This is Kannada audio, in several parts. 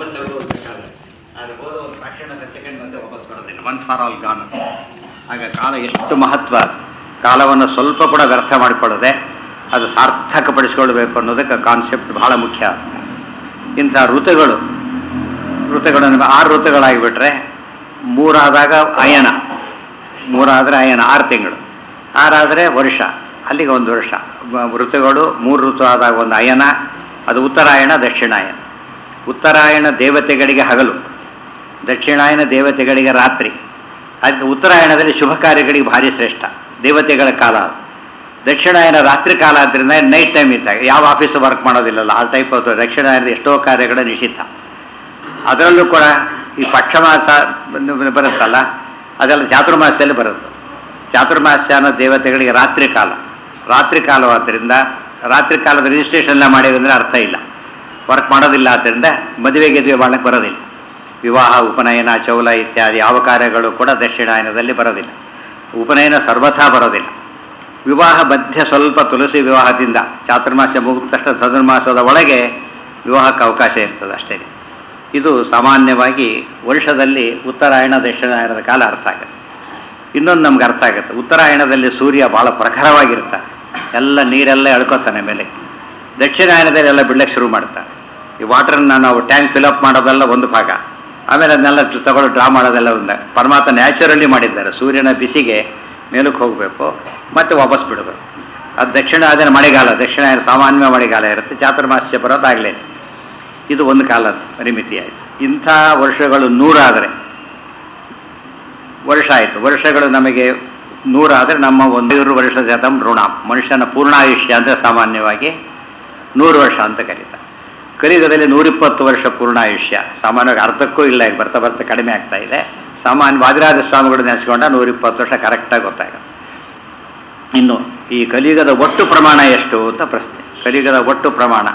ವಾಪಸ್ ತರ್ಬೋದು ಬೇಕಾದ್ರೆ ಆದರೆ ಹೋದ ಒಂದು ಫ್ರಾಕ್ಷನ್ ಸೆಕೆಂಡ್ ಮತ್ತೆ ವಾಪಸ್ ಬರೋದಿಲ್ಲ ಒನ್ಸ್ ಫಾರ್ ಆಲ್ ಗಾನ್ ಆಗ ಕಾಲ ಎಷ್ಟು ಮಹತ್ವ ಕಾಲವನ್ನು ಸ್ವಲ್ಪ ಕೂಡ ವ್ಯರ್ಥ ಮಾಡಿಕೊಳ್ಳದೆ ಅದು ಸಾರ್ಥಕಪಡಿಸ್ಕೊಳ್ಬೇಕು ಅನ್ನೋದಕ್ಕೆ ಕಾನ್ಸೆಪ್ಟ್ ಬಹಳ ಮುಖ್ಯ ಇಂಥ ಋತುಗಳು ಋತುಗಳು ನಮಗೆ ಆರು ಋತುಗಳಾಗಿಬಿಟ್ರೆ ಮೂರಾದಾಗ ಅಯನ ಮೂರಾದರೆ ಅಯನ ಆರು ತಿಂಗಳು ಆರಾದರೆ ವರ್ಷ ಅಲ್ಲಿಗೆ ಒಂದು ವರ್ಷ ಬ- ಋತುಗಳು ಮೂರು ಋತು ಆದಾಗ ಒಂದು ಅಯನ ಅದು ಉತ್ತರಾಯಣ ದಕ್ಷಿಣಾಯನ ಉತ್ತರಾಯಣ ದೇವತೆಗಳಿಗೆ ಹಗಲು ದಕ್ಷಿಣಾಯನ ದೇವತೆಗಳಿಗೆ ರಾತ್ರಿ ಅದು ಉತ್ತರಾಯಣದಲ್ಲಿ ಶುಭ ಕಾರ್ಯಗಳಿಗೆ ಭಾರಿ ಶ್ರೇಷ್ಠ ದೇವತೆಗಳ ಕಾಲ ಅದು. ದಕ್ಷಿಣಾಯನ ರಾತ್ರಿ ಕಾಲ ಆದ್ದರಿಂದ ನೈಟ್ ಟೈಮ್ ಇದ್ದಾಗ ಯಾವ ಆಫೀಸು ವರ್ಕ್ ಮಾಡೋದಿಲ್ಲಲ್ಲ ಆ ಟೈಪ್ ಆಫ್ ದಕ್ಷಿಣಾಯನದ ಎಷ್ಟೋ ಕಾರ್ಯಗಳ ನಿಷಿದ್ಧ ಅದರಲ್ಲೂ ಕೂಡ ಈ ಪಕ್ಷಮಾಸ ಬಂದು ಬರುತ್ತಲ್ಲ ಅದೆಲ್ಲ ಚಾತುರ್ಮಾಸದಲ್ಲಿ ಬರುತ್ತೆ ಚಾತುರ್ಮಾಸ್ಯ ಅನ್ನೋ ದೇವತೆಗಳಿಗೆ ರಾತ್ರಿ ಕಾಲ ರಾತ್ರಿ ಕಾಲವಾದ್ದರಿಂದ ರಾತ್ರಿ ಕಾಲದ ರಿಜಿಸ್ಟ್ರೇಷನ್ ಎಲ್ಲ ಮಾಡಿದ್ರೆ ಅರ್ಥ ಇಲ್ಲ ವರ್ಕ್ ಮಾಡೋದಿಲ್ಲ ಆದ್ದರಿಂದ ಮದುವೆಗೆ ಗೆದುವೆ ಮಾಡಕ್ಕೆ ಬರೋದಿಲ್ಲ ವಿವಾಹ ಉಪನಯನ ಚೌಲ ಇತ್ಯಾದಿ ಯಾವ ಕಾರ್ಯಗಳು ಕೂಡ ದಕ್ಷಿಣಾಯನದಲ್ಲಿ ಬರೋದಿಲ್ಲ ಉಪನಯನ ಸರ್ವಥಾ ಬರೋದಿಲ್ಲ ವಿವಾಹ ಮಧ್ಯ ಸ್ವಲ್ಪ ತುಳಸಿ ವಿವಾಹದಿಂದ ಚಾತುರ್ಮಾಸ ಮುಗಿದ ತಕ್ಷಣ ಧನುರ್ಮಾಸದ ಒಳಗೆ ವಿವಾಹಕ್ಕೆ ಅವಕಾಶ ಇರ್ತದೆ ಅಷ್ಟೇ ಇದು ಸಾಮಾನ್ಯವಾಗಿ ವರ್ಷದಲ್ಲಿ ಉತ್ತರಾಯಣ ದಕ್ಷಿಣಾಯನದ ಕಾಲ ಅರ್ಥ ಆಗುತ್ತೆ ಇನ್ನೊಂದು ನಮ್ಗೆ ಅರ್ಥ ಆಗುತ್ತೆ ಉತ್ತರಾಯಣದಲ್ಲಿ ಸೂರ್ಯ ಭಾಳ ಪ್ರಖರವಾಗಿರ್ತಾನೆ ಎಲ್ಲ ನೀರೆಲ್ಲ ಎಳ್ಕೊತಾನೆ ಮೇಲೆ ದಕ್ಷಿಣಾಯನದಲ್ಲಿ ಎಲ್ಲ ಬಿಡ್ಲಿಕ್ಕೆ ಶುರು ಮಾಡ್ತಾನೆ ಈ ವಾಟರ್ನ ನಾವು ಟ್ಯಾಂಕ್ ಫಿಲಪ್ ಮಾಡೋದೆಲ್ಲ ಒಂದು ಭಾಗ ಆಮೇಲೆ ಅದನ್ನೆಲ್ಲ ತಗೊಳ್ಳೋ ಡ್ರಾ ಮಾಡೋದೆಲ್ಲ ಒಂದು ಪರಮಾತ್ಮ ನ್ಯಾಚುರಲಿ ಮಾಡಿದ್ದಾರೆ ಸೂರ್ಯನ ಬಿಸಿಗೆ ಮೇಲಕ್ಕೆ ಹೋಗಬೇಕು ಮತ್ತೆ ವಾಪಸ್ ಬಿಡಬೇಕು ಅದು ದಕ್ಷಿಣ ಅದನ್ನು ಮಳೆಗಾಲ ದಕ್ಷಿಣಾಯನ ಸಾಮಾನ್ಯ ಮಳೆಗಾಲ ಇರುತ್ತೆ ಚಾತುರ್ಮಾಸ್ಯ ಬರೋದಾಗಲೇ ಇದು ಒಂದು ಕಾಲದ ಪರಿಮಿತಿ ಆಯಿತು ಇಂಥ ವರ್ಷಗಳು ನೂರಾದರೆ ವರ್ಷ ಆಯಿತು ವರ್ಷಗಳು ನಮಗೆ ನೂರಾದರೆ ನಮ್ಮ ಒಂದೂರು ವರ್ಷ ಶತಂ ಋಣ ಮನುಷ್ಯನ ಪೂರ್ಣಾಯುಷ್ಯ ಅಂದರೆ ಸಾಮಾನ್ಯವಾಗಿ ನೂರು ವರ್ಷ ಅಂತ ಕರೀತಾರೆ ಕಲಿಯುಗದಲ್ಲಿ ನೂರಿಪ್ಪತ್ತು ವರ್ಷ ಪೂರ್ಣಾಯುಷ್ಯ ಸಾಮಾನ್ಯವಾಗಿ ಅರ್ಧಕ್ಕೂ ಇಲ್ಲ ಈಗ ಬರ್ತಾ ಬರ್ತಾ ಕಡಿಮೆ ಆಗ್ತಾ ಇದೆ ಸಾಮಾನ್ಯ ವಾದಿರಾಜ ಸ್ವಾಮಿಗಳು ನೆನೆಸ್ಕೊಂಡ ನೂರಿಪ್ಪತ್ತು ವರ್ಷ ಕರೆಕ್ಟಾಗಿ ಗೊತ್ತಾಗುತ್ತೆ ಇನ್ನು ಈ ಕಲಿಯುಗದ ಒಟ್ಟು ಪ್ರಮಾಣ ಎಷ್ಟು ಅಂತ ಪ್ರಶ್ನೆ ಕಲಿಯುಗದ ಒಟ್ಟು ಪ್ರಮಾಣ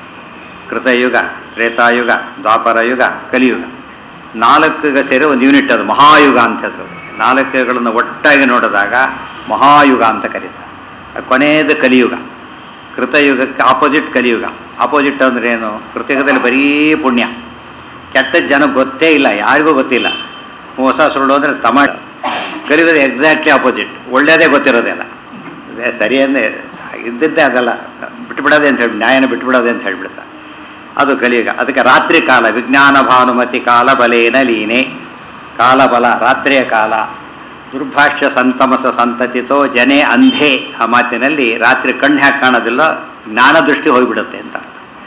ಕೃತಯುಗ ತ್ರೇತಾಯುಗ ದ್ವಾಪರ ಯುಗ ಕಲಿಯುಗ ನಾಲ್ಕಿಗೆ ಸೇರಿ ಒಂದು ಯೂನಿಟ್ ಅದು ಮಹಾಯುಗ ಅಂತ ಹೆಸರು ನಾಲ್ಕುಗಳನ್ನು ಒಟ್ಟಾಗಿ ನೋಡಿದಾಗ ಮಹಾಯುಗ ಅಂತ ಕರೀತಾರೆ ಕೊನೆಯದು ಕಲಿಯುಗ ಕೃತಯುಗಕ್ಕೆ ಆಪೋಸಿಟ್ ಕಲಿಯುಗ ಆಪೋಸಿಟ್ ಅಂದ್ರೆ ಏನು ಕೃತಯುಗದಲ್ಲಿ ಬರೀ ಪುಣ್ಯ ಕೆಟ್ಟ ಜನ ಗೊತ್ತೇ ಇಲ್ಲ ಯಾರಿಗೂ ಗೊತ್ತಿಲ್ಲ ಹೊಸ ಸುರುಳು ಅಂದರೆ ತಮ ಕಲಿಯುಗದ ಎಕ್ಸಾಕ್ಟ್ಲಿ ಆಪೋಸಿಟ್ ಒಳ್ಳೆಯದೇ ಗೊತ್ತಿರೋದಿಲ್ಲ ಅದೇ ಸರಿ ಅಂದರೆ ಇದ್ದಿದ್ದೇ ಅದಲ್ಲ ಬಿಟ್ಬಿಡೋದೆ ಅಂತ ಹೇಳಿ ನ್ಯಾಯನ ಬಿಟ್ಬಿಡೋದೆ ಅಂತ ಹೇಳ್ಬಿಡ್ತಾರೆ ಅದು ಕಲಿಯುಗ ಅದಕ್ಕೆ ರಾತ್ರಿ ಕಾಲ ವಿಜ್ಞಾನ ಭಾನುಮತಿ ಕಾಲ ಬಲೇನ ಲೀನೆ ಕಾಲಬಲ ರಾತ್ರಿಯ ಕಾಲ ದುರ್ಭಾಷ್ಯ ಸಂತಮಸ ಸಂತತಿತೋ ಜನೇ ಅಂಧೇ ಆ ಮಾತಿನಲ್ಲಿ ರಾತ್ರಿ ಕಣ್ಣು ಹ್ಯಾಕ್ ಕಾಣೋದಿಲ್ಲ ಜ್ಞಾನ ದೃಷ್ಟಿ ಹೋಗಿಬಿಡುತ್ತೆ ಅಂತ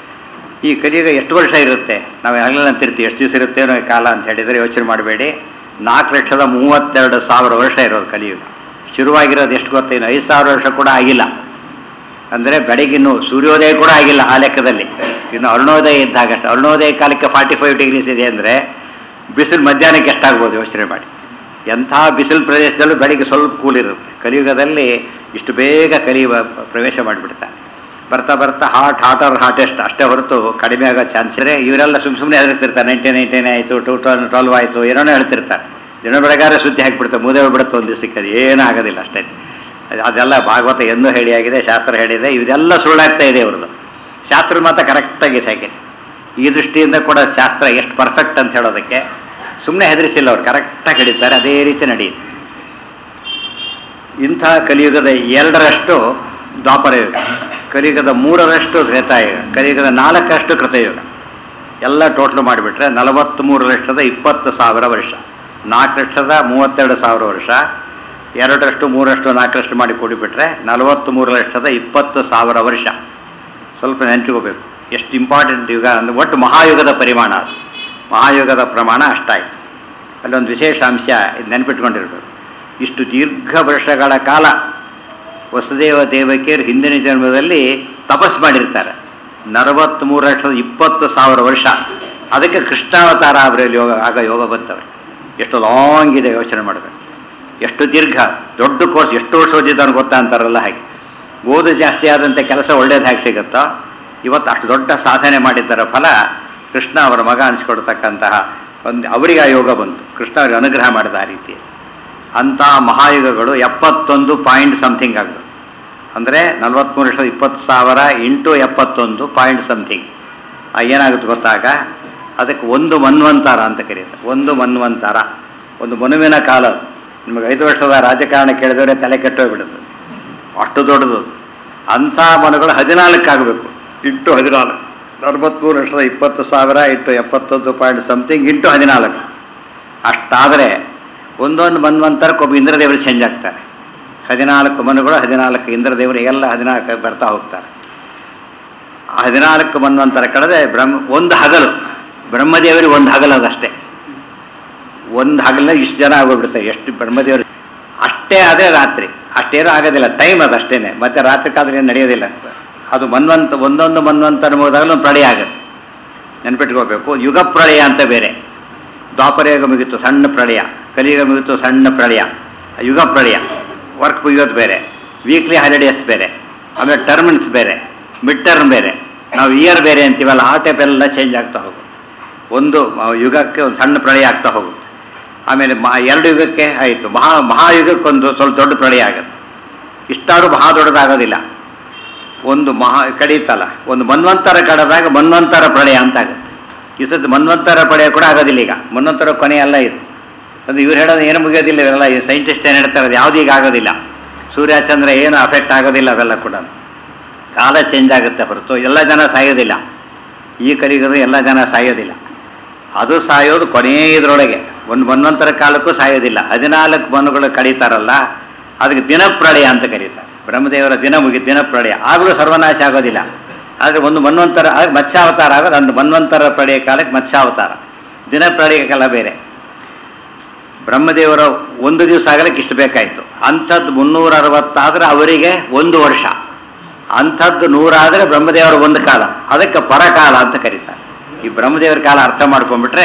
ಈ ಕಲಿಯುಗ ಎಷ್ಟು ವರ್ಷ ಇರುತ್ತೆ ನಾವು ಆಗಲಿಲ್ಲ ಅಂತಿರ್ತೀವಿ ಎಷ್ಟು ದಿವಸ ಇರುತ್ತೇನೋ ಈ ಕಾಲ ಅಂತ ಹೇಳಿದರೆ ಯೋಚನೆ ಮಾಡಬೇಡಿ ನಾಲ್ಕು ಲಕ್ಷದ ಮೂವತ್ತೆರಡು ಸಾವಿರ ವರ್ಷ ಇರೋದು ಕಲಿಯುಗ ಶುರುವಾಗಿರೋದು ಎಷ್ಟು ಗೊತ್ತೇನು ಐದು ಸಾವಿರ ವರ್ಷ ಕೂಡ ಆಗಿಲ್ಲ ಅಂದರೆ ಬೆಳಗಿನ್ನು ಸೂರ್ಯೋದಯ ಕೂಡ ಆಗಿಲ್ಲ ಆ ಲೆಕ್ಕದಲ್ಲಿ ಇನ್ನು ಅರುಣೋದಯ ಇದ್ದಾಗಷ್ಟು ಅರುಣೋದಯ ಕಾಲಕ್ಕೆ ಫಾರ್ಟಿ ಫೈವ್ ಡಿಗ್ರೀಸ್ ಇದೆ ಅಂದರೆ ಬಿಸಿಲು ಮಧ್ಯಾಹ್ನಕ್ಕೆ ಎಷ್ಟಾಗ್ಬೋದು ಯೋಚನೆ ಮಾಡಿ ಎಂಥ ಬಿಸಿಲು ಪ್ರದೇಶದಲ್ಲೂ ಬೆಳಿಗ್ಗೆ ಸ್ವಲ್ಪ ಕೂಲ್ ಇರುತ್ತೆ ಕಲಿಯುಗದಲ್ಲಿ ಇಷ್ಟು ಬೇಗ ಕಲಿಯುವ ಪ್ರವೇಶ ಮಾಡಿಬಿಡ್ತಾರೆ ಬರ್ತಾ ಬರ್ತಾ ಹಾಟ್ ಹಾಟರ್ ಹಾಟೆಸ್ಟ್ ಅಷ್ಟೇ ಹೊರತು ಕಡಿಮೆ ಆಗೋ ಚಾನ್ಸ್ ಇದೆ ಇವರೆಲ್ಲ ಸುಮ್ಮ ಸುಮ್ಮನೆ ಹೆದರಿಸ್ತಿರ್ತಾರೆ ನೈನ್ಟೀನ್ ನೈನ್ಟೀನ್ ಆಯಿತು ಟೂ ಟೌನ್ ಟ್ವೆಲ್ವ್ ಆಯಿತು ಏನೇನೋ ಹೇಳ್ತಿರ್ತಾರೆ ದಿನ ಬೆಳಗಾರೆ ಸುದ್ದಿ ಹಾಕಿಬಿಡ್ತಾರೆ ಮುದೇ ಬಿಡುತ್ತೆ ಒಂದು ದಿವಸಕ್ಕೆ ಅದು ಏನೂ ಆಗೋದಿಲ್ಲ ಅಷ್ಟೇ ಅದು- ಅದೆಲ್ಲ ಭಾಗವತ ಎಂದೂ ಹೇಳಿ ಆಗಿದೆ ಶಾಸ್ತ್ರ ಹೇಳಿದೆ ಇದೆಲ್ಲ ಸುಳ್ಳಾಗ್ತಾ ಇದೆ ಇವ್ರದ್ದು ಶಾಸ್ತ್ರ ಮಾತ್ರ ಕರೆಕ್ಟಾಗಿದೆ ಹೇಗೆ ಈ ದೃಷ್ಟಿಯಿಂದ ಕೂಡ ಶಾಸ್ತ್ರ ಎಷ್ಟು ಪರ್ಫೆಕ್ಟ್ ಅಂತ ಹೇಳೋದಕ್ಕೆ ಸುಮ್ಮನೆ ಹೆದರಿಸಿಲ್ಲ ಅವ್ರು ಕರೆಕ್ಟಾಗಿ ಹಿಡಿತಾರೆ ಅದೇ ರೀತಿ ನಡೆಯುತ್ತೆ ಇಂಥ ಕಲಿಯುಗದ ಎರಡರಷ್ಟು ದ್ವಾಪರ ಯುಗ ಕಲಿಯುಗದ ಮೂರರಷ್ಟು ತ್ರೇತಾಯುಗ ಕಲಿಯುಗದ ನಾಲ್ಕರಷ್ಟು ಕೃತಯುಗ ಎಲ್ಲ ಟೋಟ್ಲ್ ಮಾಡಿಬಿಟ್ರೆ ನಲವತ್ತ್ಮೂರು ಲಕ್ಷದ ಇಪ್ಪತ್ತು ಸಾವಿರ ವರ್ಷ ನಾಲ್ಕು ಲಕ್ಷದ ಮೂವತ್ತೆರಡು ಸಾವಿರ ವರ್ಷ ಎರಡರಷ್ಟು ಮೂರರಷ್ಟು ನಾಲ್ಕರಷ್ಟು ಮಾಡಿ ಕೂಡಿಬಿಟ್ರೆ ನಲವತ್ತ್ಮೂರು ಲಕ್ಷದ ಇಪ್ಪತ್ತು ಸಾವಿರ ವರ್ಷ ಸ್ವಲ್ಪ ನೆನಪಿಕೋಬೇಕು ಎಷ್ಟು ಇಂಪಾರ್ಟೆಂಟ್ ಯುಗ ಅಂದರೆ ಒಟ್ಟು ಮಹಾಯುಗದ ಪರಿಮಾಣ ಅದು ಮಹಾಯುಗದ ಪ್ರಮಾಣ ಅಷ್ಟಾಯಿತು ಅಲ್ಲೊಂದು ವಿಶೇಷ ಅಂಶ ಇದು ನೆನಪಿಟ್ಕೊಂಡಿರ್ಬೇಕು ಇಷ್ಟು ದೀರ್ಘ ವರ್ಷಗಳ ಕಾಲ ವಸುದೇವ ದೇವಕಿಯರು ಹಿಂದಿನ ಜನ್ಮದಲ್ಲಿ ತಪಸ್ ಮಾಡಿರ್ತಾರೆ ನಲವತ್ತ್ಮೂರು ಲಕ್ಷದ ಇಪ್ಪತ್ತು ಸಾವಿರ ವರ್ಷ ಅದಕ್ಕೆ ಕೃಷ್ಣಾವತಾರ ಅವರಲ್ಲಿ ಯೋಗ ಆಗ ಯೋಗ ಬಂತವ್ರೆ ಎಷ್ಟು ಲಾಂಗ್ ಇದೆ ಯೋಚನೆ ಮಾಡಬೇಕು ಎಷ್ಟು ದೀರ್ಘ ದೊಡ್ಡ ಕೋರ್ಸ್ ಎಷ್ಟು ವರ್ಷ ಓದಿದ್ದಾನು ಗೊತ್ತಾ ಅಂತಾರಲ್ಲ ಹಾಗೆ ಓದು ಜಾಸ್ತಿ ಆದಂತೆ ಕೆಲಸ ಒಳ್ಳೇದು ಹೇಗೆ ಸಿಗುತ್ತೋ ಇವತ್ತು ಅಷ್ಟು ದೊಡ್ಡ ಸಾಧನೆ ಮಾಡಿದ್ದರ ಫಲ ಕೃಷ್ಣ ಅವರ ಮಗ ಅನಿಸ್ಕೊಡ್ತಕ್ಕಂತಹ ಒಂದು ಅವರಿಗೆ ಆ ಯೋಗ ಬಂತು ಕೃಷ್ಣ ಅವರಿಗೆ ಅನುಗ್ರಹ ಮಾಡಿದ ಆ ರೀತಿ ಅಂಥ ಮಹಾಯುಗಗಳು ಎಪ್ಪತ್ತೊಂದು ಪಾಯಿಂಟ್ ಸಮಥಿಂಗ್ ಆಗ್ತದೆ ಅಂದರೆ ನಲ್ವತ್ತ್ಮೂರು ಲಕ್ಷದ ಇಪ್ಪತ್ತು ಸಾವಿರ ಇಂಟು ಎಪ್ಪತ್ತೊಂದು ಪಾಯಿಂಟ್ ಸಮಥಿಂಗ್ ಏನಾಗುತ್ತೆ ಗೊತ್ತಾಗ ಅದಕ್ಕೆ ಒಂದು ಮನ್ವಂತರ ಅಂತ ಕರೀತಾರೆ ಒಂದು ಮನ್ವಂತರ ಒಂದು ಮನುವಿನ ಕಾಲ ಅದು. ನಿಮಗೆ ಐದು ವರ್ಷದ ರಾಜಕಾರಣ ಕೇಳಿದವರೆ ತಲೆ ಕೆಟ್ಟೋಗ್ಬಿಡುತ್ತೆ ಅಷ್ಟು ದೊಡ್ಡದು ಅದು. ಅಂಥ ಮನುಗಳು ಹದಿನಾಲ್ಕಾಗಬೇಕು ಇಂಟು ಹದಿನಾಲ್ಕು ಅರವತ್ತ್ಮೂರು ವರ್ಷದ ಇಪ್ಪತ್ತು ಸಾವಿರ ಇಂಟು ಎಪ್ಪತ್ತೊಂದು ಪಾಯಿಂಟ್ ಸಮಥಿಂಗ್ ಇಂಟು ಹದಿನಾಲ್ಕು ಅಷ್ಟಾದರೆ ಒಂದೊಂದು ಮನ್ವಂತರಕ್ಕೆ ಒಬ್ಬ ಇಂದ್ರದೇವರು ಚೇಂಜ್ ಆಗ್ತಾರೆ ಹದಿನಾಲ್ಕು ಮನುಗಳು ಹದಿನಾಲ್ಕು ಇಂದ್ರದೇವರು ಎಲ್ಲ ಹದಿನಾಲ್ಕು ಬರ್ತಾ ಹೋಗ್ತಾರೆ ಆ ಹದಿನಾಲ್ಕು ಮನ್ವಂತರ ಕಳೆದೆ ಬ್ರಹ್ಮ ಒಂದು ಹಗಲು ಬ್ರಹ್ಮದೇವರಿಗೆ ಒಂದು ಹಗಲು ಅದಷ್ಟೇ ಒಂದು ಹಗಲಿನ ಇಷ್ಟು ಜನ ಆಗೋಗ್ಬಿಡ್ತಾರೆ ಎಷ್ಟು ಬ್ರಹ್ಮದೇವರು ಅಷ್ಟೇ ಅದೇ ರಾತ್ರಿ ಅಷ್ಟೇನೂ ಆಗೋದಿಲ್ಲ ಟೈಮ್ ಅದು ಅಷ್ಟೇನೆ ಮತ್ತೆ ರಾತ್ರಿ ಕಾದ್ರೆ ಏನು ನಡೆಯೋದಿಲ್ಲ ಅದು ಮನ್ವಂತ ಒಂದೊಂದು ಮನ್ವಂತರ ಮುಗಿದಾಗಲೂ ಒಂದು ಪ್ರಳಯ ಆಗುತ್ತೆ ನೆನ್ಪಿಟ್ಕೋಬೇಕು ಯುಗ ಪ್ರಳಯ ಅಂತ ಬೇರೆ ದ್ವಾಪರಯುಗ ಮುಗಿತು ಸಣ್ಣ ಪ್ರಳಯ ಕಲಿಯುಗ ಮುಗಿತು ಸಣ್ಣ ಪ್ರಳಯ ಯುಗ ಪ್ರಳಯ ವರ್ಕ್ ಮುಗಿಯೋದು ಬೇರೆ ವೀಕ್ಲಿ ಹಾಲಿಡೇಸ್ ಬೇರೆ ಆಮೇಲೆ ಟರ್ಮಿನ್ಸ್ ಬೇರೆ ಮಿಡ್ ಟರ್ಮ್ ಬೇರೆ ನಾವು ಇಯರ್ ಬೇರೆ ಅಂತೀವಲ್ಲ ಆ ಟೈಪ್ ಎಲ್ಲ ಚೇಂಜ್ ಆಗ್ತಾ ಹೋಗುತ್ತೆ ಒಂದು ಆ, ಯುಗಕ್ಕೆ ಒಂದು ಸಣ್ಣ ಪ್ರಳಯ ಆಗ್ತಾ ಹೋಗುತ್ತೆ ಆಮೇಲೆ ಮಹಾ ಎರಡು ಯುಗಕ್ಕೆ ಆಯಿತು ಮಹಾ ಮಹಾಯುಗಕ್ಕೊಂದು ಸ್ವಲ್ಪ ದೊಡ್ಡ ಪ್ರಳಯ ಆಗುತ್ತೆ ಇಷ್ಟಾದ್ರೂ ಮಹಾ ದೊಡ್ಡದಾಗೋದಿಲ್ಲ ಒಂದು ಮಹಾ ಕಡೀತಲ್ಲ ಒಂದು ಮನ್ವಂತರ ಕಡದಾಗ ಮನ್ವಂತರ ಪ್ರಳಯ ಅಂತ ಆಗುತ್ತೆ ಈ ಸತಿ ಮನ್ವಂತರ ಪ್ರಳಯ ಕೂಡ ಆಗೋದಿಲ್ಲ ಈಗ ಮನ್ವಂತರ ಕೊನೆ ಅಲ್ಲ ಇದು ಅದು ಇವ್ರು ಹೇಳೋದು ಏನು ಮುಗಿಯೋದಿಲ್ಲ ಇವೆಲ್ಲ ಈ ಸೈಂಟಿಸ್ಟ್ ಏನು ಹೇಳ್ತಾರೆ ಅದು ಯಾವುದು ಈಗ ಆಗೋದಿಲ್ಲ ಸೂರ್ಯ ಚಂದ್ರ ಏನು ಅಫೆಕ್ಟ್ ಆಗೋದಿಲ್ಲ ಅವೆಲ್ಲ ಕೂಡ ಕಾಲ ಚೇಂಜ್ ಆಗುತ್ತೆ ಹೊರತು ಎಲ್ಲ ಜನ ಸಾಯೋದಿಲ್ಲ ಈ ಕಲಿಗದು ಎಲ್ಲ ಜನ ಸಾಯೋದಿಲ್ಲ ಅದು ಸಾಯೋದು ಕೊನೆಯ ಇದರೊಳಗೆ ಒಂದು ಮನ್ವಂತರ ಕಾಲಕ್ಕೂ ಸಾಯೋದಿಲ್ಲ ಹದಿನಾಲ್ಕು ಮನುಗಳು ಕಳೀತಾರಲ್ಲ ಅದಕ್ಕೆ ದಿನಪ್ರಳಯ ಅಂತ ಕರೀತಾರೆ ಬ್ರಹ್ಮದೇವರ ದಿನ ಮುಗಿ ದಿನಪ್ರಳಯ ಆಗಲೂ ಸರ್ವನಾಶ ಆಗೋದಿಲ್ಲ ಆದರೆ ಒಂದು ಮನ್ವಂತರ ಆಗ ಮತ್ಸ್ಯಾವತಾರ ಆಗೋದು ಒಂದು ಮನ್ವಂತರ ಪ್ರಳಯ ಕಾಲಕ್ಕೆ ಮತ್ಸ್ಯಾವತಾರ ದಿನಪ್ರಳಯ ಕಾಲ ಬೇರೆ ಬ್ರಹ್ಮದೇವರ ಒಂದು ದಿವಸ ಆಗಲಿಕ್ಕೆ ಇಷ್ಟು ಬೇಕಾಯಿತು ಅಂಥದ್ದು ಮುನ್ನೂರ ಅರವತ್ತಾದ್ರೆ ಅವರಿಗೆ ಒಂದು ವರ್ಷ ಅಂಥದ್ದು ನೂರಾದರೆ ಬ್ರಹ್ಮದೇವರ ಒಂದು ಕಾಲ ಅದಕ್ಕೆ ಪರಕಾಲ ಅಂತ ಕರೀತಾರೆ ಈ ಬ್ರಹ್ಮದೇವರ ಕಾಲ ಅರ್ಥ ಮಾಡ್ಕೊಂಡ್ಬಿಟ್ರೆ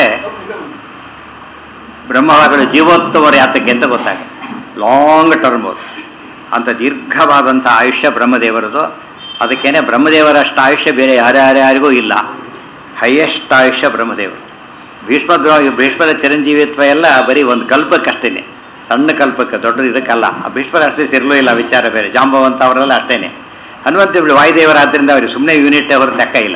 ಬ್ರಹ್ಮವಾಗಲು ಜೀವೋತ್ತಮರು ಯಾತಕ್ಕೆ ಅಂತ ಗೊತ್ತಾಗುತ್ತೆ ಲಾಂಗ್ ಟರ್ಮ್ ಅದು ಅಂಥ ದೀರ್ಘವಾದಂಥ ಆಯುಷ್ಯ ಬ್ರಹ್ಮದೇವರದು ಅದಕ್ಕೇನೆ ಬ್ರಹ್ಮದೇವರಷ್ಟು ಆಯುಷ್ಯ ಬೇರೆ ಯಾರ್ಯಾರ್ಯಾರಿಗೂ ಇಲ್ಲ ಹೈಯೆಸ್ಟ್ ಆಯುಷ್ಯ ಬ್ರಹ್ಮದೇವರು ಭೀಷ್ಮ ಭೀಷ್ಮದ ಚಿರಂಜೀವಿತ್ವ ಎಲ್ಲ ಬರೀ ಒಂದು ಕಲ್ಪಕ್ಕಷ್ಟೇನೆ ಸಣ್ಣ ಕಲ್ಪಕ್ಕೆ ದೊಡ್ಡದು ಇದಕ್ಕಲ್ಲ ಆ ಭೀಷ್ಮರ ಅಷ್ಟೇ ಇರಲೂ ಇಲ್ಲ ವಿಚಾರ ಬೇರೆ ಜಾಂಬವಂತ ಅವರೆಲ್ಲ ಅಷ್ಟೇನೆ ಹನುಮಂತ ವಾಯುದೇವರಾದ್ರಿಂದ ಅವರಿಗೆ ಸುಮ್ಮನೆ ಯೂನಿಟ್ ಅವರ ಲೆಕ್ಕ ಇಲ್ಲ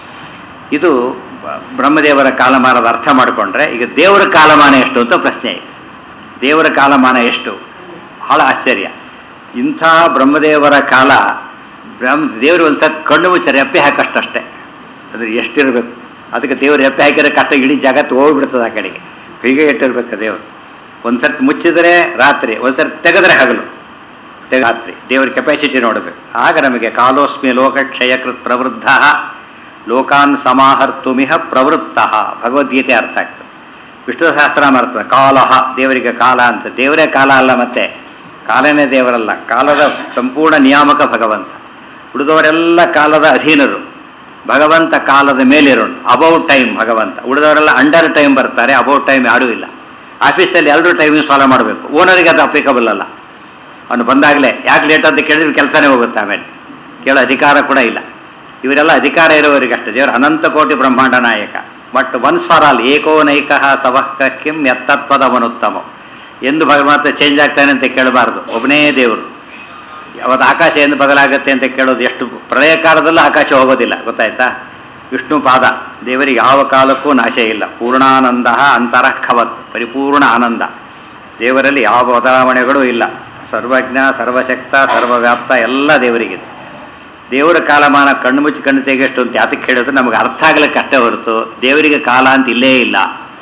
ಇದು ಬ- ಬ್ರಹ್ಮದೇವರ ಕಾಲಮಾನದ ಅರ್ಥ ಮಾಡಿಕೊಂಡ್ರೆ ಈಗ ದೇವರ ಕಾಲಮಾನ ಎಷ್ಟು ಅಂತ ಪ್ರಶ್ನೆ ಇದೆ ದೇವರ ಕಾಲಮಾನ ಎಷ್ಟು ಬಹಳ ಆಶ್ಚರ್ಯ ಇಂಥ ಬ್ರಹ್ಮದೇವರ ಕಾಲ ಬ್ರಹ್ಮ ದೇವರು ಒಂದು ಸತ್ ಕಣ್ಣು ಮುಚ್ಚ ರೆಪ್ಪೆ ಹಾಕಷ್ಟಷ್ಟೇ ಅಂದ್ರೆ ಎಷ್ಟಿರಬೇಕು ಅದಕ್ಕೆ ದೇವರು ರೆಪ್ಪೆ ಹಾಕಿರೋ ಕಷ್ಟ ಇಡೀ ಜಗತ್ತು ಹೋಗ್ಬಿಡ್ತದೆ ಆ ಕಡೆಗೆ ಹೀಗೆ ಇಟ್ಟಿರ್ಬೇಕು ದೇವರು ಒಂದು ಸರ್ತಿ ಮುಚ್ಚಿದರೆ ರಾತ್ರಿ ಒಂದು ಸರ್ತಿ ತೆಗೆದ್ರೆ ಹಗಲು ತೆಗ ರಾತ್ರಿ ದೇವರ ಕೆಪಾಸಿಟಿ ನೋಡಬೇಕು ಆಗ ನಮಗೆ ಕಾಲೋಸ್ಮಿ ಲೋಕಕ್ಷಯಕೃತ್ ಪ್ರವೃದ್ಧ ಲೋಕಾನ್ ಸಮಾಹರ್ತುಮಿಹ ಪ್ರವೃತ್ತ ಭಗವದ್ಗೀತೆ ಅರ್ಥ ಆಗ್ತದೆ ವಿಷ್ಣು ಸಹಸ್ರ ಅರ್ಥ ಕಾಲಹ ದೇವರಿಗೆ ಕಾಲ ಅಂತ ದೇವರೇ ಕಾಲ ಅಲ್ಲ ಮತ್ತೆ ಕಾಲನೇ ದೇವರಲ್ಲ ಕಾಲದ ಸಂಪೂರ್ಣ ನಿಯಾಮಕ ಭಗವಂತ ಉಳಿದವರೆಲ್ಲ ಕಾಲದ ಅಧೀನರು ಭಗವಂತ ಕಾಲದ ಮೇಲಿರೋನು ಅಬೌಟ್ ಟೈಮ್ ಭಗವಂತ ಉಳಿದವರೆಲ್ಲ ಅಂಡರ್ ಟೈಮ್ ಬರ್ತಾರೆ ಅಬೌಟ್ ಟೈಮ್ ಯಾರೂ ಇಲ್ಲ ಆಫೀಸಲ್ಲಿ ಎಲ್ಲರೂ ಟೈಮಿಂಗ್ ಫಾಲೋ ಮಾಡಬೇಕು ಓನರಿಗೆ ಅದು ಅಪ್ಲಿಕಬಲ್ ಅಲ್ಲ ಅವನು ಬಂದಾಗಲೇ ಯಾಕೆ ಲೇಟ್ ಅಂತ ಕೇಳಿದ್ರೆ ಕೆಲಸನೇ ಹೋಗುತ್ತೆ ಆಮೇಲೆ ಕೇಳೋ ಅಧಿಕಾರ ಕೂಡ ಇಲ್ಲ ಇವರೆಲ್ಲ ಅಧಿಕಾರ ಇರುವವರಿಗಷ್ಟೇ ದೇವರು ಅನಂತ ಕೋಟಿ ಬ್ರಹ್ಮಾಂಡ ನಾಯಕ ಬಟ್ ಒನ್ಸ್ ಫಾರ್ ಆಲ್ ಏಕೋನೈಕ ಸವಃ ಕಿಂ ಎತ್ತತ್ಪದವನುತ್ತಮ ಎಂದು ಭಗವಂತ ಚೇಂಜ್ ಆಗ್ತಾನೆ ಅಂತ ಕೇಳಬಾರ್ದು ಒಬ್ಬನೇ ದೇವರು ಅವತ್ತು ಆಕಾಶ ಎಂದು ಬದಲಾಗುತ್ತೆ ಅಂತ ಕೇಳೋದು ಎಷ್ಟು ಪ್ರಳಯ ಕಾಲದಲ್ಲೂ ಆಕಾಶ ಹೋಗೋದಿಲ್ಲ ಗೊತ್ತಾಯ್ತಾ ವಿಷ್ಣು ಪಾದ ದೇವರಿಗೆ ಯಾವ ಕಾಲಕ್ಕೂ ನಾಶ ಇಲ್ಲ ಪೂರ್ಣಾನಂದ ಅಂತರ ಖವತ್ ಪರಿಪೂರ್ಣ ಆನಂದ ದೇವರಲ್ಲಿ ಯಾವ ಬದಲಾವಣೆಗಳೂ ಇಲ್ಲ ಸರ್ವಜ್ಞ ಸರ್ವಶಕ್ತ ಸರ್ವವ್ಯಾಪ್ತ ಎಲ್ಲ ದೇವರಿಗಿದೆ ದೇವರ ಕಾಲಮಾನ ಕಣ್ಣು ಮುಚ್ಚಿ ಕಣ್ಣು ತೆಗೆಷ್ಟು ಅಂತ ಯಾತಕ್ಕೆ ಹೇಳಿದ್ರೆ ನಮಗೆ ಅರ್ಥ ಆಗ್ಲಿಕ್ಕೆ ಅಷ್ಟೇ ಹೊರತು ದೇವರಿಗೆ ಕಾಲ ಅಂತ ಇಲ್ಲೇ ಇಲ್ಲ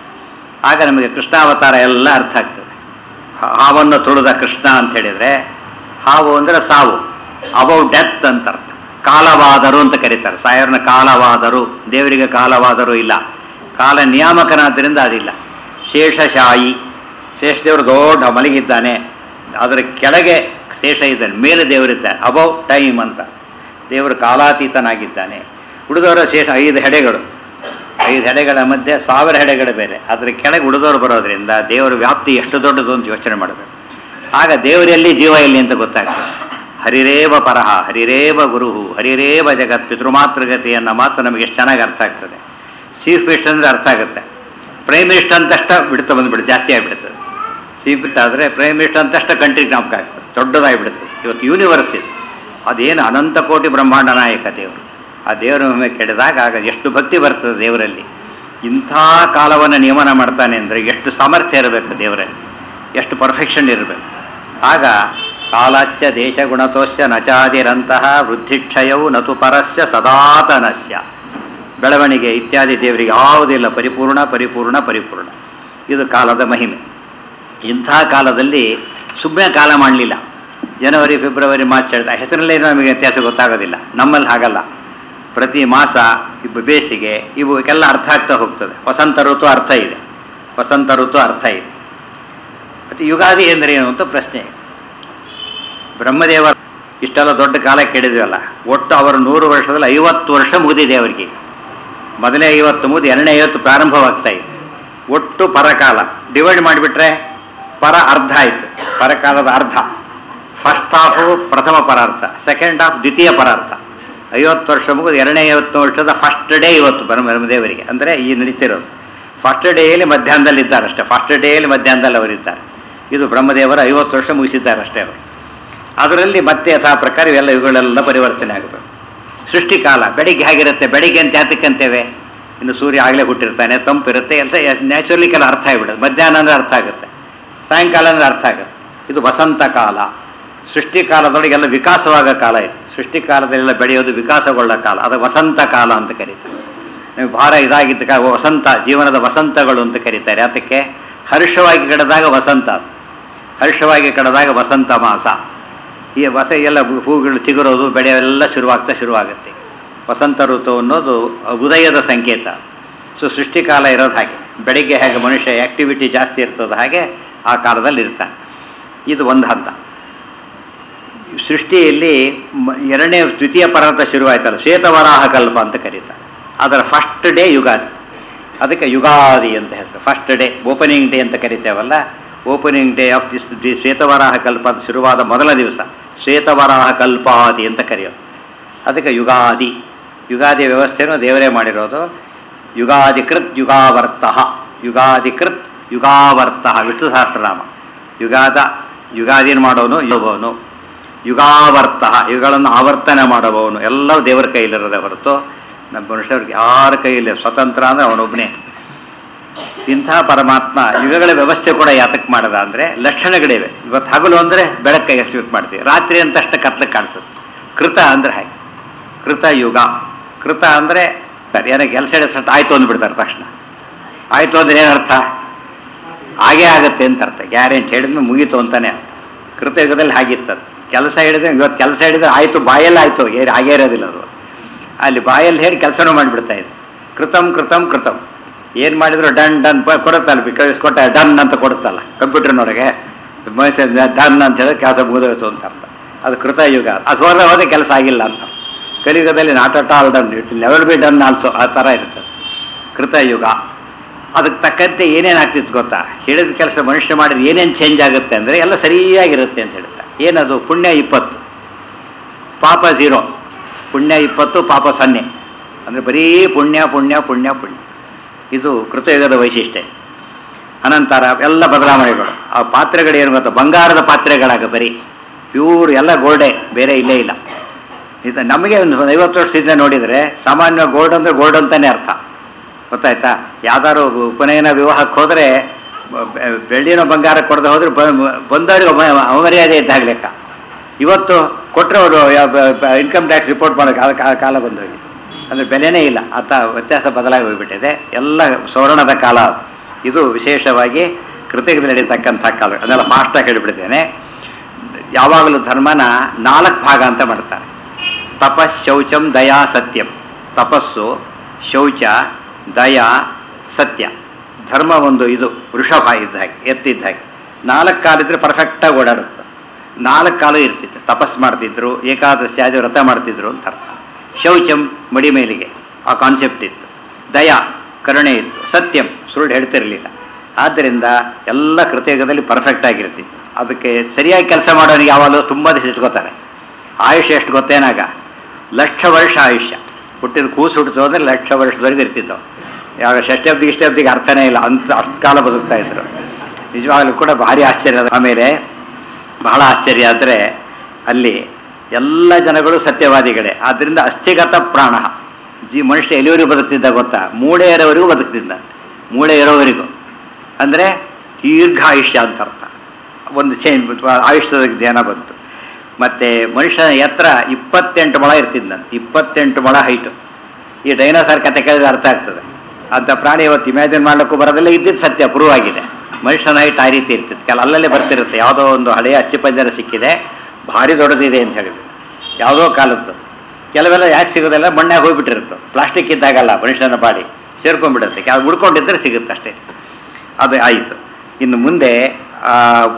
ಆಗ ನಮಗೆ ಕೃಷ್ಣಾವತಾರ ಎಲ್ಲ ಅರ್ಥ ಆಗ್ತದೆ ಹಾ- ಹಾವನ್ನು ತುಳಿದ ಕೃಷ್ಣ ಅಂತ ಹೇಳಿದ್ರೆ ಹಾವು ಅಂದ್ರೆ ಸಾವು ಅಬೌ ಡೆತ್ ಅಂತ ಅರ್ಥ ಕಾಲವಾದರು ಅಂತ ಕರೀತಾರೆ ಸಾಯರ್ನ ಕಾಲವಾದರು ದೇವರಿಗೆ ಕಾಲವಾದರು ಇಲ್ಲ ಕಾಲ ನಿಯಾಮಕನಾದ್ದರಿಂದ ಅದಿಲ್ಲ ಶೇಷಶಾಯಿ ಶೇಷದೇವರು ದೊಡ್ಡ ಮಲಗಿದ್ದಾನೆ ಅದರ ಕೆಳಗೆ ಶೇಷ ಇದ್ದಾನೆ ಮೇಲೆ ದೇವರಿದ್ದಾನೆ ಅಬೌ ಟೈಮ್ ಅಂತ ದೇವರು ಕಾಲಾತೀತನಾಗಿದ್ದಾನೆ ಉಳಿದವರ ಶೇಷ ಐದು ಹೆಡೆಗಳು ಐದು ಹೆಡೆಗಳ ಮಧ್ಯೆ ಸಾವಿರ ಹೆಡೆಗಳು ಬೇರೆ ಅದರ ಕೆಳಗೆ ಉಳಿದವರು ಬರೋದ್ರಿಂದ ದೇವರ ವ್ಯಾಪ್ತಿ ಎಷ್ಟು ದೊಡ್ಡದು ಅಂತ ಯೋಚನೆ ಮಾಡಬೇಕು ಆಗ ದೇವರಲ್ಲಿ ಜೀವ ಎಲ್ಲಿ ಅಂತ ಗೊತ್ತಾಗ್ತದೆ ಹರಿರೇವ ಪರಹ ಹರಿರೇವ ಗುರು ಹರಿರೇವ ಜಗತ್ ಪಿತೃಮಾತೃಗತಿ ಅನ್ನೋ ಮಾತು ನಮಗೆ ಎಷ್ಟು ಚೆನ್ನಾಗಿ ಅರ್ಥ ಆಗ್ತದೆ ಚೀಫ್ ಮಿನಿಸ್ಟರ್ ಅಂದರೆ ಅರ್ಥ ಆಗುತ್ತೆ ಪ್ರೈಮ್ ಮಿನಿಸ್ಟರ್ ಅಂತಷ್ಟ ಬಿಡ್ತಾ ಬಂದ್ಬಿಡುತ್ತೆ ಜಾಸ್ತಿ ಆಗಿಬಿಡ್ತದೆ ಚೀಫ್ ಮಿನಿಸ್ಟರ್ ಆದರೆ ಪ್ರೈಮ್ ಮಿನಿಸ್ಟರ್ ಅಂತಷ್ಟ ಕಂಟ್ರಿ ಜ್ಞಾಪಕ ಆಗ್ತದೆ ದೊಡ್ಡದಾಗಿಬಿಡುತ್ತೆ ಇವತ್ತು ಯೂನಿವರ್ಸ್ ಇದೆ ಅದೇನು ಅನಂತ ಕೋಟಿ ಬ್ರಹ್ಮಾಂಡ ನಾಯಕ ದೇವರು ಆ ದೇವರ ಮೇಲೆ ಕೆಡಿದಾಗ ಆಗ ಎಷ್ಟು ಭಕ್ತಿ ಬರ್ತದೆ ದೇವರಲ್ಲಿ ಇಂಥ ಕಾಲವನ್ನು ನಿಯಮನ ಮಾಡ್ತಾನೆ ಅಂದರೆ ಎಷ್ಟು ಸಾಮರ್ಥ್ಯ ಇರಬೇಕು ದೇವರಲ್ಲಿ ಎಷ್ಟು ಪರ್ಫೆಕ್ಷನ್ ಇರಬೇಕು ಆಗ ಕಾಲಾಚ್ಯ ದೇಶಗುಣತೋಸ್ಯ ನಚಾದಿರಂತಹ ವೃದ್ಧಿಕ್ಷಯವು ನತು ಪರಸ್ಯ ಸದಾತನಸ್ಯ ಬೆಳವಣಿಗೆ ಇತ್ಯಾದಿ ದೇವರಿಗೆ ಯಾವುದಿಲ್ಲ ಪರಿಪೂರ್ಣ ಪರಿಪೂರ್ಣ ಪರಿಪೂರ್ಣ ಇದು ಕಾಲದ ಮಹಿಮೆ ಇಂಥ ಕಾಲದಲ್ಲಿ ಸುಮ್ಮನೆ ಕಾಲ ಮಾಡಲಿಲ್ಲ ಜನವರಿ ಫೆಬ್ರವರಿ ಮಾರ್ಚ್ ಹೇಳ್ತಾ ಹೆಸರಲ್ಲೇ ನಮಗೆ ವ್ಯತ್ಯಾಸ ಗೊತ್ತಾಗೋದಿಲ್ಲ ನಮ್ಮಲ್ಲಿ ಹಾಗಲ್ಲ ಪ್ರತಿ ಮಾಸ ಇವು ಬೇಸಿಗೆ ಇವಕ್ಕೆಲ್ಲ ಅರ್ಥ ಆಗ್ತಾ ಹೋಗ್ತದೆ ವಸಂತ ಋತು ಅರ್ಥ ಇದೆ ವಸಂತ ಋತು ಅರ್ಥ ಇದೆ ಮತ್ತು ಯುಗಾದಿ ಎಂದರೆ ಏನು ಅಂತ ಪ್ರಶ್ನೆ ಬ್ರಹ್ಮದೇವ ಇಷ್ಟೆಲ್ಲ ದೊಡ್ಡ ಕಾಲ ಕೇಳಿದ್ವಲ್ಲ ಒಟ್ಟು ಅವರು ನೂರು ವರ್ಷದಲ್ಲಿ ಐವತ್ತು ವರ್ಷ ಮುಗಿದಿದೆ ಅವರಿಗೆ ಮೊದಲನೇ ಐವತ್ತು ಮುಗಿದು ಎರಡನೇ ಐವತ್ತು ಪ್ರಾರಂಭವಾಗ್ತಾ ಇದೆ ಒಟ್ಟು ಪರಕಾಲ ಡಿವೈಡ್ ಮಾಡಿಬಿಟ್ರೆ ಪರ ಅರ್ಧ ಆಯಿತು ಪರಕಾಲದ ಅರ್ಧ ಫಸ್ಟ್ ಹಾಫು ಪ್ರಥಮ ಪರಾರ್ಥ ಸೆಕೆಂಡ್ ಹಾಫ್ ದ್ವಿತೀಯ ಪರಾರ್ಥ ಐವತ್ತು ವರ್ಷ ಮುಗಿದು ಎರಡನೇ ಐವತ್ತು ವರ್ಷದ ಫಸ್ಟ್ ಡೇ ಇವತ್ತು ಬ್ರಹ್ಮ ಬ್ರಹ್ಮದೇವರಿಗೆ ಅಂದರೆ ಈ ನಡೀತಿರೋದು ಫಸ್ಟ್ ಡೇಯಲ್ಲಿ ಮಧ್ಯಾಹ್ನದಲ್ಲಿ ಇದ್ದಾರೆ ಅಷ್ಟೇ ಫಸ್ಟ್ ಡೇಯಲ್ಲಿ ಮಧ್ಯಾಹ್ನದಲ್ಲಿ ಅವರಿದ್ದಾರೆ ಇದು ಬ್ರಹ್ಮದೇವರು ಐವತ್ತು ವರ್ಷ ಮುಗಿಸಿದ್ದಾರೆ ಅಷ್ಟೇ ಅವರು ಅದರಲ್ಲಿ ಮತ್ತೆ ಯಥಾ ಪ್ರಕಾರ ಇವೆಲ್ಲ ಇವುಗಳೆಲ್ಲ ಪರಿವರ್ತನೆ ಆಗಬೇಕು ಸೃಷ್ಟಿಕಾಲ ಬೆಳಿಗ್ಗೆ ಹೇಗಿರುತ್ತೆ ಬೆಳಿಗ್ಗೆ ಅಂತ ಯಾತಕ್ಕಂತೇವೆ ಇನ್ನು ಸೂರ್ಯ ಆಗಲೇ ಹುಟ್ಟಿರ್ತಾನೆ ತಂಪಿರುತ್ತೆ ಎಲ್ಲ ನ್ಯಾಚುರಲಿ ಕೆಲ ಅರ್ಥ ಆಗಿಬಿಡುತ್ತೆ ಮಧ್ಯಾಹ್ನ ಅಂದರೆ ಅರ್ಥ ಆಗುತ್ತೆ ಸಾಯಂಕಾಲ ಅಂದರೆ ಅರ್ಥ ಆಗುತ್ತೆ ಇದು ವಸಂತ ಕಾಲ ಸೃಷ್ಟಿಕಾಲದೊಳಗೆ ಎಲ್ಲ ವಿಕಾಸವಾಗೋ ಕಾಲ ಇದು ಸೃಷ್ಟಿಕಾಲದಲ್ಲೆಲ್ಲ ಬೆಳೆಯೋದು ವಿಕಾಸಗೊಳ್ಳೋ ಕಾಲ ಅದು ವಸಂತ ಕಾಲ ಅಂತ ಕರೀತಾರೆ ನೀವು ಭಾರ ಇದಾಗಿದ್ದ ಕಾಲ ವಸಂತ ಜೀವನದ ವಸಂತಗಳು ಅಂತ ಕರೀತಾರೆ ಅದಕ್ಕೆ ಹರ್ಷವಾಗಿ ಕಳೆದಾಗ ವಸಂತ ಅದು. ಹರ್ಷವಾಗಿ ಕಳೆದಾಗ ವಸಂತ ಮಾಸ ಈ ಹೊಸ ಎಲ್ಲ ಹೂಗಳು ಚಿಗುರೋದು ಬೆಳೆಯೆಲ್ಲ ಶುರುವಾಗ್ತಾ ಶುರುವಾಗುತ್ತೆ ವಸಂತ ಋತು ಅನ್ನೋದು ಉದಯದ ಸಂಕೇತ ಸೊ ಸೃಷ್ಟಿಕಾಲ ಇರೋದು ಹಾಗೆ ಬೆಳಿಗ್ಗೆ ಹೇಗೆ ಮನುಷ್ಯ ಆ್ಯಕ್ಟಿವಿಟಿ ಜಾಸ್ತಿ ಇರ್ತದೆ ಹಾಗೆ ಆ ಕಾಲದಲ್ಲಿ ಇರ್ತಾನೆ ಇದು ಒಂದು ಹಂತ ಸೃಷ್ಟಿಯಲ್ಲಿ ಮ- ಎರಡನೇ ದ್ವಿತೀಯ ಪರ್ವತ ಶುರುವಾಯ್ತಲ್ಲ ಶ್ವೇತವರಾಹ ಕಲ್ಪ ಅಂತ ಕರೀತಾರೆ ಅದರ ಫಸ್ಟ್ ಡೇ ಯುಗಾದಿ ಅದಕ್ಕೆ ಯುಗಾದಿ ಅಂತ ಹೆಸರು ಫಸ್ಟ್ ಡೇ ಓಪನಿಂಗ್ ಡೇ ಅಂತ ಕರಿತೇವಲ್ಲ opening day of this the ಶ್ವೇತವರಾಹ ಕಲ್ಪ ಅಂತ ಶುರುವಾದ ಮೊದಲ ದಿವಸ ಶ್ವೇತವರಾಹ ಕಲ್ಪಾದಿ ಅಂತ ಕರೆಯೋದು ಅದಕ್ಕೆ ಯುಗಾದಿ ಯುಗಾದಿ ವ್ಯವಸ್ಥೆನೂ ದೇವರೇ ಮಾಡಿರೋದು ಯುಗಾದಿ ಕೃತ್ ಯುಗಾವರ್ತ ಯುಗಾದಿ ಕೃತ್ ಯುಗಾವರ್ತ ವಿಷ್ಣು ಸಹಸ್ರನಾಮ ಯುಗಾದ ಯುಗಾದಿನ ಮಾಡೋನು ಯೋಗವನು ಯುಗಾವರ್ತ ಇವುಗಳನ್ನು ಆವರ್ತನೆ ಮಾಡಬಹುದು ಎಲ್ಲವೂ ದೇವರ ಕೈಲಿರೋದೇ ಹೊರತು ನಮ್ಮ ಮನುಷ್ಯರಿಗೆ ಯಾರ ಕೈಯಲ್ಲಿ ಸ್ವತಂತ್ರ ಅಂದರೆ ಅವನೊಬ್ಬನೇ ಇಂತಹ ಪರಮಾತ್ಮ ಯುಗಗಳ ವ್ಯವಸ್ಥೆ ಕೂಡ ಯಾತಕ್ಕೆ ಮಾಡದ ಅಂದರೆ ಲಕ್ಷಣಗಳಿವೆ ಇವತ್ತು ಹಗಲು ಅಂದರೆ ಬೆಳಗ್ಗೆ ಎಕ್ಸ್ಪೆಕ್ಟ್ ಮಾಡ್ತೀವಿ ರಾತ್ರಿ ಅಂತ ಅಷ್ಟೇ ಕತ್ಲಕ್ಕೆ ಕಾಣಿಸುತ್ತೆ ಕೃತ ಅಂದರೆ ಹಾಗೆ ಕೃತ ಯುಗ ಕೃತ ಅಂದರೆ ಏನೋ ಕೆಲಸ ಹಿಡಿಸಟ್ ಆಯಿತು ಅಂದ್ಬಿಡ್ತಾರೆ ತಕ್ಷಣ ಆಯಿತು ಅಂದ್ರೆ ಏನರ್ಥ ಹಾಗೇ ಆಗುತ್ತೆ ಅಂತ ಅರ್ಥ ಗ್ಯಾರಂಟಿ ಹೇಳಿದ್ಮೇಲೆ ಮುಗೀತು ಅಂತಾನೆ ಅರ್ಥ ಕೃತಯುಗದಲ್ಲಿ ಹಾಗಿತ್ತದು ಕೆಲಸ ಹಿಡಿದ್ರೆ ಇವತ್ತು ಕೆಲಸ ಹಿಡಿದ್ರೆ ಆಯಿತು ಬಾಯಲ್ಲಿ ಆಯಿತು ಏ- ಹಾಗೇ ಇರೋದಿಲ್ಲ ಅದು ಅಲ್ಲಿ ಬಾಯಲ್ಲಿ ಹೇಳಿ ಕೆಲಸನೂ ಮಾಡಿಬಿಡ್ತಾ ಇದೆ ಕೃತಂ ಕೃತಂ ಕೃತಂ ಏನು ಮಾಡಿದ್ರು ಡನ್ ಡನ್ ಪ- ಕೊಡುತ್ತಲ್ಲ ಬಿಕಾಸ್ ಕೊಟ್ಟ ಡನ್ ಅಂತ ಕೊಡುತ್ತಲ್ಲ ಕಂಪ್ಯೂಟರ್ನೊಳಗೆ ಡನ್ ಅಂತ ಹೇಳಿದ್ರೆ ಕೆಲಸ ಮುಗಿದೋಯ್ತು ಅಂತ ಅರ್ಥ ಅದು ಕೃತಯುಗ ಅದು ಹೊರಗೆ ಹೋದ್ರೆ ಕೆಲಸ ಆಗಿಲ್ಲ ಅಂತ ಕಲಿಯುಗದಲ್ಲಿ not at all done it level be done also ಆ ಥರ ಇರ್ತದೆ ಕೃತಯುಗ ಅದಕ್ಕೆ ತಕ್ಕಂತೆ ಏನೇನು ಆಗ್ತಿತ್ತು ಗೊತ್ತಾ ಹೇಳಿದ ಕೆಲಸ ಮನುಷ್ಯ ಮಾಡಿದ್ರೆ ಏನೇನು ಚೇಂಜ್ ಆಗುತ್ತೆ ಅಂದರೆ ಎಲ್ಲ ಸರಿಯಾಗಿರುತ್ತೆ ಅಂತ ಹೇಳ್ತಾರೆ ಏನದು ಪುಣ್ಯ ಇಪ್ಪತ್ತು ಪಾಪ ಝೀರೋ ಪುಣ್ಯ ಇಪ್ಪತ್ತು ಪಾಪ ಸೊನ್ನೆ ಅಂದರೆ ಬರೀ ಪುಣ್ಯ ಪುಣ್ಯ ಪುಣ್ಯ ಪುಣ್ಯ ಇದು ಕೃತಯುಗದ ವೈಶಿಷ್ಟ್ಯ ಅನಂತರ ಎಲ್ಲ ಬದಲಾವಣೆಗಳು ಆ ಪಾತ್ರೆಗಳು ಏನು ಗೊತ್ತಾ ಬಂಗಾರದ ಪಾತ್ರೆಗಳಾಗ ಬರೀ ಪ್ಯೂರ್ ಎಲ್ಲ ಗೋಲ್ಡೇ ಬೇರೆ ಇಲ್ಲೇ ಇಲ್ಲ ಇದು ನಮಗೆ ಒಂದು ಐವತ್ತು ವರ್ಷದಿಂದ ನೋಡಿದರೆ ಸಾಮಾನ್ಯ ಗೋಲ್ಡ್ ಅಂದರೆ ಗೋಲ್ಡ್ ಅಂತಾನೆ ಅರ್ಥ ಗೊತ್ತಾಯ್ತಾ ಯಾವ್ದಾದ್ರು ಉಪನಯನ ವಿವಾಹಕ್ಕೆ ಹೋದರೆ ಬೆಳ್ಳಿನ ಬಂಗಾರ ಕೊಡದೆ ಹೋದ್ರೆ ಬ- ಬಂದವರಿಗೆ ಅವ- ಅವಮರ್ಯಾದೆ ಇದ್ದಾಗ ಲೆಕ್ಕ ಇವತ್ತು ಕೊಟ್ಟರೆ ಅವರು ಇನ್ಕಮ್ ಟ್ಯಾಕ್ಸ್ ರಿಪೋರ್ಟ್ ಮಾಡೋಕೆ ಆ ಕಾ- ಕಾಲ ಬಂದೋಗಿ ಅಂದರೆ ಬೆಲೆನೇ ಇಲ್ಲ ಆತ ವ್ಯತ್ಯಾಸ ಬದಲಾಗಿ ಹೋಗ್ಬಿಟ್ಟಿದೆ ಎಲ್ಲ ಸುವರ್ಣದ ಕಾಲ ಅದು. ಇದು ವಿಶೇಷವಾಗಿ ಕೃತಜ್ಞತೆ ನಡೀತಕ್ಕಂಥ ಕಾಲ ಅದನ್ನೆಲ್ಲ ಫಾಸ್ಟಾಗಿ ಹೇಳಿಬಿಡ್ತೇನೆ ಯಾವಾಗಲೂ ಧರ್ಮನ ನಾಲ್ಕು ಭಾಗ ಅಂತ ಮಾಡ್ತಾರೆ ತಪಸ್ ಶೌಚಂ ದಯಾ ಸತ್ಯಂ ತಪಸ್ಸು ಶೌಚ ದಯಾ ಸತ್ಯ ಧರ್ಮ ಒಂದು ಇದು ವೃಷಭ ಇದ್ದ ಹಾಗೆ ಎತ್ತಿದ್ದ ಹಾಗೆ ನಾಲ್ಕು ಕಾಲಿದ್ರೆ ಪರ್ಫೆಕ್ಟಾಗಿ ಓಡಾಡುತ್ತೆ ನಾಲ್ಕು ಕಾಲು ಇರ್ತಿತ್ತು ತಪಸ್ ಮಾಡ್ತಿದ್ರು ಏಕಾದಶಿ ಆದಿ ವ್ರತ ಮಾಡ್ತಿದ್ರು ಅಂತ ಅರ್ಥ ಶೌಚಂ ಮಡಿ ಮೇಲಿಗೆ ಆ ಕಾನ್ಸೆಪ್ಟ್ ಇತ್ತು ದಯಾ ಕರುಣೆ ಇತ್ತು ಸತ್ಯಂ ಸುಳ್ಳು ಹೇಳ್ತಿರಲಿಲ್ಲ ಆದ್ದರಿಂದ ಎಲ್ಲ ಕೃತಯುಗದಲ್ಲಿ ಪರ್ಫೆಕ್ಟ್ ಆಗಿರ್ತಿತ್ತು ಅದಕ್ಕೆ ಸರಿಯಾಗಿ ಕೆಲಸ ಮಾಡೋನಿಗೆ ಯಾವಾಗಲೂ ತುಂಬ ದಿವಸ ಇಟ್ಕೋತಾರೆ ಆಯುಷ್ಯ ಎಷ್ಟು ಗೊತ್ತೇನಾಗ ಲಕ್ಷ ವರ್ಷ ಆಯುಷ್ಯ ಹುಟ್ಟಿದ ಕೂಸು ಹುಟ್ಟಿತು ಅಂದರೆ ಲಕ್ಷ ವರ್ಷದವರೆಗೂ ಇರ್ತಿದ್ದವು ಯಾವ ಷಷ್ಠಬ್ದಿಗೆ ಇಷ್ಟಬ್ದಿಗೆ ಅರ್ಥನೇ ಇಲ್ಲ ಅಂತ ಅಷ್ಟು ಕಾಲ ಬದುಕ್ತಾ ಇದ್ರು ನಿಜವಾಗ್ಲೂ ಕೂಡ ಭಾರಿ ಆಶ್ಚರ್ಯ ಅದು. ಆಮೇಲೆ ಬಹಳ ಆಶ್ಚರ್ಯ ಆದರೆ ಅಲ್ಲಿ ಎಲ್ಲ ಜನಗಳು ಸತ್ಯವಾದಿಗಳೇ ಆದ್ದರಿಂದ ಅಸ್ಥಿಗತ ಪ್ರಾಣ ಜೀ ಮನುಷ್ಯ ಎಲ್ಲಿವರೆಗೂ ಬದುಕ್ತಿದ್ದ ಗೊತ್ತಾ ಮೂಳೆ ಇರೋವರೆಗೂ ಬದುಕ್ತಿದ್ದ ಮೂಳೆ ಇರೋವರೆಗೂ ಅಂದರೆ ದೀರ್ಘಾಯುಷ್ಯ ಅಂತ ಅರ್ಥ ಒಂದು ಚೇಂಜ್ ಆಯುಷ್ಯದ ಧ್ಯಾನ ಬಂತು ಮತ್ತು ಮನುಷ್ಯನ ಎತ್ತರ ಇಪ್ಪತ್ತೆಂಟು ಮೊಳ ಇರ್ತಿದ್ದಂತೆ ಇಪ್ಪತ್ತೆಂಟು ಮೊಳ ಹೈಟು ಈ ಡೈನೋಸಾರ್ ಕತೆ ಕೇಳಿದ್ರೆ ಅರ್ಥ ಆಗ್ತದೆ ಅಂಥ ಪ್ರಾಣಿ ಇವತ್ತು ಇಮ್ಯಾಜಿನ್ ಮಾಡಲಿಕ್ಕೂ ಬರೋದಿಲ್ಲ ಇದ್ದಿದ್ದು ಸತ್ಯ ಪ್ರೂವ್ ಆಗಿದೆ ಮನುಷ್ಯನ ಹೈಟ್ ಆ ರೀತಿ ಇರ್ತಿತ್ತು ಕೆಲ ಅಲ್ಲಲ್ಲೇ ಬರ್ತಿರುತ್ತೆ ಯಾವುದೋ ಒಂದು ಹಳೆಯ ಅಚ್ಚಿಪಂಜರ ಸಿಕ್ಕಿದೆ ಭಾರಿ ದೊಡ್ಡದಿದೆ ಅಂತ ಹೇಳಿದ್ರು ಯಾವುದೋ ಕಾಲದ್ದು ಕೆಲವೆಲ್ಲ ಯಾಕೆ ಸಿಗೋದಿಲ್ಲ ಮಣ್ಣಾಗ ಹೋಗ್ಬಿಟ್ಟಿರುತ್ತೆ ಪ್ಲಾಸ್ಟಿಕ್ ಇದ್ದಾಗಲ್ಲ ಮನುಷ್ಯನ ಬಾಡಿ ಸೇರ್ಕೊಂಡ್ಬಿಡುತ್ತೆ ಕೆಲವು ಉಳ್ಕೊಂಡಿದ್ದರೆ ಸಿಗುತ್ತೆ ಅಷ್ಟೇ ಅದು ಆಯಿತು ಇನ್ನು ಮುಂದೆ ಆ,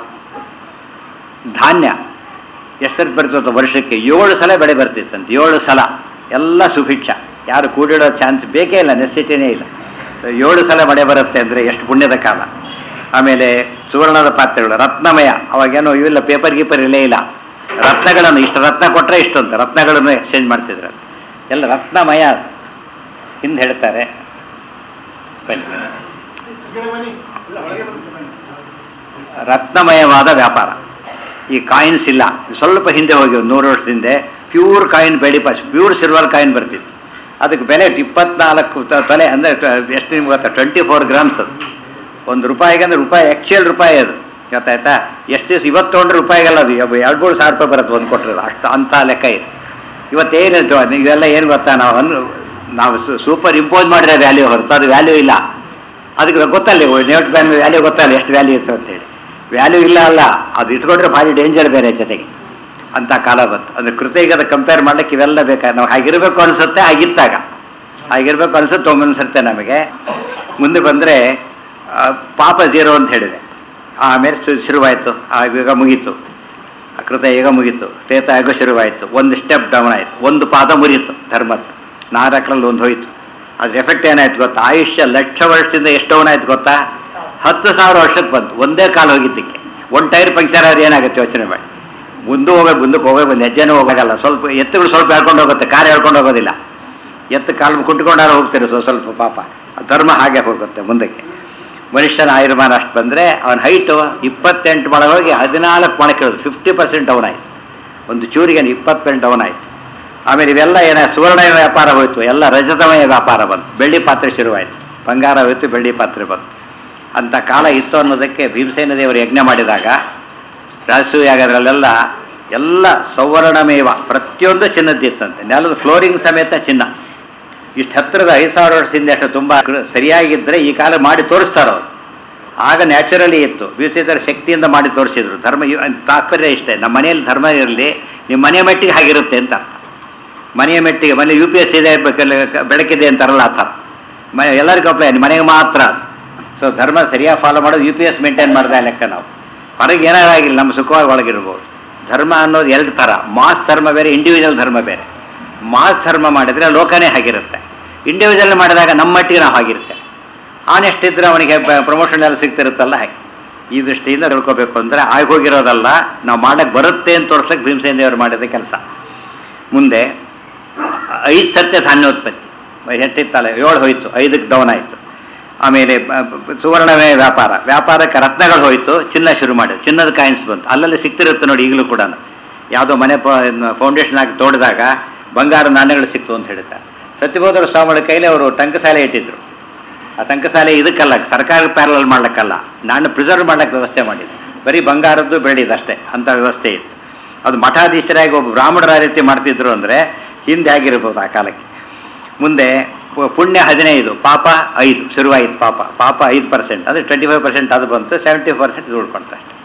ಧಾನ್ಯ ಎಷ್ಟು ಬರ್ತಿತ್ತು ವರ್ಷಕ್ಕೆ ಏಳು ಸಲ ಬೆಳೆ ಬರ್ತಿತ್ತಂತೆ ಏಳು ಸಲ ಎಲ್ಲ ಸುಭಿಕ್ಷ ಯಾರು ಕೂಡಿಡೋ ಚಾನ್ಸ್ ಬೇಕೇ ಇಲ್ಲ ನೆಸಿಟಿನೇ ಇಲ್ಲ ಏಳು ಸಲ ಮಳೆ ಬರುತ್ತೆ ಅಂದರೆ ಎಷ್ಟು ಪುಣ್ಯದ ಕಾಲ ಆಮೇಲೆ ಸುವರ್ಣದ ಪಾತ್ರೆಗಳು ರತ್ನಮಯ ಅವಾಗೇನೋ ಇವೆಲ್ಲ ಪೇಪರ್ ಗೀಪರ್ ಇಲ್ಲೇ ಇಲ್ಲ ರತ್ನಗಳನ್ನು ಇಷ್ಟು ರತ್ನ ಕೊಟ್ಟರೆ ಇಷ್ಟು ಅಂತ ರತ್ನಗಳನ್ನು ಎಕ್ಸ್ಚೇಂಜ್ ಮಾಡ್ತಿದ್ರು ಎಲ್ಲ ರತ್ನಮಯ ಹಿಂದೆ ಹೇಳ್ತಾರೆ ಬನ್ನಿ ರತ್ನಮಯವಾದ ವ್ಯಾಪಾರ ಈ ಕಾಯಿನ್ಸ್ ಇಲ್ಲ ಸ್ವಲ್ಪ ಹಿಂದೆ ಹೋಗಿ ಒಂದು ನೂರು ವರ್ಷದಿಂದ ಪ್ಯೂರ್ ಕಾಯಿನ್ ಬೆಳಿ ಪಾಸ್ ಪ್ಯೂರ್ ಸಿಲ್ವರ್ ಕಾಯಿನ್ ಬರ್ತಿತ್ತು ಅದಕ್ಕೆ ಬೆಲೆ ಇಪ್ಪತ್ನಾಲ್ಕು ತ- ತೊಲೆ ಅಂದರೆ ಎಷ್ಟು ನಿಮ್ಗೆ ಗೊತ್ತಾ ಟ್ವೆಂಟಿ ಫೋರ್ ಗ್ರಾಮ್ಸ್ ಅದು ಒಂದು ರೂಪಾಯಿಗೆ ಅಂದ್ರೆ ರೂಪಾಯಿ ಆ್ಯಕ್ಚುಯಲ್ ರೂಪಾಯಿ ಅದು ಗೊತ್ತಾಯ್ತಾ ಎಷ್ಟು ದಿವಸ ಇವತ್ತು ತೊಗೊಂಡ್ರೆ ರೂಪಾಯಿಗೆಲ್ಲ ಅದು ಇವ- ಎರಡು ಮೂರು ಸಾವಿರ ರೂಪಾಯಿ ಬರುತ್ತೆ ಒಂದು ಕೊಟ್ಟರೆ ಅಷ್ಟು ಅಂಥ ಲೆಕ್ಕ ಇದೆ ಇವತ್ತೇನಿತ್ತು ಇವೆಲ್ಲ ಏನು ಗೊತ್ತಾ ನಾವು ಅನ್ ನಾವು ಸೂಪರ್ ಇಂಪೋಸ್ ಮಾಡಿರೋ ವ್ಯಾಲ್ಯೂ ಹೊರತು ಅದು ವ್ಯಾಲ್ಯೂ ಇಲ್ಲ ಅದಕ್ಕೆ ಗೊತ್ತಲ್ಲ ನೇಟ್ ಬ್ಯಾನ್ ವ್ಯಾಲ್ಯೂ ಗೊತ್ತಲ್ಲ ಎಷ್ಟು ವ್ಯಾಲ್ಯೂ ಇತ್ತು ಅಂತೇಳಿ ವ್ಯಾಲ್ಯೂ ಇಲ್ಲ ಅಲ್ಲ ಅದು ಇಟ್ಕೊಂಡ್ರೆ ಭಾರಿ ಡೇಂಜರ್ ಬೇರೆ ಜೊತೆಗೆ ಅಂತ ಕಾಲ ಬಂತು ಅಂದ್ರೆ ಕೃತಯುಗದ ಕಂಪೇರ್ ಮಾಡ್ಲಿಕ್ಕೆ ಇವೆಲ್ಲ ಬೇಕಾದ್ರೆ ನಾವು ಹಾಗಿರ್ಬೇಕು ಅನಿಸುತ್ತೆ ಹಾಗಿತ್ತಾಗ ಹಾಗಿರ್ಬೇಕು ಅನಿಸುತ್ತೆ ಒಮ್ಮನ್ಸುತ್ತೆ ನಮಗೆ ಮುಂದೆ ಬಂದರೆ ಪಾಪ ಜೀರೋ ಅಂತ ಹೇಳಿದೆ ಆಮೇಲೆ ಶು- ಶುರುವಾಯಿತು ಆ ಯುಗ ಮುಗೀತು ಆ ಕೃತಯುಗ ಮುಗೀತು ತ್ರೇತಾಯುಗ ಶುರುವಾಯಿತು ಒಂದು ಸ್ಟೆಪ್ ಡೌನ್ ಆಯಿತು ಒಂದು ಪಾದ ಮುರಿಯಿತು ಧರ್ಮದ್ದು ನಾಲ್ಕರಲ್ಲಿ ಒಂದು ಹೋಯಿತು ಅದ್ರ ಎಫೆಕ್ಟ್ ಏನಾಯ್ತು ಗೊತ್ತಾ ಆಯುಷ್ಯ ಲಕ್ಷ ವರ್ಷದಿಂದ ಎಷ್ಟು ಡೌನ್ ಆಯ್ತು ಗೊತ್ತಾ ಹತ್ತು ಸಾವಿರ ವರ್ಷಕ್ಕೆ ಬಂತು ಒಂದೇ ಕಾಲು ಹೋಗಿದ್ದಕ್ಕೆ ಒಂದು ಟೈರ್ ಪಂಕ್ಚರ್ ಆದ್ರೆ ಏನಾಗುತ್ತೆ ಯೋಚನೆ ಮಾಡಿ ಮುಂದೆ ಹೋಗೋದು ಮುಂದಕ್ಕೆ ಹೋಗೋದು ಒಂದು ಹೆಜ್ಜೆನೂ ಹೋಗಲ್ಲ ಸ್ವಲ್ಪ ಎತ್ತುಗಳು ಸ್ವಲ್ಪ ಹೇಳ್ಕೊಂಡು ಹೋಗುತ್ತೆ ಕಾರ್ ಹೇಳ್ಕೊಂಡು ಹೋಗೋದಿಲ್ಲ ಎತ್ತು ಕಾಲು ಕುಟ್ಕೊಂಡಾರ ಹೋಗ್ತಾರೆ ಸ್ವಲ್ಪ ಸ್ವಲ್ಪ ಪಾಪ ಆ ಧರ್ಮ ಹಾಗೆ ಹೋಗುತ್ತೆ ಮುಂದಕ್ಕೆ ಮನುಷ್ಯನ ಆಯುರ್ಮಾನ ಅಷ್ಟು ಬಂದರೆ ಅವನ ಹೈಟು ಇಪ್ಪತ್ತೆಂಟು ಮೊಳ ಹೋಗಿ ಹದಿನಾಲ್ಕು ಮೊಳ ಕೇಳೋದು ಫಿಫ್ಟಿ ಪರ್ಸೆಂಟ್ ಡೌನ್ ಆಯಿತು ಒಂದು ಚೂರಿಗೆ ಇಪ್ಪತ್ತೆಂಟು ಡೌನ್ ಆಯಿತು ಆಮೇಲೆ ಇವೆಲ್ಲ ಏನ ಸುವರ್ಣ ವ್ಯಾಪಾರ ಹೋಯ್ತು ಎಲ್ಲ ರಜತಮಯ ವ್ಯಾಪಾರ ಬಂತು ಬೆಳ್ಳಿ ಪಾತ್ರೆ ಶುರುವಾಯಿತು ಬಂಗಾರ ಹೋಯ್ತು ಬೆಳ್ಳಿ ಪಾತ್ರೆ ಬಂತು ಅಂಥ ಕಾಲ ಇತ್ತು ಅನ್ನೋದಕ್ಕೆ ಭೀಮಸೇನ ದೇವರು ಯಜ್ಞ ಮಾಡಿದಾಗ ರಾಜಸೂಯಾಗದ್ರಲ್ಲೆಲ್ಲ ಎಲ್ಲ ಸೌವರ್ಣಮೇವ ಪ್ರತಿಯೊಂದು ಚಿನ್ನದ್ದಿತ್ತಂತೆ ನೆಲದ ಫ್ಲೋರಿಂಗ್ ಸಮೇತ ಚಿನ್ನ ಇಷ್ಟು ಹತ್ತಿರದ ಐದು ಸಾವಿರ ವರ್ಷದಿಂದ ಅಷ್ಟು ತುಂಬ ಸರಿಯಾಗಿದ್ದರೆ ಈ ಕಾಲ ಮಾಡಿ ತೋರಿಸ್ತಾರೆ ಅವರು ಆಗ ನ್ಯಾಚುರಲಿ ಇತ್ತು ಬೀಸಿದರ ಶಕ್ತಿಯಿಂದ ಮಾಡಿ ತೋರಿಸಿದ್ರು ಧರ್ಮ ಇವ್- ತಾತ್ಪರ್ಯ ಇಷ್ಟೇ ನಮ್ಮ ಮನೆಯಲ್ಲಿ ಧರ್ಮ ಇರಲಿ ನಿಮ್ಮ ಮನೆ ಮೆಟ್ಟಿಗೆ ಹಾಗಿರುತ್ತೆ ಅಂತ ಅರ್ಥ ಮನೆಯ ಮೆಟ್ಟಿಗೆ ಮನೆ ಯು ಪಿ ಎಸ್ ಇದೆ ಬೇಕಲ್ಲ- ಬೆಳಕಿದೆ ಅಂತಾರಲ್ಲ ಆ ಥರ ಮನೆ ಎಲ್ಲರಿಗೂ ಅಪ್ಲೈ ಮನೆಗೆ ಮಾತ್ರ ಸೊ ಧರ್ಮ ಸರಿಯಾಗಿ ಫಾಲೋ ಮಾಡೋದು ಯು ಪಿ ಎಸ್ ಮೇಂಟೈನ್ ಮಾಡಿದ ಲೆಕ್ಕ ನಾವು ಹೊರಗೆ ಏನಾಗಿಲ್ಲ ನಮ್ಮ ಸುಖವಾಗಿ ಒಳಗಿರ್ಬೋದು ಧರ್ಮ ಅನ್ನೋದು ಎರಡು ಥರ ಮಾಸ್ ಧರ್ಮ ಬೇರೆ ಇಂಡಿವಿಜುವಲ್ ಧರ್ಮ ಬೇರೆ ಮಾಸ್ ಧರ್ಮ ಮಾಡಿದರೆ ಲೋಕನೇ ಹಾಗಿರುತ್ತೆ ಇಂಡಿವಿಜುವಲ್ ಮಾಡಿದಾಗ ನಮ್ಮ ಮಟ್ಟಿಗೆ ನಾವು ಹಾಗಿರುತ್ತೆ ಆನೆಸ್ಟ್ ಇದ್ರೆ ಅವನಿಗೆ ಪ್ರಮೋಷನ್ ಎಲ್ಲ ಸಿಗ್ತಿರುತ್ತಲ್ಲ ಹಾಗೆ ಈ ದೃಷ್ಟಿಯಿಂದ ತಿಳ್ಕೊಬೇಕು ಅಂದರೆ ಆಗೋಗಿರೋದಲ್ಲ ನಾವು ಮಾಡಕ್ಕೆ ಬರುತ್ತೆ ಅಂತ ತೋರ್ಸಕ್ಕೆ ಭೀಮಸೇನ ದೇವರು ಮಾಡಿದ ಕೆಲಸ ಮುಂದೆ ಐದು ಸತ್ಯ ಧಾನ್ಯೋತ್ಪತ್ತಿ ಎಷ್ಟಿತ್ತಲ್ಲ ಏಳು ಹೋಯ್ತು ಐದಕ್ಕೆ ಡೌನ್ ಆಯಿತು ಆಮೇಲೆ ಬ- ಬ- ಸುವರ್ಣವೇ ವ್ಯಾಪಾರ ವ್ಯಾಪಾರಕ್ಕೆ ರತ್ನಗಳು ಹೋಯ್ತು ಚಿನ್ನ ಶುರು ಮಾಡಿದ್ರು ಚಿನ್ನದ ಕಾಯಿನ್ಸ್ ಬಂತು ಅಲ್ಲಲ್ಲಿ ಸಿಗ್ತಿರುತ್ತೆ ನೋಡಿ ಈಗಲೂ ಕೂಡ ಯಾವುದೋ ಮನೆ ಫೌಂಡೇಶನ್ ಹಾಕಿ ತೋಡಿದಾಗ ಬಂಗಾರ ನಾಣ್ಯಗಳು ಸಿಕ್ತು ಅಂತ ಹೇಳ್ತಾರೆ ಸತ್ಯಬೋಧರ ಸ್ವಾಮಿಗಳ ಕೈಲಿ ಅವರು ಟಂಕಸಾಲೆ ಇಟ್ಟಿದ್ರು ಆ ಟಂಕಸಾಲೆ ಇದಕ್ಕಲ್ಲ ಸರ್ಕಾರ ಪ್ಯಾರಲಲ್ ಮಾಡ್ಲಿಕ್ಕಲ್ಲ ನಾಣ್ಯ ಪ್ರಿಸರ್ವ್ ಮಾಡ್ಲಿಕ್ಕೆ ವ್ಯವಸ್ಥೆ ಮಾಡಿದ್ರು ಬರೀ ಬಂಗಾರದ್ದು ಬೆಳ್ಳಿದ್ದು ಅಷ್ಟೇ ಅಂಥ ವ್ಯವಸ್ಥೆ ಇತ್ತು ಅದು ಮಠಾಧೀಶರಾಗಿ ಒಬ್ಬ ಬ್ರಾಹ್ಮಣರ ಆ ರೀತಿ ಮಾಡ್ತಿದ್ರು ಅಂದರೆ ಹಿಂದೆ ಆಗಿರ್ಬೋದು ಆ ಕಾಲಕ್ಕೆ ಮುಂದೆ ಪು- ಪುಣ್ಯ ಹದಿನೈದು ಪಾಪ ಐದು ಶುರುವಾಯಿತು ಪಾಪ ಪಾಪ ಐದು ಪರ್ಸೆಂಟ್ ಅಂದರೆ ಟ್ವೆಂಟಿ ಫೈವ್ ಪರ್ಸೆಂಟ್ ಅದು ಬಂತು ಸೆವೆಂಟಿ ಪರ್ಸೆಂಟ್ ಇದು ಉಳ್ಕೊಂತ ಅಷ್ಟೆ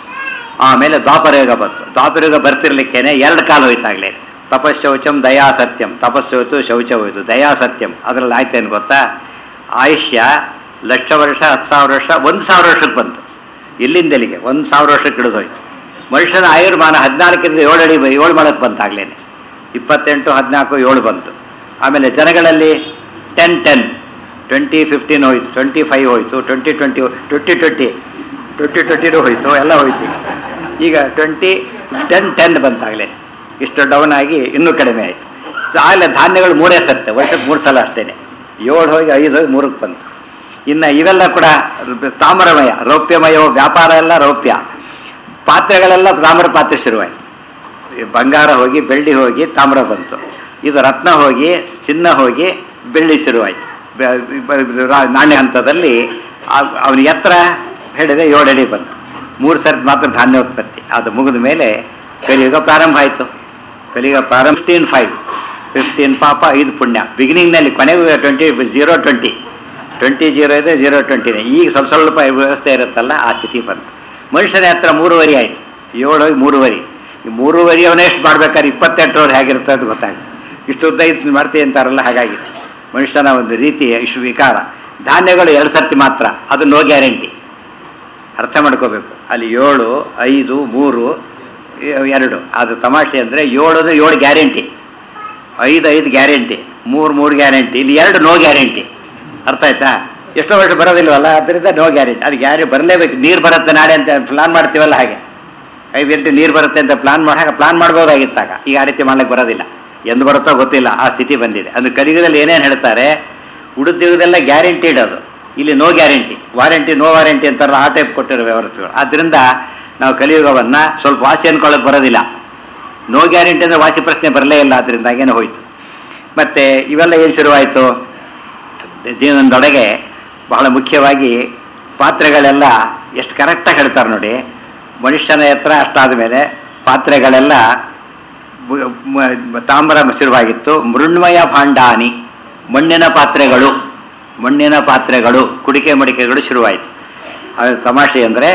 ಆಮೇಲೆ ದ್ವಾಪರಯುಗ ಬಂತು ದ್ವಾಪರಯುಗ ಬರ್ತಿರ್ಲಿಕ್ಕೇನೆ ಎರಡು ಕಾಲ ಹೋಯ್ತಾಗಲೇ ತಪಶೌಚಂ ದಯಾ ಸತ್ಯಂ ತಪಸ್ಸು ಹೋಯ್ತು ಶೌಚ ಹೋಯ್ತು ದಯಾ ಸತ್ಯಂ ಅದರಲ್ಲಿ ಆಯ್ತೇನು ಗೊತ್ತಾ ಆಯುಷ್ಯ ಲಕ್ಷ ವರ್ಷ ಹತ್ತು ಸಾವಿರ ವರ್ಷ ಒಂದು ಸಾವಿರ ವರ್ಷಕ್ಕೆ ಬಂತು ಇಲ್ಲಿಂದ ಎಲ್ಲಿಗೆ ಒಂದು ಸಾವಿರ ವರ್ಷಕ್ಕೆ ಹಿಡಿದು ಹೋಯ್ತು ಮನುಷ್ಯನ ಆಯುರ್ಮಾನ ಹದಿನಾಲ್ಕರಿಂದ ಏಳು ಅಡಿ ಏಳು ಮಾಡಕ್ಕೆ ಬಂತಾಗ್ಲೇನೆ ಇಪ್ಪತ್ತೆಂಟು ಹದಿನಾಲ್ಕು ಏಳು ಬಂತು ಆಮೇಲೆ ಜನಗಳಲ್ಲಿ ಟೆನ್ ಟೆನ್ ಟ್ವೆಂಟಿ ಫಿಫ್ಟೀನ್ ಹೋಯ್ತು ಟ್ವೆಂಟಿ ಫೈವ್ ಹೋಯ್ತು twenty twenty twenty twenty twenty ಟ್ವೆಂಟಿನೂ ಹೋಯ್ತು ಎಲ್ಲ ಹೋಯ್ತು ಈಗ. ಈಗ ಟ್ವೆಂಟಿ ಟೆನ್ ಟೆನ್ ಬಂತಾಗಲೇ ಇಷ್ಟು ಡೌನ್ ಆಗಿ ಇನ್ನೂ ಕಡಿಮೆ ಆಯಿತು ಸೊ ಆಗಲೇ ಧಾನ್ಯಗಳು ಮೂರೇ ಸತ್ತೆ ವರ್ಷಕ್ಕೆ ಮೂರು ಸಲ ಅಷ್ಟೇ ಏಳು ಹೋಗಿ ಐದು ಹೋಗಿ ಮೂರಕ್ಕೆ ಬಂತು ಇನ್ನು ಇವೆಲ್ಲ ಕೂಡ ತಾಮ್ರಮಯ ರೌಪ್ಯಮಯ ವ್ಯಾಪಾರ ಎಲ್ಲ ರೌಪ್ಯ ಪಾತ್ರೆಗಳೆಲ್ಲ ತಾಮ್ರ ಪಾತ್ರೆ ಶುರುವಾಯಿತು ಈ ಬಂಗಾರ ಹೋಗಿ ಬೆಳ್ಳಿ ಹೋಗಿ ತಾಮ್ರ ಬಂತು ಇದು ರತ್ನ ಹೋಗಿ ಚಿನ್ನ ಹೋಗಿ ಬೆಳ್ಳಿ ಶುರುವಾಯಿತು ಬ- ಬ- ರಾ- ನಾಣ್ಯ ಹಂತದಲ್ಲಿ ಆ- ಅವನ ಎತ್ತರ ಹೇಳಿದೆ ಏಳು ಅಡಿ ಬಂತು ಮೂರು ಸರ್ತಿ ಮಾತ್ರ ಧಾನ್ಯೋತ್ಪತ್ತಿ ಅದು ಮುಗಿದ ಮೇಲೆ ಕಲಿಯುಗ ಪ್ರಾರಂಭ ಆಯಿತು ಕಲಿಯುಗ ಪ್ರಾರಂಭ ಫಿಫ್ಟೀನ್ ಫೈವ್ ಫಿಫ್ಟೀನ್ ಪಾಪ ಐದು ಪುಣ್ಯ ಬಿಗಿನಿಂಗ್ನಲ್ಲಿ ಕೊನೆಗೂ twenty zero twenty twenty zero ಇದೆ ಜೀರೋ ಟ್ವೆಂಟಿನೇ ಈಗ ಸ್ವಲ್ಪ ಸ್ವಲ್ಪ ವ್ಯವಸ್ಥೆ ಇರುತ್ತಲ್ಲ ಆ ಸ್ಥಿತಿ ಬಂತು ಮನುಷ್ಯನ ಹತ್ರ ಮೂರುವರೆ ಆಯಿತು ಏಳು ಹೋಗಿ ಮೂರುವರೆ ಈ ಮೂರುವರೆ ಅವನೇ ಎಷ್ಟು ಮಾಡ್ಬೇಕಾದ್ರೆ ಇಪ್ಪತ್ತೆಂಟರವ್ರು ಹೇಗಿರುತ್ತೆ ಅಂತ ಗೊತ್ತಾಗ್ತದೆ ಇಷ್ಟು ಉದ್ದ ಇದು ಮಾಡ್ತೀವಿ ಅಂತಾರಲ್ಲ ಹಾಗಾಗಿ ಮನುಷ್ಯನ ಒಂದು ರೀತಿ ಇಷ್ಟು ವಿಕಾರ ಧಾನ್ಯಗಳು ಎರಡು ಸರ್ತಿ ಮಾತ್ರ ಅದು ನೋ ಗ್ಯಾರಂಟಿ ಅರ್ಥ ಮಾಡ್ಕೋಬೇಕು ಅಲ್ಲಿ ಏಳು ಐದು ಮೂರು ಎ- ಎರಡು ಅದು ತಮಾಷೆ ಅಂದರೆ ಏಳು ಅಂದ್ರೆ ಏಳು ಗ್ಯಾರಂಟಿ ಐದು ಐದು ಗ್ಯಾರಂಟಿ ಮೂರು ಮೂರು ಗ್ಯಾರಂಟಿ ಇಲ್ಲಿ ಎರಡು ನೋ ಗ್ಯಾರಂಟಿ ಅರ್ಥ ಆಯ್ತಾ ಎಷ್ಟೋ ವರ್ಷ ಬರೋದಿಲ್ವಲ್ಲ ಅದರಿಂದ ನೋ ಗ್ಯಾರಂಟಿ ಅದು ಗ್ಯಾರಂಟಿ ಬರಲೇಬೇಕು ನೀರು ಬರುತ್ತೆ ನಾಳೆ ಅಂತ ಪ್ಲಾನ್ ಮಾಡ್ತೀವಲ್ಲ ಹಾಗೆ ಐದು ಗಂಟೆ ನೀರು ಬರುತ್ತೆ ಅಂತ ಪ್ಲಾನ್ ಮಾಡಾಗ ಪ್ಲಾನ್ ಮಾಡ್ಬೋದಾಗಿತ್ತಾಗ ಈಗ ಆ ರೀತಿ ಮಾಡ್ಲಿಕ್ಕೆ ಬರೋದಿಲ್ಲ ಎಂದು ಬರುತ್ತೋ ಗೊತ್ತಿಲ್ಲ ಆ ಸ್ಥಿತಿ ಬಂದಿದೆ ಅದು ಕಲಿಯುಗದಲ್ಲಿ ಏನೇನು ಹೇಳ್ತಾರೆ ಉಳಿದಿರೋದೆಲ್ಲ ಗ್ಯಾರಂಟಿಡ್ ಅದು ಇಲ್ಲಿ no guarantee warranty no warranty ಅಂತಾರಲ್ಲ ಆ ಟೈಪ್ ಕೊಟ್ಟಿರೋ ವ್ಯವಸ್ಥೆಗಳು ಆದ್ದರಿಂದ ನಾವು ಕಲಿಯುಗವನ್ನು ಸ್ವಲ್ಪ ವಾಸಿ ಅನ್ಕೊಳ್ಳೋಕೆ ಬರೋದಿಲ್ಲ ನೋ ಗ್ಯಾರಂಟಿ ಅಂದರೆ ವಾಸಿ ಪ್ರಶ್ನೆ ಬರಲೇ ಇಲ್ಲ ಅದರಿಂದ ಹಾಗೇನೆ ಹೋಯ್ತು ಮತ್ತೆ ಇವೆಲ್ಲ ಏನು ಶುರುವಾಯಿತು ಜೀವನದೊಳಗೆ ಬಹಳ ಮುಖ್ಯವಾಗಿ ಪಾತ್ರೆಗಳೆಲ್ಲ ಎಷ್ಟು ಕರೆಕ್ಟಾಗಿ ಹೇಳ್ತಾರೆ ನೋಡಿ ಮನುಷ್ಯನ ಎತ್ತರ ಅಷ್ಟಾದ ಮೇಲೆ ಪಾತ್ರೆಗಳೆಲ್ಲ ಬು- ಮ- ತಾಮ್ರ ಶುರುವಾಗಿತ್ತು ಮೃಣ್ಮಯ ಭಾಂಡಾನಿ ಮಣ್ಣಿನ ಪಾತ್ರೆಗಳು ಮಣ್ಣಿನ ಪಾತ್ರೆಗಳು ಕುಡಿಕೆ ಮಡಿಕೆಗಳು ಶುರುವಾಯಿತು ಅದು ತಮಾಷೆ ಅಂದರೆ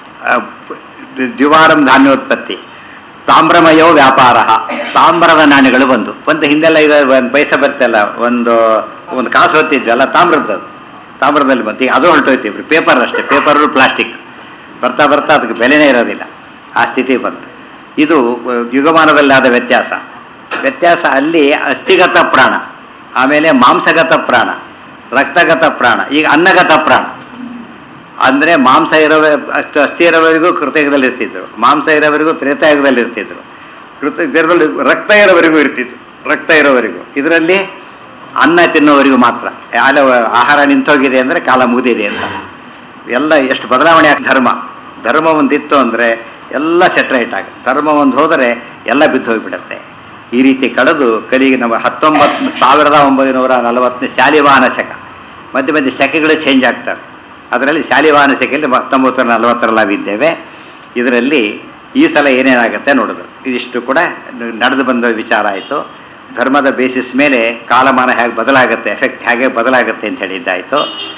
ದ್ವಿವಾರಂ ಧಾನ್ಯೋತ್ಪತ್ತಿ ತಾಮ್ರಮಯೋ ವ್ಯಾಪಾರ ತಾಮ್ರದ ನಾಣ್ಯಗಳು ಬಂದು ಒಂದು ಹಿಂದೆಲ್ಲ ಇದು ಒಂದು ಪೈಸೆ ಬರ್ತಲ್ಲ ಒಂದು ಒಂದು ಕಾಸು ಹೊತ್ತಿದ್ವಲ್ಲ ತಾಮ್ರದ್ದು ತಾಮ್ರದಲ್ಲಿ ಬಂತು ಈಗ ಅದು ಹೊರಟೋಯ್ತೀವಿ ಪೇಪರ್ ಅಷ್ಟೇ ಪೇಪರು ಪ್ಲಾಸ್ಟಿಕ್ ಬರ್ತಾ ಬರ್ತಾ ಅದಕ್ಕೆ ಬೆಲೆನೇ ಇರೋದಿಲ್ಲ ಆ ಸ್ಥಿತಿ ಬಂತು ಇದು ಅಹ್, ಯುಗಮಾನದಲ್ಲಾದ ವ್ಯತ್ಯಾಸ ವ್ಯತ್ಯಾಸ ಅಲ್ಲಿ ಅಸ್ಥಿಗತ ಪ್ರಾಣ ಆಮೇಲೆ ಮಾಂಸಗತ ಪ್ರಾಣ ರಕ್ತಗತ ಪ್ರಾಣ ಈಗ ಅನ್ನಗತ ಪ್ರಾಣ ಅಂದರೆ ಮಾಂಸ ಇರೋ ಅಷ್ಟು ಅಸ್ಥಿ ಇರೋವರೆಗೂ ಕೃತಯುಗದಲ್ಲಿ ಇರ್ತಿದ್ರು ಮಾಂಸ ಇರೋವರೆಗೂ ತ್ರೇತಾಯುಗದಲ್ಲಿ ಇರ್ತಿದ್ರು ಕೃತಯುಗದಲ್ಲಿ ರಕ್ತ ಇರೋವರೆಗೂ ಇರ್ತಿದ್ರು ರಕ್ತ ಇರೋವರೆಗೂ ಇದರಲ್ಲಿ ಅನ್ನ ತಿನ್ನೋವರೆಗೂ ಮಾತ್ರ ಯಾಲ ಆಹಾರ ನಿಂತೋಗಿದೆ ಅಂದರೆ ಕಾಲ ಮುಗಿದಿದೆ ಅಂತ ಎಲ್ಲ ಎಷ್ಟು ಬದಲಾವಣೆ ಆಗ ಧರ್ಮ ಧರ್ಮ ಒಂದಿತ್ತು ಅಂದರೆ ಎಲ್ಲ ಸೆಟ್ರೈಟ್ ಆಗುತ್ತೆ ಧರ್ಮ ಒಂದು ಹೋದರೆ ಎಲ್ಲ ಬಿದ್ದು ಹೋಗಿಬಿಡುತ್ತೆ ಈ ರೀತಿ ಕಳೆದು ಕಲಿಗೆ ನಮ್ಮ ಹತ್ತೊಂಬತ್ತು ಸಾವಿರದ ಒಂಬೈನೂರ ನಲವತ್ತನೇ ಶಾಲಿವಾಹನ ಶಕ ಮಧ್ಯೆ ಮಧ್ಯೆ ಶಕೆಗಳು ಚೇಂಜ್ ಆಗ್ತವೆ ಅದರಲ್ಲಿ ಶಾಲಿವಾಹನ ಶಕೆಯಲ್ಲಿ ಹತ್ತೊಂಬತ್ತು ನಲವತ್ತರಲ್ಲಿ ನಾವಿದ್ದೇವೆ ಇದರಲ್ಲಿ ಈ ಸಲ ಏನೇನಾಗುತ್ತೆ ನೋಡಿದ್ರು ಇದಿಷ್ಟು ಕೂಡ ನಡೆದು ಬಂದ ವಿಚಾರ ಆಯಿತು ಧರ್ಮದ ಬೇಸಿಸ್ ಮೇಲೆ ಕಾಲಮಾನ ಹೇಗೆ ಬದಲಾಗುತ್ತೆ ಎಫೆಕ್ಟ್ ಹೇಗೆ ಬದಲಾಗುತ್ತೆ ಅಂತ ಹೇಳಿದ್ದಾಯಿತು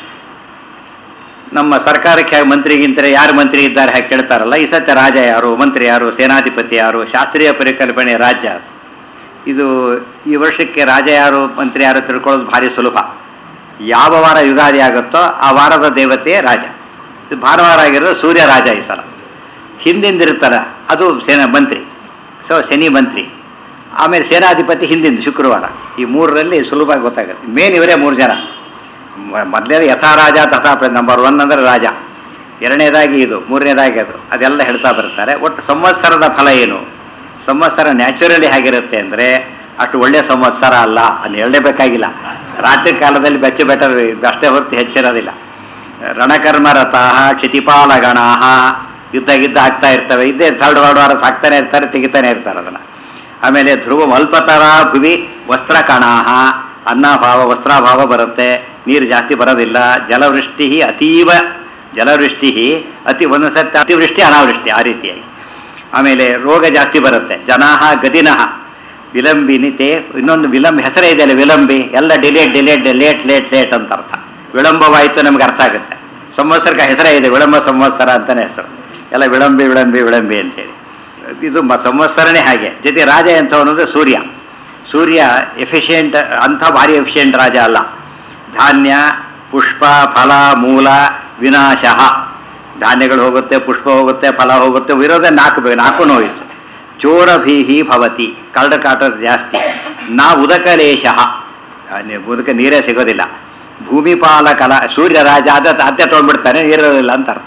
ನಮ್ಮ ಸರ್ಕಾರಕ್ಕೆ ಹೇಗೆ ಮಂತ್ರಿಗಿಂತಲೇ ಯಾರು ಮಂತ್ರಿ ಇದ್ದಾರೆ ಹಾಗೆ ಕೇಳ್ತಾರಲ್ಲ ಈ ಸತ್ಯ ರಾಜ ಯಾರು ಮಂತ್ರಿ ಯಾರು ಸೇನಾಧಿಪತಿ ಯಾರು ಶಾಸ್ತ್ರೀಯ ಪರಿಕಲ್ಪನೆ ರಾಜ್ಯ ಅದು. ಇದು ಈ ವರ್ಷಕ್ಕೆ ರಾಜ ಯಾರು ಮಂತ್ರಿ ಯಾರು ತಿಳ್ಕೊಳ್ಳೋದು ಭಾರಿ ಸುಲಭ ಯಾವ ವಾರ ಯುಗಾದಿ ಆಗುತ್ತೋ ಆ ವಾರದ ದೇವತೆಯೇ ರಾಜ ಇದು ಭಾನುವಾರ ಆಗಿರೋದು ಸೂರ್ಯ ರಾಜ ಈ ಸಲ ಹಿಂದಿಂದಿರ್ತಾರ ಅದು ಸೇನಾ ಮಂತ್ರಿ ಸೊ ಶನಿ ಮಂತ್ರಿ ಆಮೇಲೆ ಸೇನಾಧಿಪತಿ ಹಿಂದಿಂದ ಶುಕ್ರವಾರ ಈ ಮೂರರಲ್ಲಿ ಸುಲಭವಾಗಿ ಗೊತ್ತಾಗುತ್ತೆ ಮೇನ್ ಇವರೇ ಮೂರು ಜನ ಮ- ಮೊದಲೇ ಯಥಾ ರಾಜ ತಥಾ ನಂಬರ್ ಒನ್ ಅಂದರೆ ರಾಜ ಎರಡನೇದಾಗಿ ಇದು ಮೂರನೇದಾಗಿ ಅದು ಅದೆಲ್ಲ ಹೇಳ್ತಾ ಬರ್ತಾರೆ ಒಟ್ಟು ಸಂವತ್ಸರದ ಫಲ ಏನು ಸಂವತ್ಸರ ನ್ಯಾಚುರಲಿ ಹೇಗಿರುತ್ತೆ ಅಂದರೆ ಅಷ್ಟು ಒಳ್ಳೆಯ ಸಂವತ್ಸರ ಅಲ್ಲ ಅಲ್ಲಿ ಹೇಳಲೇಬೇಕಾಗಿಲ್ಲ ರಾತ್ರಿ ಕಾಲದಲ್ಲಿ ಬೆಚ್ಚ ಬೆಟರ್ ಅಷ್ಟೇ ಹೊರತು ಹೆಚ್ಚಿರೋದಿಲ್ಲ ರಣಕರ್ಮರತಾಹ ಕ್ಷಿತಿಪಾಲಗಣಾಹ ಯುದ್ಧ ಗಿದ್ದ ಆಗ್ತಾ ಇರ್ತವೆ ಇದ್ದೇ ಥರ್ಡ್ ವರ್ಲ್ಡ್ ವಾರ ಹಾಕ್ತಾನೆ ಇರ್ತಾರೆ ತೆಗಿತಾನೆ ಇರ್ತಾರೆ ಅದನ್ನು ಆಮೇಲೆ ಧ್ರುವ ಅಲ್ಪತರ ಭುವಿ ವಸ್ತ್ರಕಣಾಹ ಅನ್ನಭಾವ ವಸ್ತ್ರಾಭಾವ ಬರುತ್ತೆ ನೀರು ಜಾಸ್ತಿ ಬರೋದಿಲ್ಲ ಜಲವೃಷ್ಟಿ ಅತೀವ ಜಲವೃಷ್ಟಿ ಅತಿ ಒಂದೊಂದು ಸತಿ ಅತಿವೃಷ್ಟಿ ಅನಾವೃಷ್ಟಿ ಆ ರೀತಿಯಾಗಿ ಆಮೇಲೆ ರೋಗ ಜಾಸ್ತಿ ಬರುತ್ತೆ ಜನಾಹ ಗದಿನಃ ವಿಲಂಬಿನಿತೆ ಇನ್ನೊಂದು ವಿಲಂಬ ಹೆಸರೇ ಇದೆಯಲ್ಲ ವಿಲಂಬಿ ಎಲ್ಲ delayed delayed late late late ಅಂತ ಅರ್ಥ ವಿಳಂಬವಾಯಿತು ನಮ್ಗೆ ಅರ್ಥ ಆಗುತ್ತೆ ಸಂವತ್ಸರಕ್ಕೆ ಹೆಸರೇ ಇದೆ ವಿಳಂಬ ಸಂವತ್ಸರ ಅಂತಾನೆ ಹೆಸರು ಎಲ್ಲ ವಿಳಂಬಿ ವಿಳಂಬಿ ವಿಳಂಬಿ ಅಂತೇಳಿ ಇದು ಮ ಸಂವತ್ಸರನೇ ಹಾಗೆ ಜೊತೆ ರಾಜ ಎಂಥವನು ಅಂದರೆ ಸೂರ್ಯ ಸೂರ್ಯ ಎಫಿಷಿಯೆಂಟ್ ಅಂಥ ಭಾರಿ ಎಫಿಷಿಯೆಂಟ್ ರಾಜ ಅಲ್ಲ ಧಾನ್ಯ ಪುಷ್ಪ ಫಲ ಮೂಲ ವಿನಾಶ ಧಾನ್ಯಗಳು ಹೋಗುತ್ತೆ ಪುಷ್ಪ ಹೋಗುತ್ತೆ ಫಲ ಹೋಗುತ್ತೆ ಇರೋದೇ ನಾಲ್ಕು ಬೇ- ನಾಲ್ಕು ಹೋಯಿತು ಚೋರಭೀಹಿ ಭವತಿ ಕಳ್ಳರ ಕಾಟ ಜಾಸ್ತಿ ನಾ ಉದಕಲೇಶ ಉದಕ ನೀರೇ ಸಿಗೋದಿಲ್ಲ ಭೂಮಿಪಾಲ ಕಲ ಸೂರ್ಯ ರಾಜ ಅದ ಅತ್ತೆ ತೊಗೊಂಡ್ಬಿಡ್ತಾನೆ ನೀರಿರೋದಿಲ್ಲ ಅಂತ ಅರ್ಥ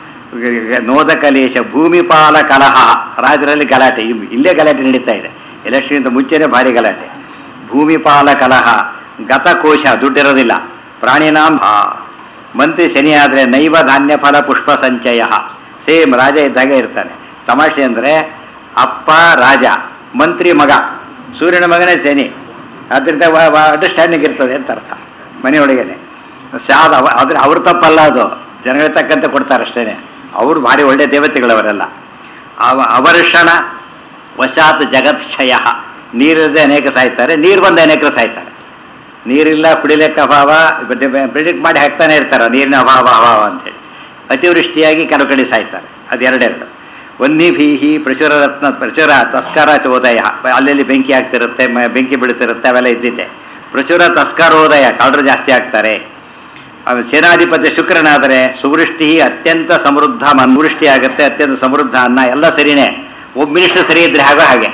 ನೋದಕಲೇಶ ಭೂಮಿಪಾಲ ಕಲಹ ರಾಜರಲ್ಲಿ ಗಲಾಟೆ ಇವ್- ಇಲ್ಲೇ ಗಲಾಟೆ ನಡೀತಾ ಇದೆ ಎಲೆಕ್ಷನ್ಗಿಂತ ಮುಂಚೆನೇ ಭಾರಿ ಗಲಾಟೆ ಭೂಮಿಪಾಲ ಕಲಹ ಗತಕೋಶ ದುಡ್ಡಿರೋದಿಲ್ಲ ಪ್ರಾಣಿನಾಂ ಆ, ಮಂತ್ರಿ ಶನಿ ಆದರೆ ನೈವ ಧಾನ್ಯ ಫಲ ಪುಷ್ಪ ಸಂಚಯ ಸೇಮ್ ರಾಜ ಇದ್ದಾಗೆ ಇರ್ತಾನೆ ತಮಾಷೆ ಅಂದರೆ ಅಪ್ಪ ರಾಜ ಮಂತ್ರಿ ಮಗ ಸೂರ್ಯನ ಮಗನೇ ಶನಿ ಆದ್ದರಿಂದ ಅಂಡರ್ಸ್ಟ್ಯಾಂಡಿಂಗ್ ಇರ್ತದೆ ಅಂತ ಅರ್ಥ ಮನೆಯೊಳಗೇನೆ ಸ್ಯಾದ ಅವ ಆದರೆ ಅವ್ರ ತಪ್ಪಲ್ಲ ಅದು ಜನಗಳಿಗೆ ತಕ್ಕಂತೆ ಕೊಡ್ತಾರೆ ಅಷ್ಟೇನೆ ಅವರು ಭಾರಿ ಒಳ್ಳೆ ದೇವತೆಗಳವರೆಲ್ಲ ಅವ ಅವರ್ಷಣ ವಶಾತ್ ಜಗತ್ಕ್ಷಯ ನೀರಿಲ್ಲದೆ ಅನೇಕ ಸಾಯ್ತಾರೆ ನೀರು ಬಂದ ಅನೇಕರು ಸಾಯ್ತಾರೆ ನೀರಿಲ್ಲ ಕುಡಿಲಿಕ್ಕೆ ಅಭಾವ ಪ್ರಿಡಿಕ್ಟ್ ಮಾಡಿ ಹಾಕ್ತಾನೆ ಇರ್ತಾರೆ ನೀರಿನ ಅಭಾವ ಅಭಾವ ಅಂತೇಳಿ ಅತಿವೃಷ್ಟಿಯಾಗಿ ಕೆಲವು ಕಡೆ ಸಾಯ್ತಾರೆ ಅದು ಎರಡೆರಡು ವನ್ನಿ ಭೀಹಿ ಪ್ರಚುರ ರತ್ನ ಪ್ರಚುರ ತಸ್ಕರ ಚೋದಯ ಅಲ್ಲಲ್ಲಿ ಬೆಂಕಿ ಆಗ್ತಿರುತ್ತೆ ಮ- ಬೆಂಕಿ ಬೀಳ್ತಿರುತ್ತೆ ಅವೆಲ್ಲ ಇದ್ದಿದೆ ಪ್ರಚುರ ತಸ್ಕರೋದಯ ಕಳ್ಳರು ಜಾಸ್ತಿ ಆಗ್ತಾರೆ ಆಮೇಲೆ ಸೇನಾಧಿಪತಿ ಶುಕ್ರನಾದರೆ ಸುವೃಷ್ಟಿ ಅತ್ಯಂತ ಸಮೃದ್ಧ ಮನ್ವೃಷ್ಟಿ ಆಗುತ್ತೆ ಅತ್ಯಂತ ಸಮೃದ್ಧ ಅನ್ನ ಎಲ್ಲ ಸರಿನೇ ಒಬ್ಬ ಮಿನಿಸ್ಟರ್ ಸರಿ ಇದ್ರೆ ಹಾಗೋ ಹಾಗೆ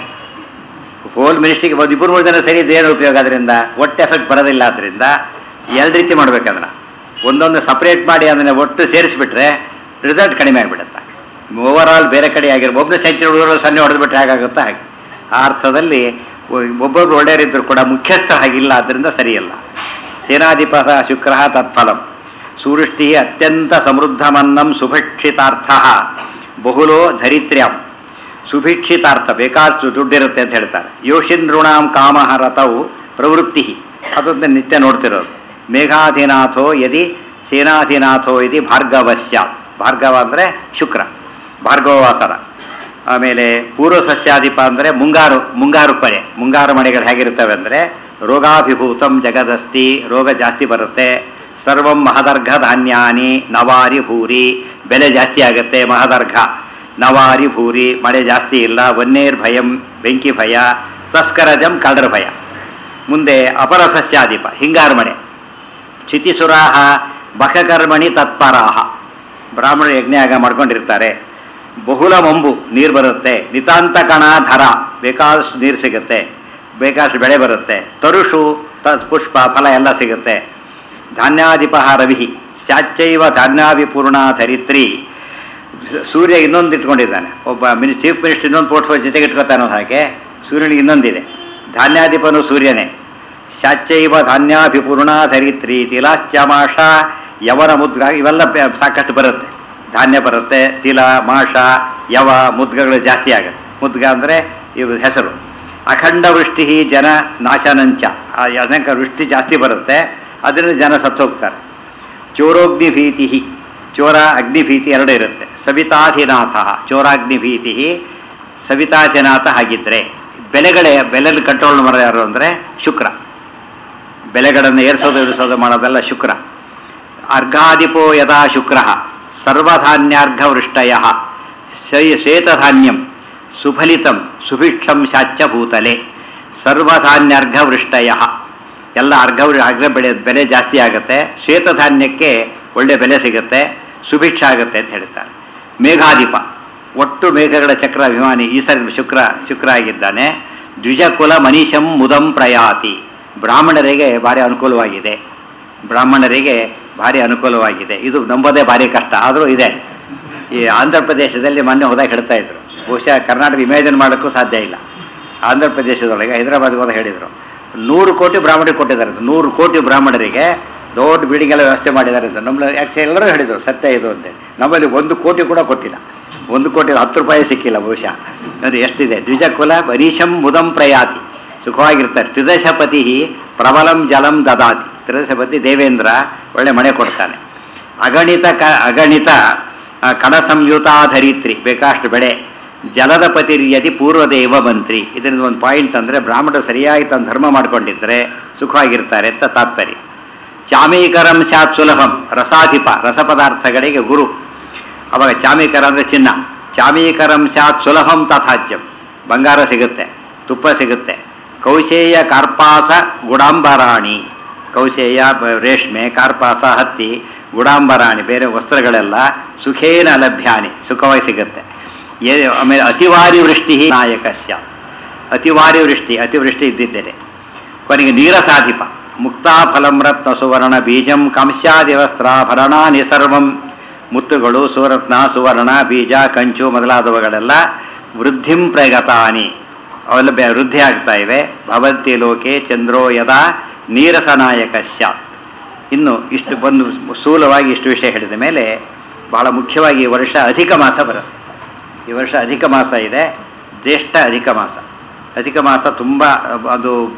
ಹೋಲ್ ಮಿನಿಸ್ಟ್ರಿಗೆ ಒಂದು ಇಬ್ಬರು ಮೂರು ಜನ ಸರಿ ಇದ್ರೆ ಏನು ಉಪಯೋಗ ಅದರಿಂದ ಒಟ್ಟು ಎಫೆಕ್ಟ್ ಬರೋದಿಲ್ಲ ಅದರಿಂದ ಎರಡು ರೀತಿ ಮಾಡ್ಬೇಕಂದ್ರೆ ಒಂದೊಂದು ಸಪ್ರೇಟ್ ಮಾಡಿ ಅದನ್ನ ಒಟ್ಟು ಸೇರಿಸ್ಬಿಟ್ರೆ ರಿಸಲ್ಟ್ ಕಡಿಮೆ ಆಗಿಬಿಡುತ್ತೆ ಓವರ್ ಆಲ್ ಬೇರೆ ಕಡೆ ಆಗಿರೋ ಒಬ್ಬರು ಸೆಂಚುರಿ ಹುಡುಗರು ಸೊನ್ನೆ ಹೊಡೆದ್ಬಿಟ್ರೆ ಹೇಗಾಗುತ್ತೋ ಹಾಗೆ ಆ ಅರ್ಥದಲ್ಲಿ ಒಬ್ಬೊಬ್ರು ಒಳ್ಳೆಯರಿದ್ರು ಕೂಡ ಮುಖ್ಯಸ್ಥ ಹಾಗಿಲ್ಲ ಅದರಿಂದ ಸರಿಯಲ್ಲ ಸೇನಾಧಿಪ ಶುಕ್ರ ತತ್ಫಲಂ ಸುವೃಷ್ಟಿ ಅತ್ಯಂತ ಸಮೃದ್ಧಮನ್ನಂ ಸುಭಿಕ್ಷಿತಾರ್ಥ ಬಹುಲೋ ಧರಿತ್ರ್ಯಂ ಸುಭಿಕ್ಷಿತಾರ್ಥ ಬೇಕಾದಷ್ಟು ದುಡ್ಡಿರುತ್ತೆ ಅಂತ ಹೇಳ್ತಾರೆ ಯೋಷಿನ್ ಋಣಾಂ ಕಾಮಹ ರಥವು ಪ್ರವೃತ್ತಿ ಅದೊಂದು ನಿತ್ಯ ನೋಡ್ತಿರೋದು ಮೇಘಾಧಿನಾಥೋ ಯದಿ ಸೇನಾಧಿನಾಥೋ ಯದಿ ಭಾರ್ಗವಸ್ಯ ಭಾರ್ಗವ ಅಂದರೆ ಶುಕ್ರ ಭಾರ್ಗವವಾಸರ ಆಮೇಲೆ ಪೂರ್ವ ಸಸ್ಯಾಧಿಪ ಅಂದರೆ ಮುಂಗಾರು ಮುಂಗಾರು ಪಡೆ ಮುಂಗಾರು ಮಳೆಗಳು ಹೇಗಿರ್ತವೆ ಅಂದರೆ ರೋಗಾಭಿಭೂತಂ ಜಗದಸ್ತಿ ರೋಗ ಜಾಸ್ತಿ ಬರುತ್ತೆ ಸರ್ವಂ ಮಹದರ್ಘ ಧಾನ್ಯಾನಿ ನವಾರಿ ಭೂರಿ ಬೆಲೆ ಜಾಸ್ತಿ ಆಗುತ್ತೆ ಮಹದರ್ಘ ನವಾರಿ ಭೂರಿ ಮಳೆ ಜಾಸ್ತಿ ಇಲ್ಲ ವನ್ನೇರ್ ಭಯಂ ಬೆಂಕಿ ಭಯ ತಸ್ಕರಜಂ ಕಳ್ಳರ ಭಯ ಮುಂದೆ ಅಪರ ಸಸ್ಯಾಧಿಪ ಹಿಂಗಾರು ಮಳೆ ಕ್ಷಿತಿಸುರಾಹ ಬಕಕರ್ಮಣಿ ತತ್ಪರಾಹ ಬ್ರಾಹ್ಮಣರು ಯಜ್ಞಯಾಗ ಮಾಡ್ಕೊಂಡಿರ್ತಾರೆ ಬಹುಲ ಮಂಬು ನೀರು ಬರುತ್ತೆ ನಿತಾಂತ ಕಣ ಧರ ಬೇಕಾದಷ್ಟು ನೀರು ಸಿಗುತ್ತೆ ಬೇಕಾದಷ್ಟು ಬೆಳೆ ಬರುತ್ತೆ ತರುಷು ತತ್ ಪುಷ್ಪ ಫಲ ಎಲ್ಲ ಸಿಗುತ್ತೆ ಧಾನ್ಯಾಧಿಪ ರವಿ ಸ್ಯಾಚ್ಚೈವ ಧಾನ್ಯಾಭಿಪೂರ್ಣ ಧರಿತ್ರಿ ಸೂರ್ಯ ಇನ್ನೊಂದು ಇಟ್ಕೊಂಡಿದ್ದಾನೆ ಒಬ್ಬ ಮಿನಿ ಚೀಫ್ ಮಿನಿಸ್ಟರ್ ಇನ್ನೊಂದು ಪೋರ್ಟ್ಫೋಲಿಯೋ ಜೊತೆಗೆ ಇಟ್ಕೊತಾನೋ ಹಾಗೆ ಸೂರ್ಯನಿಗೆ ಇನ್ನೊಂದಿದೆ ಧಾನ್ಯಾಧಿಪನು ಸೂರ್ಯನೇ ಶಾಚೈವ ಧಾನ್ಯಾಭಿಪೂರ್ಣ ಧರಿತ್ರಿ ತಿಲಾಶ್ಚಮಾಷ ಯವನ ಮುದ್ಗ ಇವೆಲ್ಲ ಬೆ- ಸಾಕಷ್ಟು ಬರುತ್ತೆ ಧಾನ್ಯ ಬರುತ್ತೆ ತಿಲ ಮಾಷ ಯವ ಮುದ್ಗಗಳು ಜಾಸ್ತಿ ಆಗುತ್ತೆ ಮುದ್ಗ ಅಂದರೆ ಇವು ಹೆಸರು ಅಖಂಡ ವೃಷ್ಟಿ ಜನ ನಾಶನಂಚ ಆ ಅನೇಕ ವೃಷ್ಟಿ ಜಾಸ್ತಿ ಬರುತ್ತೆ ಅದರಿಂದ ಜನ ಸತ್ತು ಹೋಗ್ತಾರೆ ಚೋರೋಗ್ನಿ ಭೀತಿ ಚೋರ ಅಗ್ನಿಭೀತಿ ಎರಡು ಇರುತ್ತೆ ಸವಿತಾಧಿನಾಥ ಚೋರಾಗ್ನಿಭೀತಿ ಸವಿತಾಧಿನಾಥ ಹಾಗಿದ್ರೆ ಬೆಲೆಗಳೇ ಬೆಲೆ ಕಂಟ್ರೋಲ್ ಮಾಡೋ ಯಾರು ಅಂದರೆ ಶುಕ್ರ ಬೆಲೆಗಳನ್ನು ಏರಿಸೋದು ಇಳಿಸೋದು ಮಾಡೋದೆಲ್ಲ ಶುಕ್ರ ಅರ್ಘಾಧಿಪೋ ಯದಾ ಶುಕ್ರ ಸರ್ವಧಾನ್ಯಾರ್ಘ ವೃಷ್ಟಯ ಶ್ವೇತಧಾನ್ಯಂ ಸುಫಲಿತಂ ಸುಭಿಕ್ಷಂ ಶಾಚ್ಯ ಭೂತಲೆ ಸರ್ವಧಾನ್ಯಾರ್ಘ ವೃಷ್ಟಯ ಎಲ್ಲ ಅರ್ಘ ಅರ್ಘ ಬೆಳೆ ಬೆಲೆ ಜಾಸ್ತಿ ಆಗುತ್ತೆ ಶ್ವೇತಧಾನ್ಯಕ್ಕೆ ಒಳ್ಳೆ ಬೆಲೆ ಸಿಗುತ್ತೆ ಸುಭಿಕ್ಷ ಆಗುತ್ತೆ ಅಂತ ಹೇಳ್ತಾರೆ ಮೇಘಾಧಿಪ ಒಟ್ಟು ಮೇಘಗಳ ಚಕ್ರ ಅಭಿಮಾನಿ ಈ ಸರಿ ಶುಕ್ರ ಶುಕ್ರ ಆಗಿದ್ದಾನೆ ದ್ವಿಜಕುಲ ಮನೀಷಂ ಮುದಂ ಪ್ರಯಾತಿ ಬ್ರಾಹ್ಮಣರಿಗೆ ಭಾರಿ ಅನುಕೂಲವಾಗಿದೆ ಬ್ರಾಹ್ಮಣರಿಗೆ ಭಾರಿ ಅನುಕೂಲವಾಗಿದೆ ಇದು ನಂಬೋದೇ ಭಾರಿ ಕಷ್ಟ ಆದರೂ ಇದೆ ಈ ಆಂಧ್ರ ಪ್ರದೇಶದಲ್ಲಿ ಮೊನ್ನೆ ಹೋದಾಗ ಹೇಳ್ತಾ ಇದ್ರು ಬಹುಶಃ ಕರ್ನಾಟಕ ಇಮ್ಯಾಜಿನ್ ಮಾಡೋಕ್ಕೂ ಸಾಧ್ಯ ಇಲ್ಲ ಆಂಧ್ರ ಪ್ರದೇಶದೊಳಗೆ ಹೈದರಾಬಾದ್ಗೆ ಹೋದಾಗ ಹೇಳಿದರು ನೂರು ಕೋಟಿ ಬ್ರಾಹ್ಮಣರಿಗೆ ಕೊಟ್ಟಿದ್ದಾರೆ ಅಂತ. ನೂರು ಕೋಟಿ ಬ್ರಾಹ್ಮಣರಿಗೆ ದೊಡ್ಡ ಬಿಲ್ಡಿಂಗ್ ಎಲ್ಲ ವ್ಯವಸ್ಥೆ ಮಾಡಿದ್ದಾರೆ ಅಂತ ನಮ್ಮ ಆ್ಯಕ್ಚುಲಿ ಎಲ್ಲರೂ ಹೇಳಿದರು ಸತ್ಯ ಇದು ಅಂತೇಳಿ ನಮ್ಮಲ್ಲಿ ಒಂದು ಕೋಟಿ ಕೂಡ ಕೊಟ್ಟಿಲ್ಲ ಒಂದು ಕೋಟಿ ಹತ್ತು ರೂಪಾಯಿ ಸಿಕ್ಕಿಲ್ಲ ಬಹುಶಃ ಅದು ಎಷ್ಟಿದೆ ದ್ವಿಜಕುಲ ಬರೀಶಂ ಮುದಂ ಪ್ರಯಾತಿ ಸುಖವಾಗಿರ್ತಾರೆ ತ್ರಿದಶಪತಿ ಪ್ರಬಲಂ ಜಲಂ ದದಾತಿ ತ್ರಿದಶಪತಿ ದೇವೇಂದ್ರ ಒಳ್ಳೆ ಮಳೆ ಕೊಡ್ತಾನೆ ಅಗಣಿತ ಕ ಅಗಣಿತ ಆ, ಕಣ ಸಂಯುತಾಧರಿತ್ರಿ ಬೇಕಾಷ್ಟು ಬೆಳೆ ಜಲದ ಪತಿರ್ಯದಿ ಪೂರ್ವದೇವ ಮಂತ್ರಿ ಇದರಿಂದ ಒಂದು ಪಾಯಿಂಟ್ ಅಂದರೆ ಬ್ರಾಹ್ಮಣರು ಸರಿಯಾಗಿ ತನ್ನ ಧರ್ಮ ಮಾಡ್ಕೊಂಡಿದ್ರೆ ಸುಖವಾಗಿರ್ತಾರೆ ಅಂತ ತಾತ್ಪರ್ಯ ಚಾಮೀಕರಂ ಸ್ಯಾತ್ ಸುಲಭಂ ರಸಾಧಿಪ ರಸಪದಾರ್ಥಗಳಿಗೆ ಗುರು ಅವಾಗ ಚಾಮೀಕರ ಅಂದರೆ ಚಿನ್ನ ಚಾಮೀಕರಂ ಸ್ಯಾತ್ ಸುಲಭಂ ತಥಾಚ್ಯಂ ಬಂಗಾರ ಸಿಗುತ್ತೆ ತುಪ್ಪ ಸಿಗುತ್ತೆ ಕೌಶೇಯ ಕಾರ್ಪಾಸ ಗುಡಾಂಬರಾಣಿ ಕೌಶೇಯ ಬ- ರೇಷ್ಮೆ ಕಾರ್ಪಾಸ ಹತ್ತಿ ಗುಡಾಂಬರಾಣಿ ಬೇರೆ ವಸ್ತ್ರಗಳೆಲ್ಲ ಸುಖೇನ ಲಭ್ಯಾನಿ ಸುಖವಾಗಿ ಸಿಗುತ್ತೆ ಏ- ಆಮೇಲೆ ಅತಿವಾರಿ ವೃಷ್ಟಿ ನಾಯಕಸ್ಯ ಅತಿವಾರಿ ವೃಷ್ಟಿ ಅತಿವೃಷ್ಟಿ ಇದ್ದಿದ್ದೇನೆ ಕೊನೆಗೆ ನೀರಸಾಧಿಪ ಮುಕ್ತಾಫಲಂ ರತ್ನ ಸುವರ್ಣ ಬೀಜಂ ಕಂಸ್ಯಾದಿ ವಸ್ತ್ರಾಭರಣಾನಿ ಸರ್ವಂ ಮುತ್ತುಗಳು ಸುರತ್ನ ಸುವರ್ಣ ಬೀಜ ಕಂಚು ಮೊದಲಾದವುಗಳೆಲ್ಲ ವೃದ್ಧಿಂ ಪ್ರಗತಾನಿ ಅವೆಲ್ಲ ಬೆ- ವೃದ್ಧಿ ಆಗ್ತಾ ಇವೆ ಭವಂತಿ ಲೋಕೆ ಚಂದ್ರೋ ಯದಾ ನೀರಸನಾಯಕ ಸ್ಯಾತ್ ಇನ್ನು ಇಷ್ಟು ಬಂದು ಸ್ಥೂಲವಾಗಿ ಇಷ್ಟು ವಿಷಯ ಹೇಳಿದ ಮೇಲೆ ಬಹಳ ಮುಖ್ಯವಾಗಿ ಈ ವರ್ಷ ಅಧಿಕ ಮಾಸ ಬರುತ್ತೆ ಈ ವರ್ಷ ಅಧಿಕ ಮಾಸ ಇದೆ ಜ್ಯೇಷ್ಠ ಅಧಿಕ ಮಾಸ ಅಧಿಕ ಮಾಸ ತುಂಬ ಅದು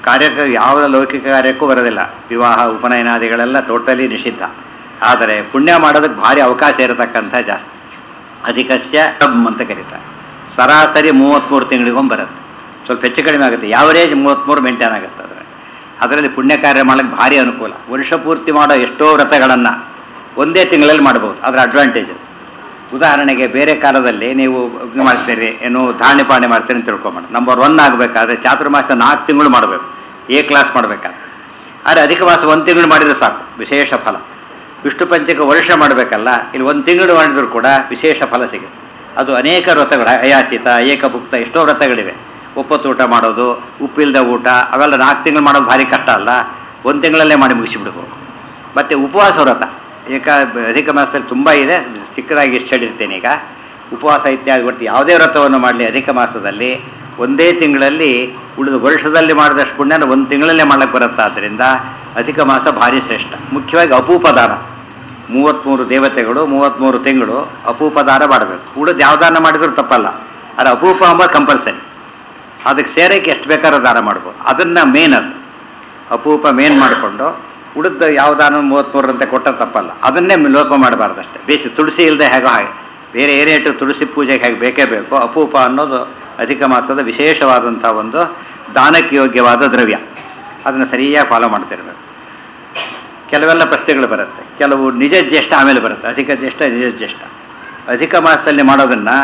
ಕಾರ್ಯಕ್ಕೆ ಯಾವ ಲೌಕಿಕ ಕಾರ್ಯಕ್ಕೂ ಬರೋದಿಲ್ಲ ವಿವಾಹ ಉಪನಯನಾದಿಗಳೆಲ್ಲ ಟೋಟಲಿ ನಿಷಿದ್ಧ ಆದರೆ ಪುಣ್ಯ ಮಾಡೋದಕ್ಕೆ ಭಾರಿ ಅವಕಾಶ ಇರತಕ್ಕಂಥ ಜಾಸ್ತಿ ಅಧಿಕಸ್ಯ ಕಬ್ ಅಂತ ಕರೀತಾರೆ ಸರಾಸರಿ ಮೂವತ್ತ್ಮೂರು ತಿಂಗಳಿಗೊಮ್ಮೆ ಬರುತ್ತೆ ಸ್ವಲ್ಪ ಹೆಚ್ಚು ಕಡಿಮೆ ಆಗುತ್ತೆ ಯಾವರೇಜ್ ಮೂವತ್ತ್ಮೂರು ಮೇಂಟೈನ್ ಆಗುತ್ತೆ ಅದರ ಅದರಲ್ಲಿ ಪುಣ್ಯ ಕಾರ್ಯ ಮಾಡೋಕ್ಕೆ ಭಾರಿ ಅನುಕೂಲ ವರ್ಷ ಪೂರ್ತಿ ಮಾಡೋ ಎಷ್ಟೋ ವ್ರತಗಳನ್ನು ಒಂದೇ ತಿಂಗಳಲ್ಲಿ ಮಾಡ್ಬೋದು ಅದರ ಅಡ್ವಾಂಟೇಜ್ ಉದಾಹರಣೆಗೆ ಬೇರೆ ಕಾಲದಲ್ಲಿ ನೀವು ಇದು ಮಾಡ್ತೀರಿ ಏನು ಧಾರಣೆ ಪಾಣೆ ಮಾಡ್ತೀರಿ ಅಂತ ತಿಳ್ಕೊಂಬೋಣ ನಂಬರ್ ಒನ್ ಆಗಬೇಕಾದ್ರೆ ಚಾತುರ್ಮಾಸ ನಾಲ್ಕು ತಿಂಗಳು ಮಾಡಬೇಕು ಎ ಕ್ಲಾಸ್ ಮಾಡಬೇಕಾದ್ರೆ ಆದರೆ ಅಧಿಕ ಮಾಸ ಒಂದು ತಿಂಗಳು ಮಾಡಿದರೆ ಸಾಕು ವಿಶೇಷ ಫಲ ವಿಷ್ಣು ಪಂಚಕ ವರ್ಷ ಮಾಡಬೇಕಲ್ಲ ಇಲ್ಲಿ ಒಂದು ತಿಂಗಳು ಮಾಡಿದ್ರು ಕೂಡ ವಿಶೇಷ ಫಲ ಸಿಗುತ್ತೆ ಅದು ಅನೇಕ ವ್ರತಗಳು ಅಯಾಚಿತ ಏಕಭುಕ್ತ ಎಷ್ಟೋ ವ್ರತಗಳಿವೆ ಒಪ್ಪತ್ತು ಊಟ ಮಾಡೋದು ಉಪ್ಪಿಲ್ಲದ ಊಟ ಅವೆಲ್ಲ ನಾಲ್ಕು ತಿಂಗಳು ಮಾಡೋದು ಭಾರಿ ಕಷ್ಟ ಅಲ್ಲ ಒಂದು ತಿಂಗಳಲ್ಲೇ ಮಾಡಿ ಮುಗಿಸಿಬಿಡ್ಬೋದು ಮತ್ತು ಉಪವಾಸ ವ್ರತ ಏಕ ಅಧಿಕ ಮಾಸದಲ್ಲಿ ತುಂಬ ಇದೆ ಚಿಕ್ಕದಾಗಿ ಇಷ್ಟು ಹೇಳಿರ್ತೇನೆ ಈಗ ಉಪವಾಸ ಇತ್ಯಾದಿ ಒಟ್ಟು ಯಾವುದೇ ವ್ರತವನ್ನು ಮಾಡಲಿ ಅಧಿಕ ಮಾಸದಲ್ಲಿ ಒಂದೇ ತಿಂಗಳಲ್ಲಿ ಉಳಿದ ವರ್ಷದಲ್ಲಿ ಮಾಡಿದಷ್ಟು ಪುಣ್ಯನ ಒಂದು ತಿಂಗಳಲ್ಲೇ ಮಾಡ್ಲಿಕ್ಕೆ ಬರುತ್ತೆ ಆದ್ದರಿಂದ ಅಧಿಕ ಮಾಸ ಭಾರಿ ಶ್ರೇಷ್ಠ ಮುಖ್ಯವಾಗಿ ಅಪೂಪದಾನ ಮೂವತ್ತ್ಮೂರು ದೇವತೆಗಳು ಮೂವತ್ತ್ಮೂರು ತಿಂಗಳು ಅಪೂಪದಾನ ಮಾಡಬೇಕು ಉಳಿದು ಯಾವ ದಾನ ಮಾಡಿದರೂ ತಪ್ಪಲ್ಲ ಅದು ಅಪೂಪ ಎಂಬ ಕಂಪಲ್ಸರಿ ಅದಕ್ಕೆ ಸೇರಕ್ಕೆ ಎಷ್ಟು ಬೇಕಾದ್ರೂ ದಾನ ಮಾಡ್ಬೋದು ಅದನ್ನು ಮೇನ್ ಅದು ಅಪೂಪ ಮೇನ್ ಮಾಡಿಕೊಂಡು ಉಳಿದ ಯಾವ ದಾನ ಮೂವತ್ತ್ಮೂರು ಅಂತ ಕೊಟ್ಟ ತಪ್ಪಲ್ಲ ಅದನ್ನೇ ಲೋಪ ಮಾಡಬಾರ್ದು ಅಷ್ಟೇ ಬೇಸಿ ತುಳಸಿ ಇಲ್ಲದೆ ಹೇಗೋ ಹಾಗೆ ಬೇರೆ ಏನೇಟು ತುಳಸಿ ಪೂಜೆಗೆ ಹೇಗೆ ಬೇಕೇ ಬೇಕು ಅಪೂಪ ಅನ್ನೋದು ಅಧಿಕ ಮಾಸದ ವಿಶೇಷವಾದಂಥ ಒಂದು ದಾನಕ್ಕೆ ಯೋಗ್ಯವಾದ ದ್ರವ್ಯ ಅದನ್ನು ಸರಿಯಾಗಿ ಫಾಲೋ ಮಾಡ್ತಿರ್ಬೇಕು ಕೆಲವೆಲ್ಲ ಪ್ರಶ್ನೆಗಳು ಬರುತ್ತೆ ಕೆಲವು ನಿಜ ಜ್ಯೇಷ್ಠ ಆಮೇಲೆ ಬರುತ್ತೆ ಅಧಿಕ ಜ್ಯೇಷ್ಠ ನಿಜ ಜ್ಯೇಷ್ಠ ಅಧಿಕ ಮಾಸದಲ್ಲಿ ಮಾಡೋದನ್ನು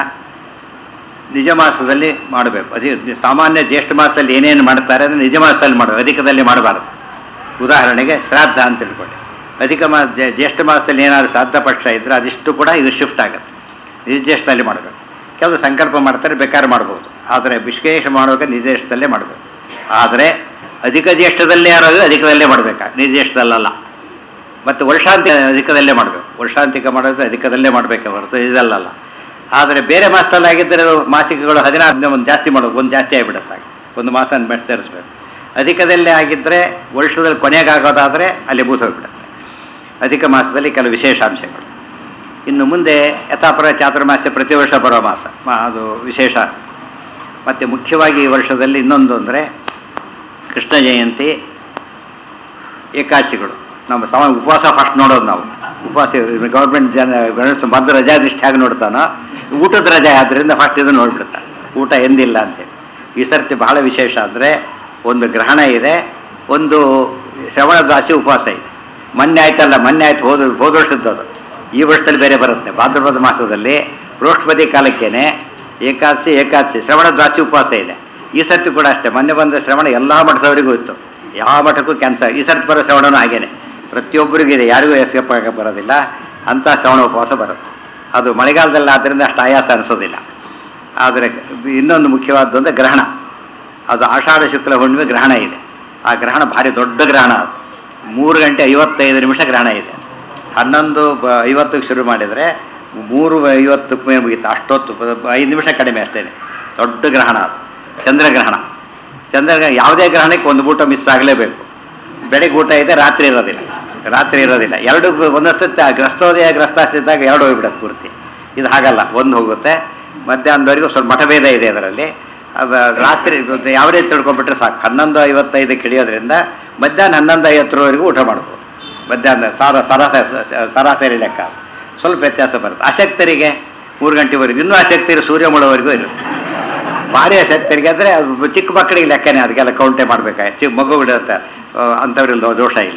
ನಿಜ ಮಾಸದಲ್ಲಿ ಮಾಡಬೇಕು ಅಧಿ ಸಾಮಾನ್ಯ ಜ್ಯೇಷ್ಠ ಮಾಸದಲ್ಲಿ ಏನೇನು ಮಾಡ್ತಾರೆ ಅದನ್ನು ನಿಜ ಮಾಸದಲ್ಲಿ ಮಾಡಬೇಕು ಅಧಿಕದಲ್ಲಿ ಮಾಡಬಾರ್ದು ಉದಾಹರಣೆಗೆ ಶ್ರಾದ್ದ ಅಂತ ತಿಳ್ಕೊಳ್ಳಿ ಅಧಿಕ ಮಾಸ ಜೇ- ಜ್ಯೇಷ್ಠ ಮಾಸದಲ್ಲಿ ಏನಾದರೂ ಶ್ರಾದ್ದ ಪಕ್ಷ ಇದ್ದರೆ ಅದಿಷ್ಟು ಕೂಡ ಇದು ಶಿಫ್ಟ್ ಆಗುತ್ತೆ ನಿಜ ಜ್ಯೇಷ್ಠದಲ್ಲಿ ಮಾಡಬೇಕು ಕೆಲವು ಸಂಕಲ್ಪ ಮಾಡ್ತಾರೆ ಬೇಕಾದ್ರೆ ಮಾಡ್ಬೋದು ಆದರೆ ವಿಶೇಷ ಮಾಡುವಾಗ ನಿಜ ಜ್ಯೇಷ್ಠದಲ್ಲೇ ಮಾಡಬೇಕು ಆದರೆ ಅಧಿಕ ಜ್ಯೇಷ್ಠದಲ್ಲೇ ಯಾರಾದರೂ ಅಧಿಕದಲ್ಲೇ ಮಾಡಬೇಕಾ ನಿಜ ಜ್ಯೇಷ್ಠದಲ್ಲ ಮತ್ತು ವರ್ಷಾಂತಿ ಅಧಿಕದಲ್ಲೇ ಮಾಡಬೇಕು ವರ್ಷಾಂತಿಕ ಮಾಡೋದು ಅಧಿಕದಲ್ಲೇ ಮಾಡಬೇಕೆ ಹೊರತು ಇದಲ್ಲಲ್ಲ ಆದರೆ ಬೇರೆ ಮಾಸದಲ್ಲಿ ಆಗಿದ್ದರೆ ಮಾಸಿಕಗಳು ಹದಿನಾರು ಒಂದು ಜಾಸ್ತಿ ಮಾಡೋದು ಒಂದು ಜಾಸ್ತಿ ಆಗಿಬಿಡುತ್ತೆ ಒಂದು ಮಾಸ ಸೇರಿಸ್ಬೇಕು ಅಧಿಕದಲ್ಲೇ ಆಗಿದ್ದರೆ ವರ್ಷದಲ್ಲಿ ಕೊನೆಗಾಗೋದಾದರೆ ಅಲ್ಲಿ ಬೂತ್ ಹೋಗ್ಬಿಡುತ್ತೆ ಅಧಿಕ ಮಾಸದಲ್ಲಿ ಕೆಲವು ವಿಶೇಷಾಂಶಗಳು ಇನ್ನು ಮುಂದೆ ಯಥಾಪರ ಚಾತುರ್ಮಾಸ್ಯ ಪ್ರತಿ ವರ್ಷ ಬರೋ ಮಾಸ ಮಾ- ಅದು ವಿಶೇಷ ಮತ್ತು ಮುಖ್ಯವಾಗಿ ಈ ವರ್ಷದಲ್ಲಿ ಇನ್ನೊಂದು ಅಂದರೆ ಕೃಷ್ಣ ಜಯಂತಿ ಏಕಾದಶಿಗಳು ನಮ್ಮ ಸಮ ಉಪವಾಸ ಫಸ್ಟ್ ನೋಡೋದು ನಾವು ಉಪವಾಸ ಗೌರ್ಮೆಂಟ್ ಜನ ಗಣೇಶ ಮೊದಲು ರಜಾ ದೃಷ್ಟಿ ಹೇಗೆ ನೋಡ್ತಾನೋ ಊಟದ ರಜೆ ಆದ್ದರಿಂದ ಫಸ್ಟ್ ಇದು ನೋಡ್ಬಿಡ್ತಾನೆ ಊಟ ಎಂದಿಲ್ಲ ಅಂತೇಳಿ ಈ ಸರ್ತಿ ಬಹಳ ವಿಶೇಷ ಅಂದರೆ ಒಂದು ಗ್ರಹಣ ಇದೆ ಒಂದು ಶ್ರವಣ ದಾಸಿ ಉಪವಾಸ ಇದೆ ಮೊನ್ನೆ ಆಯ್ತಲ್ಲ ಮೊನ್ನೆ ಆಯ್ತು ಹೋದ ಹೋದ ವರ್ಷದ್ದು ಅದು ಈ ವರ್ಷದಲ್ಲಿ ಬೇರೆ ಬರುತ್ತೆ ಭಾದ್ರಪದ ಮಾಸದಲ್ಲಿ ಬೃಹಸ್ಪತಿ ಕಾಲಕ್ಕೇನೆ ಏಕಾದಶಿ ಏಕಾದಶಿ ಶ್ರವಣ ದ್ವಾಸಿ ಉಪವಾಸ ಇದೆ ಈ ಸರ್ತಿ ಕೂಡ ಅಷ್ಟೇ ಮೊನ್ನೆ ಬಂದ ಶ್ರವಣ ಎಲ್ಲ ಮಠದವರಿಗೂ ಇತ್ತು ಯಾವ ಮಠಕ್ಕೂ ಕ್ಯಾನ್ಸರ್ ಈ ಸರ್ತಿ ಬರೋ ಶ್ರವಣನೂ ಹಾಗೇನೆ ಪ್ರತಿಯೊಬ್ಬರಿಗೂ ಇದೆ ಯಾರಿಗೂ ಎಸ್ಕೇಪ್ ಆಗಕ್ಕೆ ಬರೋದಿಲ್ಲ ಅಂಥ ಶ್ರವಣ ಉಪವಾಸ ಬರುತ್ತೆ ಅದು ಮಳೆಗಾಲದಲ್ಲಿ ಆದ್ದರಿಂದ ಅಷ್ಟು ಆಯಾಸ ಅನಿಸೋದಿಲ್ಲ ಆದರೆ ಇನ್ನೊಂದು ಮುಖ್ಯವಾದ್ದು ಅಂದರೆ ಗ್ರಹಣ ಅದು ಆಷಾಢ ಶುಕ್ಲ ಹುಣ್ಣಿಮೆ ಗ್ರಹಣ ಇದೆ ಆ ಗ್ರಹಣ ಭಾರಿ ದೊಡ್ಡ ಗ್ರಹಣ ಅದು ಮೂರು ಗಂಟೆ ಐವತ್ತೈದು ನಿಮಿಷ ಗ್ರಹಣ ಇದೆ ಹನ್ನೊಂದು ಬ- ಐವತ್ತಕ್ಕೆ ಶುರು ಮಾಡಿದರೆ ಮೂರು ಐವತ್ತಕ್ಕೆ ಮೇಲೆ ಮುಗೀತು ಅಷ್ಟೊತ್ತು ಪ- ಐದು ನಿಮಿಷ ಕಡಿಮೆ ಅಷ್ಟೇ ದೊಡ್ಡ ಗ್ರಹಣ ಅದು ಚಂದ್ರಗ್ರಹಣ ಚಂದ್ರಗ್ರಹಣ ಯಾವುದೇ ಗ್ರಹಣಕ್ಕೆ ಒಂದು ಊಟ ಮಿಸ್ ಆಗಲೇಬೇಕು ಬೆಳಗ್ಗೆ ಊಟ ಇದೆ ರಾತ್ರಿ ಇರೋದಿಲ್ಲ ರಾತ್ರಿ ಇರೋದಿಲ್ಲ ಎರಡು ಒಂದೊಂದ್ಸತಿ ಗ್ರಸ್ತೋದಯ ಗ್ರಸ್ತಾಸ್ತಿ ಇದ್ದಾಗ ಎರಡು ಹೋಗ್ಬಿಡುತ್ತೆ ಪೂರ್ತಿ ಇದು ಹಾಗಲ್ಲ ಒಂದು ಹೋಗುತ್ತೆ ಮಧ್ಯಾಹ್ನದವರೆಗೂ ಸ್ವಲ್ಪ ಮಠಭೇದ ಇದೆ ಅದರಲ್ಲಿ ಅದು ರಾತ್ರಿ ಇದು ಯಾವ ರೀತಿ ತಿಳ್ಕೊಂಡ್ಬಿಟ್ರೆ ಸಾಕು ಹನ್ನೊಂದು ಐವತ್ತೈದಕ್ಕೆ ಇಳಿಯೋದ್ರಿಂದ ಮಧ್ಯಾಹ್ನ ಹನ್ನೊಂದು ಐವತ್ತರವರೆಗೂ ಊಟ ಮಾಡ್ಬೋದು ಮಧ್ಯಾಹ್ನ ಸಾರ ಸರಾಸರಿ ಸರಾಸರಿ ಲೆಕ್ಕ ಸ್ವಲ್ಪ ವ್ಯತ್ಯಾಸ ಬರುತ್ತೆ ಅಶಕ್ತರಿಗೆ ಮೂರು ಗಂಟೆವರೆಗೂ ಇನ್ನೂ ಅಶಕ್ತರಿಗೆ ಸೂರ್ಯ ಮುಳುವವರೆಗೂ ಇರುತ್ತೆ ಭಾರಿ ಅಶಕ್ತರಿಗೆ ಅಂದರೆ ಅದು ಚಿಕ್ಕ ಮಕ್ಕಳಿಗೆ ಲೆಕ್ಕನೇ ಅದಕ್ಕೆಲ್ಲ ಕೌಂಟೆ ಮಾಡಬೇಕಾಗಿ ಚಿಕ್ಕ ಮಗು ಬಿಡುತ್ತೆ ಅಂಥವ್ರಲ್ಲಿ ದೋಷ ಇಲ್ಲ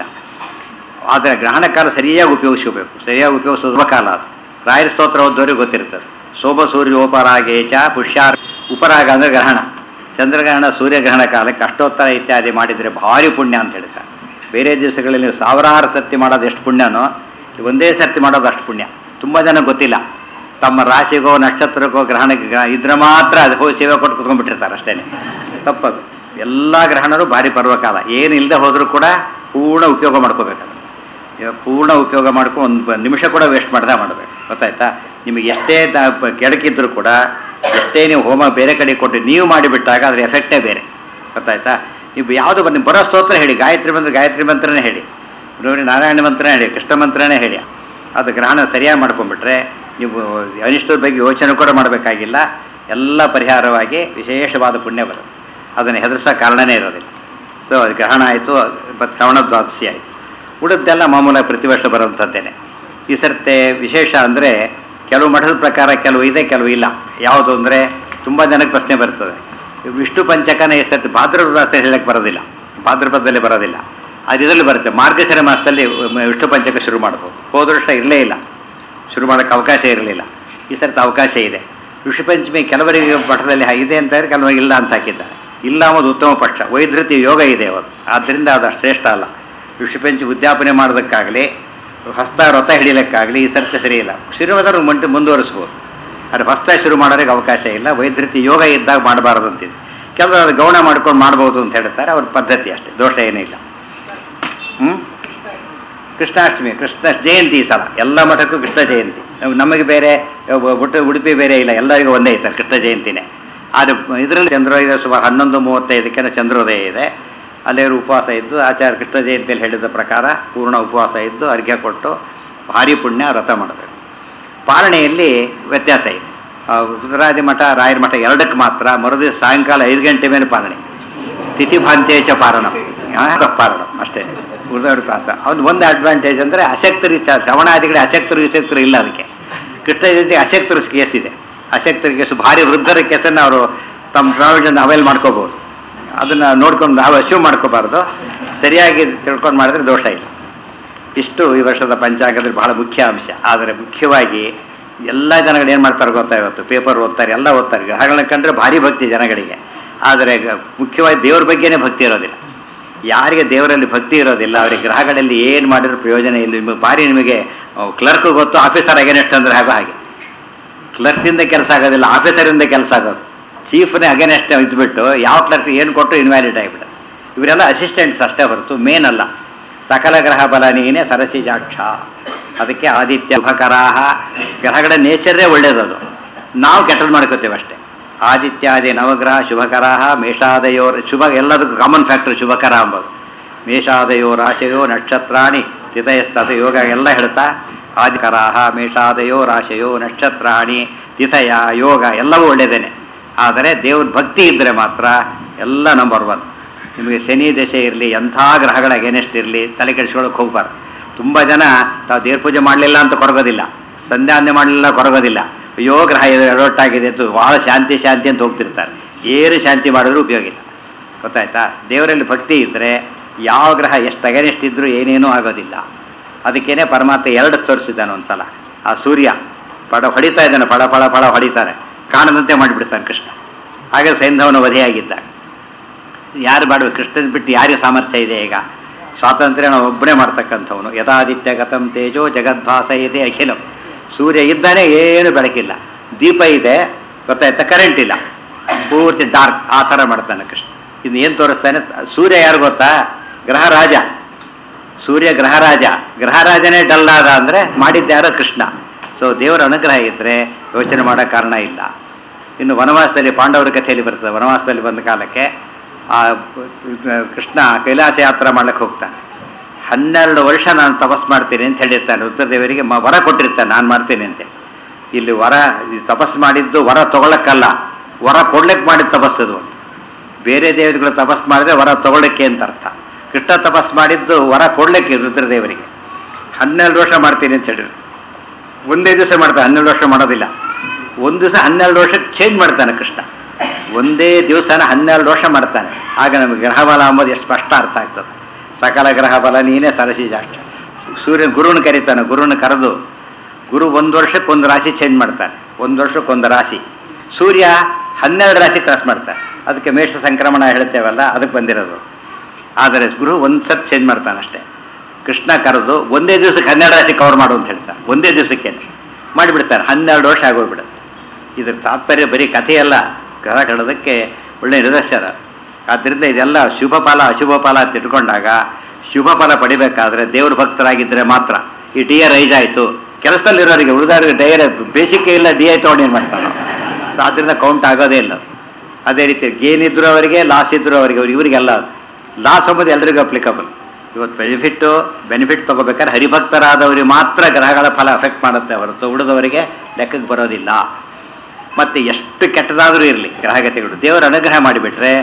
ಆದರೆ ಗ್ರಹಣ ಕಾಲ ಸರಿಯಾಗಿ ಉಪಯೋಗಿಸಬೇಕು ಸರಿಯಾಗಿ ಉಪಯೋಗಿಸೋದು ಕಾಲ ಅದು ರಾಯರ ಸ್ತೋತ್ರ ಓದೋರಿಗೆ ಗೊತ್ತಿರ್ತದೆ ಸೋಮ ಸೂರ್ಯೋಪರಾಗೇಚ ಪುಷ್ಯಾರ ಉಪರಾಗ ಅಂದರೆ ಗ್ರಹಣ ಚಂದ್ರಗ್ರಹಣ ಸೂರ್ಯಗ್ರಹಣ ಕಾಲಕ್ಕೆ ಅಷ್ಟೋತ್ತರ ಇತ್ಯಾದಿ ಮಾಡಿದರೆ ಭಾರಿ ಪುಣ್ಯ ಅಂತ ಹೇಳ್ತಾರೆ ಬೇರೆ ದಿವಸಗಳಲ್ಲಿ ನೀವು ಸಾವಿರಾರು ಸರ್ತಿ ಮಾಡೋದು ಎಷ್ಟು ಪುಣ್ಯನೋ ಒಂದೇ ಸರ್ತಿ ಮಾಡೋದು ಅಷ್ಟು ಪುಣ್ಯ ತುಂಬ ಜನ ಗೊತ್ತಿಲ್ಲ ತಮ್ಮ ರಾಶಿಗೋ ನಕ್ಷತ್ರಕ್ಕೋ ಗ್ರಹಣಕ್ಕೆ ಗ್ರಹ ಇದ್ರೆ ಮಾತ್ರ ಅದು ಹೋಗಿ ಸೇವೆ ಕೊಟ್ಟು ಕುತ್ಕೊಂಡ್ಬಿಟ್ಟಿರ್ತಾರೆ ಅಷ್ಟೇ ತಪ್ಪದು ಎಲ್ಲ ಗ್ರಹಣರು ಭಾರಿ ಪರ್ವಕಾಲ ಏನು ಇಲ್ಲದೆ ಹೋದರೂ ಕೂಡ ಪೂರ್ಣ ಉಪಯೋಗ ಮಾಡ್ಕೋಬೇಕದು ಇವಾಗ ಪೂರ್ಣ ಉಪಯೋಗ ಮಾಡ್ಕೊಂಡು ಒಂದು ನಿಮಿಷ ಕೂಡ ವೇಸ್ಟ್ ಮಾಡ್ದೆ ಮಾಡಬೇಕು ಗೊತ್ತಾಯ್ತಾ ನಿಮಗೆ ಎಷ್ಟೇ ದ- ಪ- ಕೆಡಕಿದ್ರು ಕೂಡ ಎಷ್ಟೇ ನೀವು ಹೋಮ ಬೇರೆ ಕಡೆ ಕೊಟ್ಟು ನೀವು ಮಾಡಿಬಿಟ್ಟಾಗ ಅದ್ರ ಎಫೆಕ್ಟೇ ಬೇರೆ ಗೊತ್ತಾಯ್ತಾ ನೀವು ಯಾವುದು ಬನ್ನಿ ಬರೋ ಸ್ತೋತ್ರ ಹೇಳಿ ಗಾಯತ್ರಿ ಮಂತ್ರ ಗಾಯತ್ರಿ ಮಂತ್ರನೇ ಹೇಳಿ ನೋಡಿ ನಾರಾಯಣ ಮಂತ್ರನೇ ಹೇಳಿ ಕೃಷ್ಣ ಮಂತ್ರನೇ ಹೇಳಿ ಅದು ಗ್ರಹಣ ಸರಿಯಾಗಿ ಮಾಡ್ಕೊಂಡ್ಬಿಟ್ರೆ ನೀವು ಅನಿಷ್ಟದ ಬಗ್ಗೆ ಯೋಚನೆ ಕೂಡ ಮಾಡಬೇಕಾಗಿಲ್ಲ ಎಲ್ಲ ಪರಿಹಾರವಾಗಿ ವಿಶೇಷವಾದ ಪುಣ್ಯ ಬರುತ್ತೆ ಅದನ್ನು ಹೆದರ್ಸೋ ಕಾರಣನೇ ಇರೋದಿಲ್ಲ ಸೊ ಅದು ಗ್ರಹಣ ಆಯಿತು ಮತ್ತು ಶ್ರವಣ ದ್ವಾದಶಿ ಆಯಿತು ಉಳಿದೆಲ್ಲ ಮಾಮೂಲಾಗಿ ಪ್ರತಿ ವರ್ಷ ಬರುವಂಥದ್ದೇನೆ ಈ ಸರ್ತೆ ವಿಶೇಷ ಅಂದರೆ ಕೆಲವು ಮಠದ ಪ್ರಕಾರ ಕೆಲವು ಇದೆ ಕೆಲವು ಇಲ್ಲ ಯಾವುದು ಅಂದರೆ ತುಂಬ ಜನಕ್ಕೆ ಪ್ರಶ್ನೆ ಬರ್ತದೆ ವಿಷ್ಣು ಪಂಚಕನ ಈ ಸರ್ತಿ ಭಾದ್ರಪದ ಹೇಳಕ್ಕೆ ಬರೋದಿಲ್ಲ ಭಾದ್ರಪದದಲ್ಲಿ ಬರೋದಿಲ್ಲ ಅದು ಇದರಲ್ಲಿ ಬರುತ್ತೆ ಮಾರ್ಗಶಿರ ಮಾಸದಲ್ಲಿ ವಿಷ್ಣು ಪಂಚಕ ಶುರು ಮಾಡ್ಬೋದು ಹೋದ ವರ್ಷ ಇರಲೇ ಇಲ್ಲ ಶುರು ಮಾಡೋಕ್ಕೆ ಅವಕಾಶ ಇರಲಿಲ್ಲ ಈ ಸರ್ತಿ ಅವಕಾಶ ಇದೆ ಋಷಿ ಪಂಚಮಿ ಕೆಲವರಿಗೆ ಮಠದಲ್ಲಿ ಇದೆ ಅಂತ ಹೇಳಿ ಕೆಲವರಿಗೆ ಇಲ್ಲ ಅಂತ ಹಾಕಿದ್ದಾರೆ ಇಲ್ಲ ಅನ್ನೋದು ಉತ್ತಮ ಪಕ್ಷ ವೈದ್ಯತಿ ಯೋಗ ಇದೆ ಅವತ್ತು ಆದ್ದರಿಂದ ಅದು ಅಷ್ಟು ಶ್ರೇಷ್ಠ ಅಲ್ಲ ಋಷಿ ಪಂಚಮಿ ಉದ್ಯಾಪನೆ ಮಾಡೋದಕ್ಕಾಗಲಿ ಹೊಸ್ತ ವ್ರತ ಹಿಡಿಲಿಕ್ಕಾಗಲಿ ಈ ಸರ್ತಿ ಸರಿ ಇಲ್ಲ ಶುರುವಾದರೂ ಮಂಟು ಮುಂದುವರಿಸ್ಬೋದು ಆದರೆ ಹೊಸ್ತಾಗಿ ಶುರು ಮಾಡೋರಿಗೆ ಅವಕಾಶ ಇಲ್ಲ ವೈದ್ಯತಿ ಯೋಗ ಇದ್ದಾಗ ಮಾಡಬಾರ್ದು ಅಂತಿದೆ ಕೆಲವರು ಅದು ಗೌಣ ಮಾಡ್ಕೊಂಡು ಮಾಡ್ಬೋದು ಅಂತ ಹೇಳ್ತಾರೆ ಅವ್ರ ಪದ್ಧತಿ ಅಷ್ಟೇ ದೋಷ ಏನಿಲ್ಲ ಹ್ಞೂ ಕೃಷ್ಣಾಷ್ಟಮಿ ಕೃಷ್ಣ ಜಯಂತಿ ಈ ಸಲ ಎಲ್ಲ ಮಠಕ್ಕೂ ಕೃಷ್ಣ ಜಯಂತಿ ನಮ್- ನಮಗೆ ಬೇರೆ ಬುಟ್ಟು ಉಡುಪಿ ಬೇರೆ ಇಲ್ಲ ಎಲ್ಲರಿಗೂ ಒಂದೇ ಸರ್ ಕೃಷ್ಣ ಜಯಂತಿನೇ ಆದರೆ ಇದರಲ್ಲಿ ಚಂದ್ರೋದಯ ಸುಮಾರು ಹನ್ನೊಂದು ಮೂವತ್ತೈದಕ್ಕೆ ಚಂದ್ರೋದಯ ಇದೆ ಅಲ್ಲಿವರು ಉಪವಾಸ ಇದ್ದು ಆಚಾರ್ಯ ಕೃಷ್ಣ ಜಯಂತಿಯಲ್ಲಿ ಹೇಳಿದ ಪ್ರಕಾರ ಪೂರ್ಣ ಉಪವಾಸ ಇದ್ದು ಅರ್ಘ್ಯ ಕೊಟ್ಟು ಭಾರಿ ಪುಣ್ಯ ವ್ರತ ಮಾಡಬೇಕು ಪಾಲನೆಯಲ್ಲಿ ವ್ಯತ್ಯಾಸ ಇದೆ ಆ, ರುದ್ರಾದಿ ಮಠ ರಾಯರ ಮಠ ಎರಡಕ್ಕೆ ಮಾತ್ರ ಮರುದಿವಸ ಸಾಯಂಕಾಲ ಐದು ಗಂಟೆ ಮೇಲೆ ಪಾಲನೆ ತಿಥಿಭಾಂತ್ಯೇಚ ಪಾರಣ ಪಾರಣ ಅಷ್ಟೇ ಉಳಿದವ್ರ ಪಾತ್ರ ಅವ್ನು ಒಂದು ಅಡ್ವಾಂಟೇಜ್ ಅಂದರೆ ಅಶಕ್ತರಿ ಚ ಶ್ರವಣಾದಿಗಳಿಗೆ ಅಶಕ್ತರು ವಿಶಕ್ತರು ಇಲ್ಲ ಅದಕ್ಕೆ ಕೃಷ್ಣ ಜಯಂತಿ ಅಶಕ್ತರ ಕೇಸ್ ಇದೆ ಅಶಕ್ತರ ಕೇಸು ಭಾರಿ ವೃದ್ಧರ ಕೇಸನ್ನು ಅವರು ತಮ್ಮ ಪ್ರಾವಿಷನ್ ಅವೈಲ್ ಮಾಡ್ಕೋಬೋದು ಅದನ್ನು ನೋಡ್ಕೊಂಡು ನಾವು ಅಶ್ಯೂವ್ ಮಾಡ್ಕೋಬಾರ್ದು ಸರಿಯಾಗಿ ತಿಳ್ಕೊಂಡು ಮಾಡಿದ್ರೆ ದೋಷ ಇಲ್ಲ ಇಷ್ಟು ಈ ವರ್ಷದ ಪಂಚಾಂಗದಲ್ಲಿ ಬಹಳ ಮುಖ್ಯ ಅಂಶ ಆದರೆ ಮುಖ್ಯವಾಗಿ ಎಲ್ಲ ಜನಗಳು ಏನು ಮಾಡ್ತಾರೆ ಗೊತ್ತಾ ಇವತ್ತು ಪೇಪರ್ ಓದ್ತಾರೆ ಎಲ್ಲ ಓದ್ತಾರೆ ಗ್ರಹಗಳನ್ನ ಕಂಡ್ರೆ ಭಾರಿ ಭಕ್ತಿ ಜನಗಳಿಗೆ ಆದರೆ ಗ- ಮುಖ್ಯವಾಗಿ ದೇವ್ರ ಬಗ್ಗೆನೇ ಭಕ್ತಿ ಇರೋದಿಲ್ಲ ಯಾರಿಗೆ ದೇವರಲ್ಲಿ ಭಕ್ತಿ ಇರೋದಿಲ್ಲ ಅವರಿಗೆ ಗ್ರಹಗಳಲ್ಲಿ ಏನು ಮಾಡಿರೋ ಪ್ರಯೋಜನ ಇಲ್ಲ ನಿಮಗೆ ಭಾರಿ ನಿಮಗೆ ಕ್ಲರ್ಕ್ ಗೊತ್ತು ಆಫೀಸರ್ ಅಗೇನೆಸ್ಟ್ ಅಂದ್ರೆ ಹಾಗೋ ಹಾಗೆ ಕ್ಲರ್ಕಿಂದ ಕೆಲಸ ಆಗೋದಿಲ್ಲ ಆಫೀಸರಿಂದ ಕೆಲಸ ಆಗೋದು ಚೀಫ್ನೇ ಅಗೇನೆಸ್ಟ್ ಇದ್ಬಿಟ್ಟು ಯಾವ ಕ್ಲರ್ಕ್ ಏನು ಕೊಟ್ಟು ಇನ್ವ್ಯಾಲಿಡ್ ಆಗಿಬಿಡುತ್ತೆ ಇವರೆಲ್ಲ ಅಸಿಸ್ಟೆಂಟ್ಸ್ ಅಷ್ಟೇ ಹೊರತು ಮೇನ್ ಅಲ್ಲ ಸಕಲ ಗ್ರಹ ಬಲ ನೀನೇ ಸರಸಿಜಾಕ್ಷ ಅದಕ್ಕೆ ಆದಿತ್ಯ ಶುಭಕರಾಹ ಗ್ರಹಗಳ ನೇಚರೇ ಒಳ್ಳೇದದು ನಾವು ಕೆಟ್ಟದ್ದು ಮಾಡ್ಕೋತೀವಿ ಅಷ್ಟೇ ಆದಿತ್ಯಾದಿ ನವಗ್ರಹ ಶುಭಕರಾಹ ಮೇಷಾದಯೋ ಶುಭ ಎಲ್ಲದಕ್ಕೂ ಕಾಮನ್ ಫ್ಯಾಕ್ಟರ್ ಶುಭಕರ ಅಂಬೋದು ಮೇಷಾದಯೋ ರಾಶಿಯೋ ನಕ್ಷತ್ರಾಣಿ ತಿಥಯಸ್ತತ ಯೋಗ ಎಲ್ಲ ಹೇಳ್ತಾ ಆದಿಕರಾಹ ಮೇಷಾದಯೋ ರಾಶಿಯೋ ನಕ್ಷತ್ರಾಣಿ ತಿಥಯ ಯೋಗ ಎಲ್ಲವೂ ಒಳ್ಳೆಯದೇನೆ ಆದರೆ ದೇವ್ರ ಭಕ್ತಿ ಇದ್ದರೆ ಮಾತ್ರ ಎಲ್ಲ ನಂಬರ್ ಒನ್ ನಿಮಗೆ ಶನಿ ದಶೆ ಇರಲಿ ಎಂಥ ಗ್ರಹಗಳ ಅಗೇನೆಸ್ಟ್ ಇರಲಿ ತಲೆ ಕೆಡಿಸ್ಕೊಳ್ಳೋಕೆ ಹೋಗ್ಬಾರ್ದು ತುಂಬ ಜನ ತಾವು ದೇವ್ರ ಪೂಜೆ ಮಾಡಲಿಲ್ಲ ಅಂತ ಕೊರಗೋದಿಲ್ಲ ಸಂಧ್ಯಾವಂದನೆ ಮಾಡಲಿಲ್ಲ ಕೊರಗೋದಿಲ್ಲ ಅಯ್ಯೋ ಗ್ರಹ ಎಡವಟ್ಟಾಗಿದೆ ಅಂತ ಭಾಳ ಶಾಂತಿ ಶಾಂತಿ ಅಂತ ಹೋಗ್ತಿರ್ತಾರೆ ಏನು ಶಾಂತಿ ಮಾಡಿದ್ರೂ ಉಪಯೋಗ ಇಲ್ಲ ಗೊತ್ತಾಯ್ತಾ ದೇವರಲ್ಲಿ ಭಕ್ತಿ ಇದ್ದರೆ ಯಾವ ಗ್ರಹ ಎಷ್ಟು ಅಗೇನೆಸ್ಟ್ ಇದ್ರೂ ಏನೇನೂ ಆಗೋದಿಲ್ಲ ಅದಕ್ಕೇನೆ ಪರಮಾತ್ಮ ಎರಡು ತೋರಿಸಿದ್ದಾನೆ ಒಂದ್ಸಲ ಆ ಸೂರ್ಯ ಪಡ ಹೊಡಿತಾ ಇದ್ದಾನೆ ಪಡ ಪಳ ಪಳ ಹೊಡಿತಾನೆ ಕಾಣದಂತೆ ಮಾಡಿಬಿಡ್ತಾನೆ ಕೃಷ್ಣ ಹಾಗೆ ಸೈಂಧವನ ವಧೆಯಾಗಿದ್ದ ಯಾರು ಮಾಡಬೇಕು ಕೃಷ್ಣನ ಬಿಟ್ಟು ಯಾರಿಗೆ ಸಾಮರ್ಥ್ಯ ಇದೆ ಈಗ ಸ್ವಾತಂತ್ರ್ಯ ನಾವು ಒಬ್ಬನೇ ಮಾಡ್ತಕ್ಕಂಥವನು ಯಥಾದಿತ್ಯ ಗತಂ ತೇಜೋ ಜಗದ್ಭಾಸ ಇದೆ ಅಖಿಲಂ ಸೂರ್ಯ ಇದ್ದಾನೆ ಏನು ಬೆಳಕಿಲ್ಲ ದೀಪ ಇದೆ ಗೊತ್ತಾಯ್ತಾ ಕರೆಂಟ್ ಇಲ್ಲ ಪೂರ್ತಿ ಡಾರ್ಕ್ ಆ ಥರ ಮಾಡ್ತಾನೆ ಕೃಷ್ಣ ಇನ್ನು ಏನು ತೋರಿಸ್ತಾನೆ ಸೂರ್ಯ ಯಾರು ಗೊತ್ತಾ ಗ್ರಹ ರಾಜ ಸೂರ್ಯ ಗ್ರಹರಾಜ ಗ್ರಹರಾಜನೇ ಡಲ್ ಆದ ಅಂದರೆ ಮಾಡಿದ್ದ್ಯಾರೋ ಕೃಷ್ಣ ಸೊ ದೇವರ ಅನುಗ್ರಹ ಇದ್ದರೆ ಯೋಚನೆ ಮಾಡೋ ಕಾರಣ ಇಲ್ಲ ಇನ್ನು ವನವಾಸದಲ್ಲಿ ಪಾಂಡವರ ಕಥೆಯಲ್ಲಿ ಬರ್ತದೆ ವನವಾಸದಲ್ಲಿ ಬಂದ ಕಾಲಕ್ಕೆ ಆ ಕೃಷ್ಣ ಕೈಲಾಸ ಯಾತ್ರೆ ಮಾಡ್ಲಿಕ್ಕೆ ಹೋಗ್ತಾನೆ ಹನ್ನೆರಡು ವರ್ಷ ನಾನು ತಪಸ್ ಮಾಡ್ತೀನಿ ಅಂತ ಹೇಳಿರ್ತಾನೆ ರುದ್ರದೇವರಿಗೆ ಮ ವರ ಕೊಟ್ಟಿರ್ತಾನೆ ನಾನು ಮಾಡ್ತೀನಿ ಅಂತ ಇಲ್ಲಿ ವರ ಈ ತಪಸ್ ಮಾಡಿದ್ದು ವರ ತಗೊಳಕ್ಕಲ್ಲ ವರ ಕೊಡ್ಲಿಕ್ಕೆ ಮಾಡಿದ ತಪಸ್ಸದು ಒಂದು ಬೇರೆ ದೇವರುಗಳು ತಪಸ್ ಮಾಡಿದ್ರೆ ವರ ತಗೊಳ್ಳಕ್ಕೆ ಅಂತ ಅರ್ಥ ಕೃಷ್ಣ ತಪಸ್ ಮಾಡಿದ್ದು ವರ ಕೊಡ್ಲಿಕ್ಕೆ ರುದ್ರದೇವರಿಗೆ ಹನ್ನೆರಡು ವರ್ಷ ಮಾಡ್ತೀನಿ ಅಂತ ಹೇಳಿದ್ರು ಒಂದೇ ದಿವಸ ಮಾಡ್ತಾನೆ ಹನ್ನೆರಡು ವರ್ಷ ಮಾಡೋದಿಲ್ಲ ಒಂದು ದಿವಸ ಹನ್ನೆರಡು ವರ್ಷಕ್ಕೆ ಚೇಂಜ್ ಮಾಡ್ತಾನೆ ಕೃಷ್ಣ ಒಂದೇ ದಿವಸನ ಹನ್ನೆರಡು ವರ್ಷ ಮಾಡ್ತಾನೆ ಆಗ ನಮಗೆ ಗ್ರಹಬಲ ಅಂಬೋದು ಎಷ್ಟು ಸ್ಪಷ್ಟ ಅರ್ಥ ಆಗ್ತದೆ ಸಕಲ ಗ್ರಹ ಬಲ ನೀನೇ ಸರಸಿಜಾಷ್ಟ ಸೂರ್ಯನ ಗುರುನ ಕರೀತಾನೆ ಗುರುನ ಕರೆದು ಗುರು ಒಂದು ವರ್ಷಕ್ಕೆ ಒಂದು ರಾಶಿ ಚೇಂಜ್ ಮಾಡ್ತಾನೆ ಒಂದು ವರ್ಷಕ್ಕೆ ಒಂದು ರಾಶಿ ಸೂರ್ಯ ಹನ್ನೆರಡು ರಾಶಿ ಕ್ರಾಸ್ ಮಾಡ್ತಾನೆ ಅದಕ್ಕೆ ಮೇಷ ಸಂಕ್ರಮಣ ಹೇಳ್ತೇವಲ್ಲ ಅದಕ್ಕೆ ಬಂದಿರೋದು ಆದರೆ ಗುರು ಒಂದು ಸತ್ ಚೇಂಜ್ ಮಾಡ್ತಾನೆ ಅಷ್ಟೇ ಕೃಷ್ಣ ಕರೆದು ಒಂದೇ ದಿವಸಕ್ಕೆ ಹನ್ನೆರಡು ರಾಶಿ ಕವರ್ ಮಾಡು ಅಂತ ಹೇಳ್ತಾರೆ ಒಂದೇ ದಿವಸಕ್ಕೆ ಮಾಡಿಬಿಡ್ತಾರೆ ಹನ್ನೆರಡು ವರ್ಷ ಆಗೋಗ್ಬಿಡುತ್ತೆ ಇದ್ರ ತಾತ್ಪರ್ಯ ಬರೀ ಕಥೆಯಲ್ಲ ಗ್ರಹ ಕಡೋದಕ್ಕೆ ಒಳ್ಳೆಯ ನಿದರ್ಶನ ಆದ್ದರಿಂದ ಇದೆಲ್ಲ ಶುಭ ಫಲ ಅಶುಭ ಫಲ ಅಂತ ಇಟ್ಕೊಂಡಾಗ ಶುಭ ಫಲ ಪಡಿಬೇಕಾದ್ರೆ ದೇವ್ರ ಭಕ್ತರಾಗಿದ್ದರೆ ಮಾತ್ರ ಈ ಡಿ ಆರ್ ರೈಸ್ ಆಯಿತು ಕೆಲಸದಲ್ಲಿರೋರಿಗೆ ಉಳಿದವ್ರಿಗೆ ಡೈರ ಬೇಸಿಕ್ ಇಲ್ಲ ಡಿ ಐ ತೊಗೊಂಡು ಏನು ಮಾಡ್ತಾರೆ ಸೊ ಆದ್ದರಿಂದ ಕೌಂಟ್ ಆಗೋದೇ ಇಲ್ಲ ಅದೇ ರೀತಿ ಗೇನ್ ಇದ್ರು ಅವರಿಗೆ ಲಾಸ್ ಇದ್ರು ಅವರಿಗೆ ಅವ್ರಿಗೆ ಇವರಿಗೆಲ್ಲ ಲಾಸ್ ಅಂಬುದು ಎಲ್ರಿಗೂ ಅಪ್ಲಿಕಬಲ್ ಇವತ್ತು ಬೆನಿಫಿಟ್ಟು ಬೆನಿಫಿಟ್ ತಗೋಬೇಕಾದ್ರೆ ಹರಿಭಕ್ತರಾದವರಿಗೆ ಮಾತ್ರ ಗ್ರಹಗಳ ಫಲ ಅಫೆಕ್ಟ್ ಮಾಡುತ್ತೆ ಹೊರತು ಉಳಿದವರಿಗೆ ಲೆಕ್ಕಕ್ಕೆ ಬರೋದಿಲ್ಲ ಮತ್ತು ಎಷ್ಟು ಕೆಟ್ಟದಾದರೂ ಇರಲಿ ಗ್ರಹಗತಿಗಳು ದೇವರ ಅನುಗ್ರಹ ಮಾಡಿಬಿಟ್ರೆ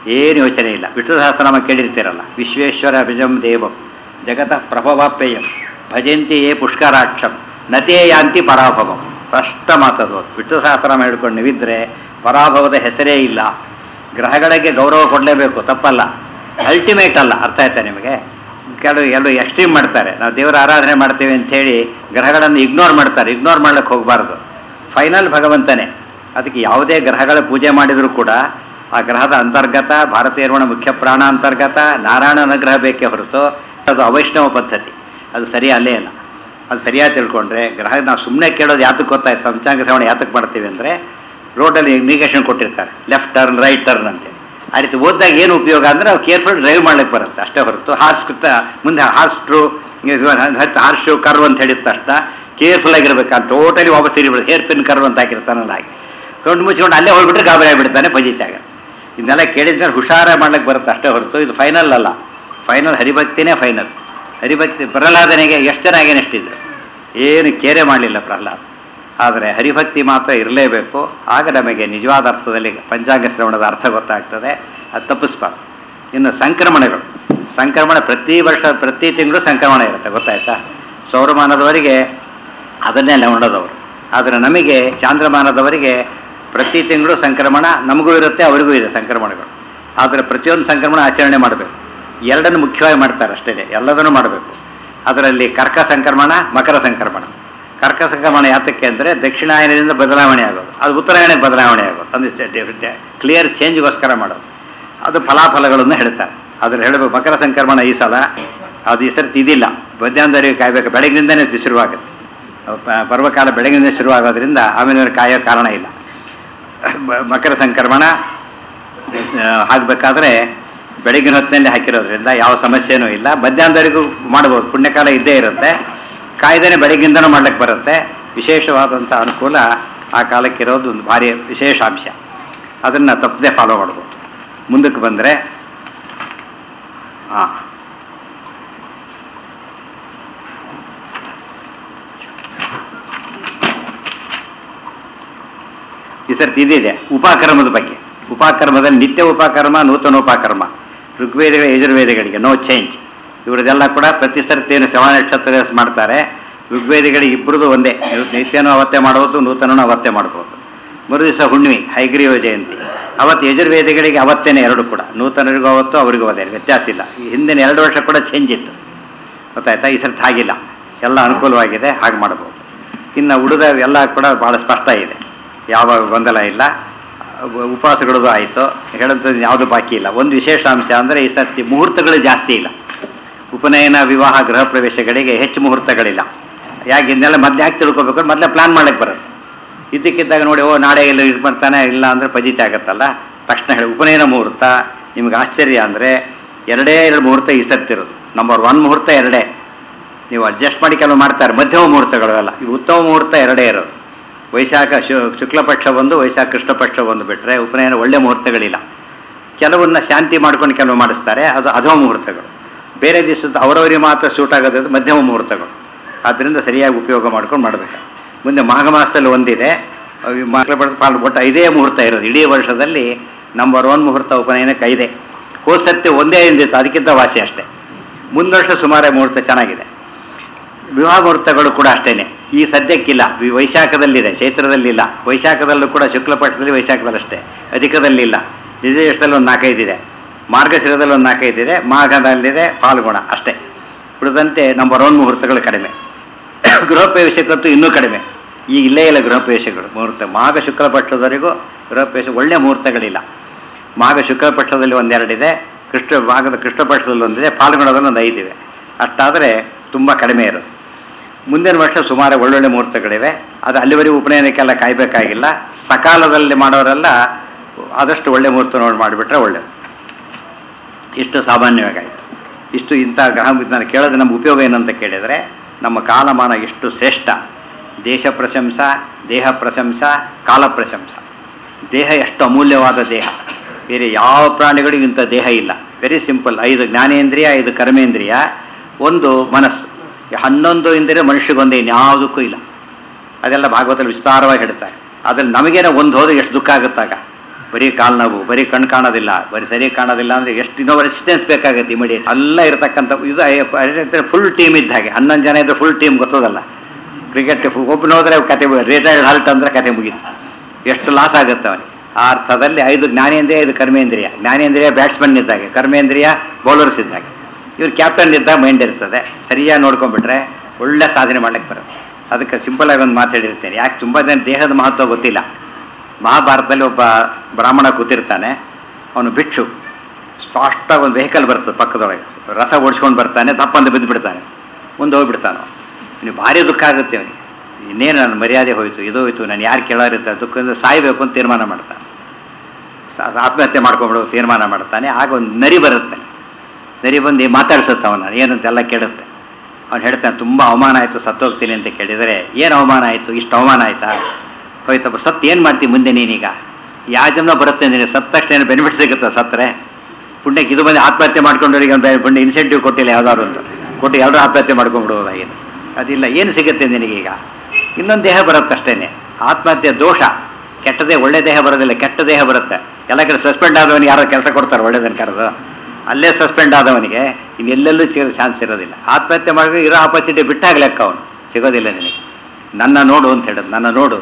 ಏನು ಯೋಚನೆ ಇಲ್ಲ ವಿಷ್ಣು ಸಹಸ್ರನಾಮ ಕೇಳಿರ್ತೀರಲ್ಲ ವಿಶ್ವೇಶ್ವರ ಅಭಿಜಂ ದೇವಂ ಜಗತಃ ಪ್ರಭವಾಪ್ಯಯಂ ಭಜಂತಿ ಯೇ ಪುಷ್ಕರಾಕ್ಷಂ ನತೇ ಯಾಂತಿ ಪರಾಭವಂ ಸ್ಪಷ್ಟ ಮಾತದು ಅದು. ವಿಷ್ಣು ಸಹಸ್ರನಾಮ ಹೇಳ್ಕೊಂಡು ನೀವಿದ್ರೆ ಪರಾಭವದ ಹೆಸರೇ ಇಲ್ಲ ಗ್ರಹಗಳಿಗೆ ಗೌರವ ಕೊಡಲೇಬೇಕು ತಪ್ಪಲ್ಲ ಅಲ್ಟಿಮೇಟ್ ಅಲ್ಲ ಅರ್ಥ ಆಯ್ತಾ ನಿಮಗೆ ಕೆಲವು ಎಲ್ಲರೂ ಎಕ್ಸ್ಟ್ರೀಮ್ ಮಾಡ್ತಾರೆ ನಾವು ದೇವರ ಆರಾಧನೆ ಮಾಡ್ತೀವಿ ಅಂಥೇಳಿ ಗ್ರಹಗಳನ್ನು ಇಗ್ನೋರ್ ಮಾಡ್ತಾರೆ ಇಗ್ನೋರ್ ಮಾಡ್ಲಿಕ್ಕೆ ಹೋಗಬಾರ್ದು ಫೈನಲ್ ಭಗವಂತನೇ ಅದಕ್ಕೆ ಯಾವುದೇ ಗ್ರಹಗಳ ಪೂಜೆ ಮಾಡಿದರೂ ಕೂಡ ಆ ಗ್ರಹದ ಅಂತರ್ಗತ ಭಾರತೀಯರ್ವಣ ಮುಖ್ಯ ಪ್ರಾಣ ಅಂತರ್ಗತ ನಾರಾಯಣ ಅನುಗ್ರಹ ಬೇಕೇ ಹೊರತು ಅದು ಅವೈಷ್ಣವ ಪದ್ಧತಿ ಅದು ಸರಿ ಅಲ್ಲೇ ಇಲ್ಲ ಅದು ಸರಿಯಾಗಿ ತಿಳ್ಕೊಂಡ್ರೆ ಗ್ರಹ ನಾವು ಸುಮ್ಮನೆ ಕೇಳೋದು ಯಾತಕ್ಕೆ ಗೊತ್ತಾಯ್ತು ಸಂಚಾಂಗ ಶ್ರವಣ ಯಾತಕ್ಕೆ ಮಾಡ್ತೀವಿ ಅಂದರೆ ರೋಡಲ್ಲಿ ಇಂಡಿಕೇಶನ್ ಕೊಟ್ಟಿರ್ತಾರೆ ಲೆಫ್ಟ್ ಟರ್ನ್ ರೈಟ್ ಟರ್ನ್ ಅಂತೇಳಿ ಆ ರೀತಿ ಓದಿದಾಗ ಏನು ಉಪಯೋಗ ಅಂದರೆ ನಾವು ಕೇರ್ಫುಲ್ ಡ್ರೈವ್ ಮಾಡ್ಲಿಕ್ಕೆ ಬರುತ್ತೆ ಅಷ್ಟೇ ಹೊರತು ಹಾರ್ಸ್ ಮುಂದೆ ಹಾರ್ಸ್ಟ್ರು ಹಾರ್ಶು ಕರ್ವ್ ಅಂತ ಹೇಳಿದ ತಕ್ಷಣ ಕೇರ್ಫುಲ್ ಆಗಿರ್ಬೇಕು ಟೋಟಲಿ ವಾಪಸ್ ತಿರುಗಿಬಿಡುತ್ತೆ ಹೇರ್ ಪಿನ್ ಕರ್ವ್ ಅಂತ ಹಾಕಿರ್ತಾನಲ್ಲ ಹಾಗೆ ಕಣ್ಣು ಮುಚ್ಚಿಕೊಂಡು ಅಲ್ಲೇ ಹೋಗ್ಬಿಟ್ರೆ ಗಾಬರಿ ಆಗಿಬಿಡ್ತಾನೆ ಫಜಿತಾಗ ಇದನ್ನೆಲ್ಲ ಕೇಳಿದ್ಮೇಲೆ ಹುಷಾರ ಮಾಡ್ಲಿಕ್ಕೆ ಬರುತ್ತೆ ಅಷ್ಟೇ ಹೊರತು ಇದು ಫೈನಲ್ ಅಲ್ಲ ಫೈನಲ್ ಹರಿಭಕ್ತಿನೇ ಫೈನಲ್ ಹರಿಭಕ್ತಿ ಪ್ರಹ್ಲಾದನೆಗೆ ಎಷ್ಟು ಜನ ಆಗೇನು ಎಷ್ಟಿದ್ರು ಏನು ಕೇರೆ ಮಾಡಲಿಲ್ಲ ಪ್ರಹ್ಲಾದ್ ಆದರೆ ಹರಿಭಕ್ತಿ ಮಾತ್ರ ಇರಲೇಬೇಕು ಆಗ ನಮಗೆ ನಿಜವಾದ ಅರ್ಥದಲ್ಲಿ ಪಂಚಾಂಗ ಶ್ರವಣದ ಅರ್ಥ ಗೊತ್ತಾಗ್ತದೆ ಅದು ತಪ್ಪಿಸ್ಬಾರ್ದು ಇನ್ನು ಸಂಕ್ರಮಣಗಳು ಸಂಕ್ರಮಣ ಪ್ರತಿ ವರ್ಷ ಪ್ರತಿ ತಿಂಗಳು ಸಂಕ್ರಮಣ ಇರುತ್ತೆ ಗೊತ್ತಾಯ್ತಾ ಸೌರಮಾನದವರಿಗೆ ಅದನ್ನೇ ನೋಡೋದವರು ಆದರೆ ನಮಗೆ ಚಾಂದ್ರಮಾನದವರಿಗೆ ಪ್ರತಿ ತಿಂಗಳು ಸಂಕ್ರಮಣ ನಮಗೂ ಇರುತ್ತೆ ಅವರಿಗೂ ಇದೆ ಸಂಕ್ರಮಣಗಳು ಆದರೆ ಪ್ರತಿಯೊಂದು ಸಂಕ್ರಮಣ ಆಚರಣೆ ಮಾಡಬೇಕು ಎರಡನ್ನು ಮುಖ್ಯವಾಗಿ ಮಾಡ್ತಾರೆ ಅಷ್ಟೇ ಎಲ್ಲದನ್ನು ಮಾಡಬೇಕು ಅದರಲ್ಲಿ ಕರ್ಕ ಸಂಕ್ರಮಣ ಮಕರ ಸಂಕ್ರಮಣ ಕರ್ಕ ಸಂಕ್ರಮಣ ಯಾತಕ್ಕೆ ಅಂದರೆ ದಕ್ಷಿಣಾಯನದಿಂದ ಬದಲಾವಣೆ ಆಗೋದು ಅದು ಉತ್ತರಾಯಣಕ್ಕೆ ಬದಲಾವಣೆ ಆಗೋದು ಅಂದ್ರೆ ಕ್ಲಿಯರ್ ಚೇಂಜ್ಗೋಸ್ಕರ ಮಾಡೋದು ಅದು ಫಲಾಫಲಗಳನ್ನು ಹೇಳ್ತಾರೆ ಅದ್ರ ಹೇಳಬೇಕು ಮಕರ ಸಂಕ್ರಮಣ ಈ ಸಲ ಅದು ಈ ಸರ್ತಿ ಇದಿಲ್ಲ ಮಧ್ಯಾಹ್ನದವರೆಗೆ ಕಾಯಬೇಕು ಬೆಳಗಿನಿಂದನೇ ಇದು ಶುರುವಾಗುತ್ತೆ ಪ- ಪರ್ವಕಾಲ ಬೆಳಗಿನಿಂದ ಶುರುವಾಗೋದ್ರಿಂದ ಆಮೇಲೆ ಕಾಯೋ ಕಾರಣ ಇಲ್ಲ ಮ- ಮಕರ ಸಂಕ್ರಮಣ ಹಾಕಬೇಕಾದ್ರೆ ಬೆಳಗಿನ ಹೊತ್ತಿನಲ್ಲಿ ಹಾಕಿರೋದ್ರಿಂದ ಯಾವ ಸಮಸ್ಯೆನೂ ಇಲ್ಲ ಮಧ್ಯಾಹ್ನದವರೆಗೂ ಮಾಡ್ಬೋದು ಪುಣ್ಯಕಾಲ ಇದ್ದೇ ಇರುತ್ತೆ ಕಾಯ್ದೇನೆ ಬೆಳಗ್ಗಿಂದನೂ ಮಾಡ್ಲಿಕ್ಕೆ ಬರುತ್ತೆ ವಿಶೇಷವಾದಂಥ ಅನುಕೂಲ ಆ ಕಾಲಕ್ಕಿರೋದು ಒಂದು ಭಾರಿ ವಿಶೇಷ ಅಂಶ ಅದನ್ನು ತಪ್ಪದೆ ಫಾಲೋ ಮಾಡ್ಬೋದು ಮುಂದಕ್ಕೆ ಬಂದರೆ ಹಾಂ ಈ ಸರ್ತಿ ಇದಿದೆ ಉಪಕರ್ಮದ ಬಗ್ಗೆ ಉಪಕರ್ಮದಲ್ಲಿ ನಿತ್ಯ ಉಪಕರ್ಮ ನೂತನ ಉಪಕರ್ಮ ಋಗ್ವೇದಗಳ ಯಜುರ್ವೇದಗಳಿಗೆ ನೋ ಚೇಂಜ್ ಇವರದೆಲ್ಲ ಕೂಡ ಪ್ರತಿ ಸರ್ತಿಯನ್ನು ಶ್ರವಣ ನಕ್ಷತ್ರ ಮಾಡ್ತಾರೆ ಋಗ್ವೇದಿಗಳಿಗೆ ಇಬ್ಬರದು ಒಂದೇ ನಿತ್ಯನೂ ಅವತ್ತೇ ಮಾಡ್ಬೋದು ನೂತನನೂ ಅವತ್ತೇ ಮಾಡ್ಬೋದು ಮರು ದಿವಸ ಹುಣ್ಣಿಮೆ ಹೈಗ್ರೀವ ಜಯಂತಿ ಅವತ್ತು ಯಜುರ್ವೇದಿಗಳಿಗೆ ಅವತ್ತೇನೆ ಎರಡು ಕೂಡ ನೂತನರಿಗೂ ಅವತ್ತು ಅವರಿಗೂ ಅದೇ ವ್ಯತ್ಯಾಸ ಇಲ್ಲ ಈ ಹಿಂದಿನ ಎರಡು ವರ್ಷ ಕೂಡ ಚೇಂಜ್ ಇತ್ತು ಗೊತ್ತಾಯ್ತಾ ಈ ಸರ್ತಿ ಹಾಗಿಲ್ಲ ಎಲ್ಲ ಅನುಕೂಲವಾಗಿದೆ ಹಾಗೆ ಮಾಡ್ಬೋದು ಇನ್ನು ಉಳಿದ ಎಲ್ಲ ಕೂಡ ಭಾಳ ಸ್ಪಷ್ಟ ಇದೆ ಯಾವ ಗೊಂದಲ ಇಲ್ಲ ಉ- ಉಪವಾಸಗಳದು ಆಯಿತು ಹೇಳೋಂಥದ್ದು ಯಾವುದು ಬಾಕಿ ಇಲ್ಲ ಒಂದು ವಿಶೇಷ ಅಂಶ ಅಂದರೆ ಈ ಸರ್ತಿ ಮುಹೂರ್ತಗಳು ಜಾಸ್ತಿ ಇಲ್ಲ ಉಪನಯನ ವಿವಾಹ ಗೃಹ ಪ್ರವೇಶಗಳಿಗೆ ಹೆಚ್ಚು ಮುಹೂರ್ತಗಳಿಲ್ಲ ಯಾಕೆ ಇದನ್ನೆಲ್ಲ ಮೊದಲು ಯಾಕೆ ತಿಳ್ಕೊಬೇಕು ಮೊದಲೇ ಪ್ಲಾನ್ ಮಾಡಕ್ಕೆ ಬರುತ್ತೆ ಇದ್ದಕ್ಕಿದ್ದಾಗ ನೋಡಿ ಓ ನಾಳೆ ಎಲ್ಲ ಇದು ಮಾಡ್ತಾನೆ ಇಲ್ಲ ಅಂದರೆ ಪಜಿತಿ ಆಗುತ್ತಲ್ಲ ತಕ್ಷಣ ಹೇಳಿ ಉಪನಯನ ಮುಹೂರ್ತ ನಿಮ್ಗೆ ಆಶ್ಚರ್ಯ ಅಂದರೆ ಎರಡೇ ಎರಡು ಮುಹೂರ್ತ ಈ ಸರ್ತಿರೋದು ನಂಬರ್ ಒನ್ ಮುಹೂರ್ತ ಎರಡೇ ನೀವು ಅಡ್ಜಸ್ಟ್ ಮಾಡಿ ಕೆಲವು ಮಾಡ್ತಾರೆ ಮಧ್ಯಮ ಮುಹೂರ್ತಗಳು ಎಲ್ಲ ಇವು ಉತ್ತಮ ಮುಹೂರ್ತ ಎರಡೇ ಇರೋದು ವೈಶಾಖ ಶು ಶುಕ್ಲ ಪಕ್ಷ ಒಂದು ವೈಶಾಖ ಕೃಷ್ಣ ಪಕ್ಷ ಒಂದು ಬಿಟ್ಟರೆ ಉಪನಯನ ಒಳ್ಳೆ ಮುಹೂರ್ತಗಳಿಲ್ಲ ಕೆಲವನ್ನ ಶಾಂತಿ ಮಾಡ್ಕೊಂಡು ಕೆಲವು ಮಾಡಿಸ್ತಾರೆ ಅದು ಅಧಮ ಮುಹೂರ್ತಗಳು ಬೇರೆ ದಿವಸದ ಅವರವರಿಗೆ ಮಾತ್ರ ಸೂಟ್ ಆಗೋದು ಮಧ್ಯಮ ಮುಹೂರ್ತಗಳು ಆದ್ದರಿಂದ ಸರಿಯಾಗಿ ಉಪಯೋಗ ಮಾಡ್ಕೊಂಡು ಮಾಡಬೇಕು ಮುಂದೆ ಮಾಘ ಮಾಸದಲ್ಲಿ ಒಂದಿದೆ ಅವು ಮಕ್ಕಳ ಪಡೆದು ಪಾಲು ಒಟ್ಟು ಐದೇ ಮುಹೂರ್ತ ಇರೋದು ಇಡೀ ವರ್ಷದಲ್ಲಿ ನಂಬರ್ ಒನ್ ಮುಹೂರ್ತ ಉಪನಯನಕ್ಕೆ ಐದೇ ಹೋಸತ್ತೆ ಒಂದೇ ಎಂದಿತ್ತು ಅದಕ್ಕಿಂತ ವಾಸಿ ಅಷ್ಟೇ ಮುಂದೆ ವರ್ಷ ಸುಮಾರು ಮುಹೂರ್ತ ಚೆನ್ನಾಗಿದೆ ವಿವಾಹ ಮುಹೂರ್ತಗಳು ಕೂಡ ಅಷ್ಟೇನೆ ಈ ಸದ್ಯಕ್ಕಿಲ್ಲ ಈ ವೈಶಾಖದಲ್ಲಿದೆ ಚೈತ್ರದಲ್ಲಿಲ್ಲ ವೈಶಾಖದಲ್ಲೂ ಕೂಡ ಶುಕ್ಲ ಪಕ್ಷದಲ್ಲಿ ವೈಶಾಖದಲ್ಲಷ್ಟೇ ಅಧಿಕದಲ್ಲಿಲ್ಲ ವಿಜಯದಲ್ಲಿ ಒಂದು ನಾಲ್ಕೈದಿದೆ ಮಾರ್ಗಶಿರದಲ್ಲಿ ಒಂದು ನಾಲ್ಕೈದಿದೆ ಮಾಘದಲ್ಲಿದೆ ಪಾಲ್ಗುಣ ಅಷ್ಟೇ ಉಳಿದಂತೆ ನಂಬರ್ ಒನ್ ಮುಹೂರ್ತಗಳು ಕಡಿಮೆ ಗೃಹ ಪ್ರವೇಶಕ್ಕಂತೂ ಇನ್ನೂ ಕಡಿಮೆ ಈಗ ಇಲ್ಲೇ ಇಲ್ಲ ಗೃಹ ಪ್ರವೇಶಗಳು ಮುಹೂರ್ತ ಮಾಘ ಶುಕ್ಲ ಪಕ್ಷದವರೆಗೂ ಗೃಹ ಪ್ರವೇಶ ಒಳ್ಳೆ ಮುಹೂರ್ತಗಳಿಲ್ಲ ಮಾಘ ಶುಕ್ಲ ಪಕ್ಷದಲ್ಲಿ ಒಂದೆರಡಿದೆ ಕೃಷ್ಣ ಮಾಘದ ಕೃಷ್ಣ ಪಕ್ಷದಲ್ಲಿ ಒಂದಿದೆ ಪಾಲ್ಗುಣದಲ್ಲಿ ಒಂದು ಐದಿವೆ ಅಷ್ಟಾದರೆ ತುಂಬ ಕಡಿಮೆ ಇರೋದು ಮುಂದಿನ ವರ್ಷ ಸುಮಾರು ಒಳ್ಳೊಳ್ಳೆ ಮುಹೂರ್ತಗಳಿವೆ ಅದು ಅಲ್ಲಿವರೆಗೂ ಉಪನಯನಕ್ಕೆಲ್ಲ ಕಾಯಬೇಕಾಗಿಲ್ಲ ಸಕಾಲದಲ್ಲಿ ಮಾಡೋರೆಲ್ಲ ಆದಷ್ಟು ಒಳ್ಳೆ ಮುಹೂರ್ತ ನೋಡಿ ಮಾಡಿಬಿಟ್ರೆ ಒಳ್ಳೆಯದು ಇಷ್ಟು ಸಾಮಾನ್ಯವಾಗಾಯಿತು ಇಷ್ಟು ಇಂಥ ಗ್ರಹ ವಿಜ್ಞಾನ ಕೇಳೋದು ನಮ್ಗೆ ಉಪಯೋಗ ಏನಂತ ಕೇಳಿದರೆ ನಮ್ಮ ಕಾಲಮಾನ ಎಷ್ಟು ಶ್ರೇಷ್ಠ ದೇಶ ಪ್ರಶಂಸ ದೇಹ ಪ್ರಶಂಸ ಕಾಲ ಪ್ರಶಂಸ ದೇಹ ಎಷ್ಟು ಅಮೂಲ್ಯವಾದ ದೇಹ ಬೇರೆ ಯಾವ ಪ್ರಾಣಿಗಳಿಗೂ ಇಂಥ ದೇಹ ಇಲ್ಲ ವೆರಿ ಸಿಂಪಲ್ ಐದು ಜ್ಞಾನೇಂದ್ರಿಯ ಐದು ಕರ್ಮೇಂದ್ರಿಯ ಒಂದು ಮನಸ್ಸು ಈ ಹನ್ನೊಂದು ಇಂದ್ರಿಯ ಮನುಷ್ಯಗೊಂದೇ ಇನ್ಯಾವುದಕ್ಕೂ ಇಲ್ಲ ಅದೆಲ್ಲ ಭಾಗವತದಲ್ಲಿ ವಿಸ್ತಾರವಾಗಿ ಹೇಳ್ತಾರೆ ಅದ್ರಲ್ಲಿ ನಮಗೇನೋ ಒಂದು ಹೋದ್ರೆ ಎಷ್ಟು ದುಃಖ ಆಗುತ್ತಾಗ ಬರೀ ಕಾಲು ನೋವು ಬರೀ ಕಣ್ಣು ಕಾಣೋದಿಲ್ಲ ಬರೀ ಸರಿ ಕಾಣೋದಿಲ್ಲ ಅಂದರೆ ಎಷ್ಟು ಇನ್ನೋ ರೆಸಿಸ್ಟೆನ್ಸ್ ಬೇಕಾಗುತ್ತೆ ಇಮಿಡಿಯೇಟ್ ಎಲ್ಲ ಇರತಕ್ಕಂಥ ಇದು ಫುಲ್ ಟೀಮ್ ಇದ್ದ ಹಾಗೆ ಹನ್ನೊಂದು ಜನ ಇದ್ರೆ ಫುಲ್ ಟೀಮ್ ಗೊತ್ತದಲ್ಲ ಕ್ರಿಕೆಟ್ ಒಬ್ಬನ ಹೋದ್ರೆ ಕತೆ ರಿಟೈರ್ಡ್ ಹಾಲ್ಟ್ ಅಂದ್ರೆ ಕತೆ ಮುಗೀತು ಎಷ್ಟು ಲಾಸ್ ಆಗುತ್ತೆ ಅವನಿಗೆ ಆ ಅರ್ಥದಲ್ಲಿ ಐದು ಜ್ಞಾನೇಂದ್ರಿಯ ಐದು ಕರ್ಮೇಂದ್ರಿಯ ಜ್ಞಾನೇಂದ್ರಿಯ ಬ್ಯಾಟ್ಸ್ಮನ್ ಇದ್ದಾಗೆ ಕರ್ಮೇಂದ್ರಿಯ ಬೌಲರ್ಸ್ ಇದ್ದಾಗೆ ಇವ್ರು ಕ್ಯಾಪ್ಟನ್ ಇದ್ದಾಗ ಮೈಂಡ್ ಇರ್ತದೆ ಸರಿಯಾಗಿ ನೋಡ್ಕೊಂಡ್ಬಿಟ್ರೆ ಒಳ್ಳೆ ಸಾಧನೆ ಮಾಡ್ಲಿಕ್ಕೆ ಬರುತ್ತೆ ಅದಕ್ಕೆ ಸಿಂಪಲ್ ಆಗಿ ಒಂದು ಮಾತಾಡಿರ್ತೇನೆ ಯಾಕೆ ತುಂಬ ಜನ ದೇಹದ ಮಹತ್ವ ಗೊತ್ತಿಲ್ಲ ಮಹಾಭಾರತದಲ್ಲಿ ಒಬ್ಬ ಬ್ರಾಹ್ಮಣ ಕೂತಿರ್ತಾನೆ ಅವನು ಭಿಕ್ಷು ಫಾಸ್ಟಾಗಿ ಒಂದು ವೆಹಿಕಲ್ ಬರ್ತದೆ ಪಕ್ಕದೊಳಗೆ ರಥ ಓಡಿಸ್ಕೊಂಡು ಬರ್ತಾನೆ ತಪ್ಪಂದು ಬಿದ್ದು ಬಿಡ್ತಾನೆ ಮುಂದೆ ಹೋಗ್ಬಿಡ್ತಾನೆ ಇನ್ನು ಭಾರಿ ದುಃಖ ಆಗುತ್ತೆ ಅವನಿಗೆ ಇನ್ನೇನು ನನ್ನ ಮರ್ಯಾದೆ ಹೋಯಿತು ಇದು ಹೋಯ್ತು ನಾನು ಯಾರು ಕೇಳೋರಿರ್ತಾರೆ ದುಃಖದಿಂದ ಸಾಯಬೇಕು ಅಂತ ತೀರ್ಮಾನ ಮಾಡ್ತಾನೆ ಸ- ಆತ್ಮಹತ್ಯೆ ಮಾಡ್ಕೊಂಬಿಡೋ ತೀರ್ಮಾನ ಮಾಡ್ತಾನೆ ಆಗ ಒಂದು ನರಿ ಬರುತ್ತೆ ನರಿ ಬಂದು ಮಾತಾಡ್ಸುತ್ತೆ ಅವನ ಏನಂತೆಲ್ಲ ಕೇಳುತ್ತೆ ಅವ್ನು ಹೇಳ್ತಾನೆ ತುಂಬ ಅವಮಾನ ಆಯಿತು ಸತ್ತೋಗ್ತೀನಿ ಅಂತ ಕೇಳಿದರೆ ಏನು ಅವಮಾನ ಆಯಿತು ಇಷ್ಟು ಅವಮಾನ ಆಯ್ತಾ ಹೋಯ್ತಪ್ಪ ಸತ್ತು ಏನು ಮಾಡ್ತೀವಿ ಮುಂದೆ ನೀನೀಗ ಯಾವ ಜನ್ಮ ಬರುತ್ತೆ ನೀನು ಸತ್ತ ತಕ್ಷಣ ಏನು ಬೆನಿಫಿಟ್ ಸಿಗುತ್ತಾ ಸತ್ತರೆ ಪುಣ್ಯಕ್ಕೆ ಇದು ಬಂದು ಆತ್ಮಹತ್ಯೆ ಮಾಡ್ಕೊಂಡವರಿಗೆ ಒಂದು ಪುಣ್ಯ ಇನ್ಸೆಂಟಿವ್ ಕೊಟ್ಟಿಲ್ಲ ಯಾವ್ದಾದ್ರು ಒಂದು ಕೊಟ್ಟು ಎಲ್ಲರೂ ಆತ್ಮಹತ್ಯೆ ಮಾಡ್ಕೊಂಡ್ಬಿಡ್ಬೋದಾಗಿದೆ ಅದಿಲ್ಲ ಏನು ಸಿಗುತ್ತೆ ನಿನಗೀಗ ಇನ್ನೊಂದು ದೇಹ ಬರುತ್ತೆ ಅಷ್ಟೇನೆ ಆತ್ಮಹತ್ಯೆ ದೋಷ ಕೆಟ್ಟದೇ ಒಳ್ಳೆ ದೇಹ ಬರೋದಿಲ್ಲ ಕೆಟ್ಟ ದೇಹ ಬರುತ್ತೆ ಎಲ್ಲ ಕಡೆ ಸಸ್ಪೆಂಡ್ ಆದವನಿಗೆ ಯಾರೋ ಕೆಲಸ ಕೊಡ್ತಾರೆ ಒಳ್ಳೇದನ್ನು ಕರೆದು ಅಲ್ಲೇ ಸಸ್ಪೆಂಡ್ ಆದವನಿಗೆ ಇನ್ನೆಲ್ಲೆಲ್ಲೂ ಸಿಗೋ ಚಾನ್ಸ್ ಇರೋದಿಲ್ಲ ಆತ್ಮಹತ್ಯೆ ಮಾಡಿ ಇರೋ ಆಪರ್ಚುನಿಟಿ ಬಿಟ್ಟಾಗ ಲೆಕ್ಕ ಅವನು ಸಿಗೋದಿಲ್ಲ ನಿನಗೆ ನನ್ನ ನೋಡು ಅಂತ ಹೇಳೋದು ನನ್ನ ನೋಡು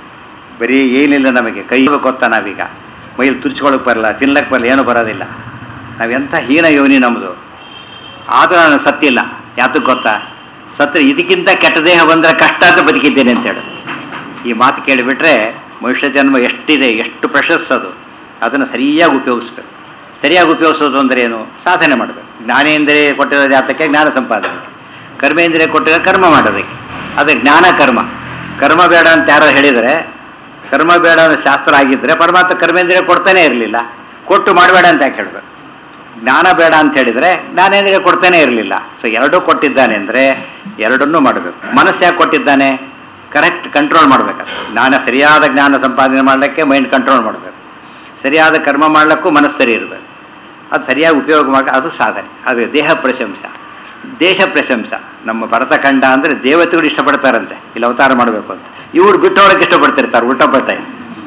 ಬರೀ ಏನಿಲ್ಲ ನಮಗೆ ಕೈ ಗೊತ್ತಾ ನಾವೀಗ ಮೈಲಿ ತುರ್ಚ್ಕೊಳಕ್ಕೆ ಬರಲ್ಲ ತಿನ್ಲಕ್ಕೆ ಬರಲ್ಲ ಏನೂ ಬರೋದಿಲ್ಲ ನಾವೆಂಥ ಹೀನ ಯೋನಿ ನಮ್ಮದು ಆದರೂ ನಾನು ಸತ್ತಿಲ್ಲ ಯಾತಕ್ಕೆ ಗೊತ್ತಾ ಸತ್ರ ಇದಕ್ಕಿಂತ ಕೆಟ್ಟ ದೇಹ ಬಂದರೆ ಕಷ್ಟ ಅಂತ ಬದುಕಿದ್ದೇನೆ ಅಂತ ಹೇಳು ಈ ಮಾತು ಕೇಳಿಬಿಟ್ರೆ ಮನುಷ್ಯ ಜನ್ಮ ಎಷ್ಟಿದೆ ಎಷ್ಟು ಪ್ರಶಸ್ತ ಅದು ಅದನ್ನು ಸರಿಯಾಗಿ ಉಪಯೋಗಿಸ್ಬೇಕು ಸರಿಯಾಗಿ ಉಪಯೋಗಿಸೋದು ಅಂದರೆ ಏನು ಸಾಧನೆ ಮಾಡಬೇಕು ಜ್ಞಾನೇಂದ್ರಿಯ ಕೊಟ್ಟಿರೋ ಜಾತಕ್ಕೆ ಜ್ಞಾನ ಸಂಪಾದನೆ ಕರ್ಮೇಂದ್ರಿಯ ಕೊಟ್ಟಿರೋ ಕರ್ಮ ಮಾಡೋದಕ್ಕೆ ಅದೇ ಜ್ಞಾನ ಕರ್ಮ ಕರ್ಮ ಬೇಡ ಅಂತ ಯಾರೋ ಹೇಳಿದರೆ ಕರ್ಮ ಬೇಡ ಅನ್ನೋ ಶಾಸ್ತ್ರ ಆಗಿದ್ದರೆ ಪರಮಾತ್ಮ ಕರ್ಮೇಂದ್ರಿಯ ಕೊಡ್ತಾನೆ ಇರಲಿಲ್ಲ ಕೊಟ್ಟು ಮಾಡಬೇಡ ಅಂತ ಯಾಕೆ ಹೇಳಬೇಕು ಜ್ಞಾನ ಬೇಡ ಅಂತ ಹೇಳಿದರೆ ಜ್ಞಾನೇಂದ್ರಿಯ ಕೊಡ್ತಾನೆ ಇರಲಿಲ್ಲ ಸೊ ಎರಡೂ ಕೊಟ್ಟಿದ್ದಾನೆ ಅಂದರೆ ಎರಡನ್ನೂ ಮಾಡಬೇಕು ಮನಸ್ಸು ಯಾಕೆ ಕೊಟ್ಟಿದ್ದಾನೆ ಕರೆಕ್ಟ್ ಕಂಟ್ರೋಲ್ ಮಾಡಬೇಕು ಜ್ಞಾನ ಸರಿಯಾದ ಜ್ಞಾನ ಸಂಪಾದನೆ ಮಾಡಲಿಕ್ಕೆ ಮೈಂಡ್ ಕಂಟ್ರೋಲ್ ಮಾಡಬೇಕು ಸರಿಯಾದ ಕರ್ಮ ಮಾಡಲಿಕ್ಕೂ ಮನಸ್ಸು ಸರಿ ಇರಬೇಕು ಅದು ಸರಿಯಾಗಿ ಉಪಯೋಗ ಮಾಡಿ ಅದು ಸಾಧನೆ ಅದು ದೇಹ ಪ್ರಶಂಸ ದೇಶ ಪ್ರಶಂಸ ನಮ್ಮ ಭರತಖಂಡ ಅಂದರೆ ದೇವತೆಗಳು ಇಷ್ಟಪಡ್ತಾರಂತೆ ಇಲ್ಲಿ ಅವತಾರ ಮಾಡಬೇಕು ಅಂತ ಇವ್ರು ಬಿಟ್ಟೋಳಕ್ಕೆ ಇಷ್ಟಪಡ್ತಿರ್ತಾರೆ ಉಲ್ಟಾ ಪಲ್ಟಾ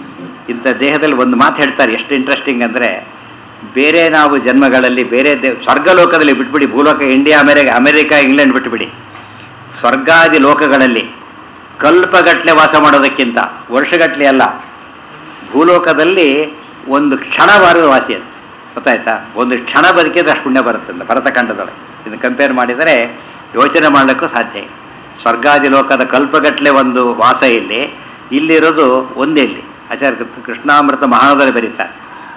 ಇಂಥ ದೇಹದಲ್ಲಿ ಒಂದು ಮಾತು ಹೇಳ್ತಾರೆ ಎಷ್ಟು ಇಂಟ್ರೆಸ್ಟಿಂಗ್ ಅಂದರೆ ಬೇರೆ ನಾವು ಜನ್ಮಗಳಲ್ಲಿ ಬೇರೆ ದೇ ಸ್ವರ್ಗಲೋಕದಲ್ಲಿ ಬಿಟ್ಬಿಡಿ ಭೂಲೋಕ ಇಂಡಿಯಾ ಅಮೆರಿಕ ಅಮೆರಿಕ ಇಂಗ್ಲೆಂಡ್ ಬಿಟ್ಬಿಡಿ ಸ್ವರ್ಗಾದಿ ಲೋಕಗಳಲ್ಲಿ ಕಲ್ಪಗಟ್ಟಲೆ ವಾಸ ಮಾಡೋದಕ್ಕಿಂತ ವರ್ಷಗಟ್ಟಲೆ ಅಲ್ಲ ಭೂಲೋಕದಲ್ಲಿ ಒಂದು ಕ್ಷಣವಾರ ವಾಸಿ ಅಂತ ಗೊತ್ತಾಯ್ತಾ ಒಂದು ಕ್ಷಣ ಬದುಕಿದ್ರೆ ಅಷ್ಟು ಪುಣ್ಯ ಬರುತ್ತಂತ ಭರತಖಂಡದೊಳಗೆ ಇದನ್ನು ಕಂಪೇರ್ ಮಾಡಿದರೆ ಯೋಚನೆ ಮಾಡಲಿಕ್ಕೂ ಸಾಧ್ಯ ಇಲ್ಲ ಸ್ವರ್ಗಾದಿ ಲೋಕದ ಕಲ್ಪಗಟ್ಟಲೆ ಒಂದು ವಾಸ ಇಲ್ಲಿ ಇಲ್ಲಿರೋದು ಒಂದೇ ಇಲ್ಲಿ ಆಚಾರ್ಯ ಕೃಷ್ಣಾಮೃತ ಮಹಾನದಲ್ಲಿ ಬರೀತಾರೆ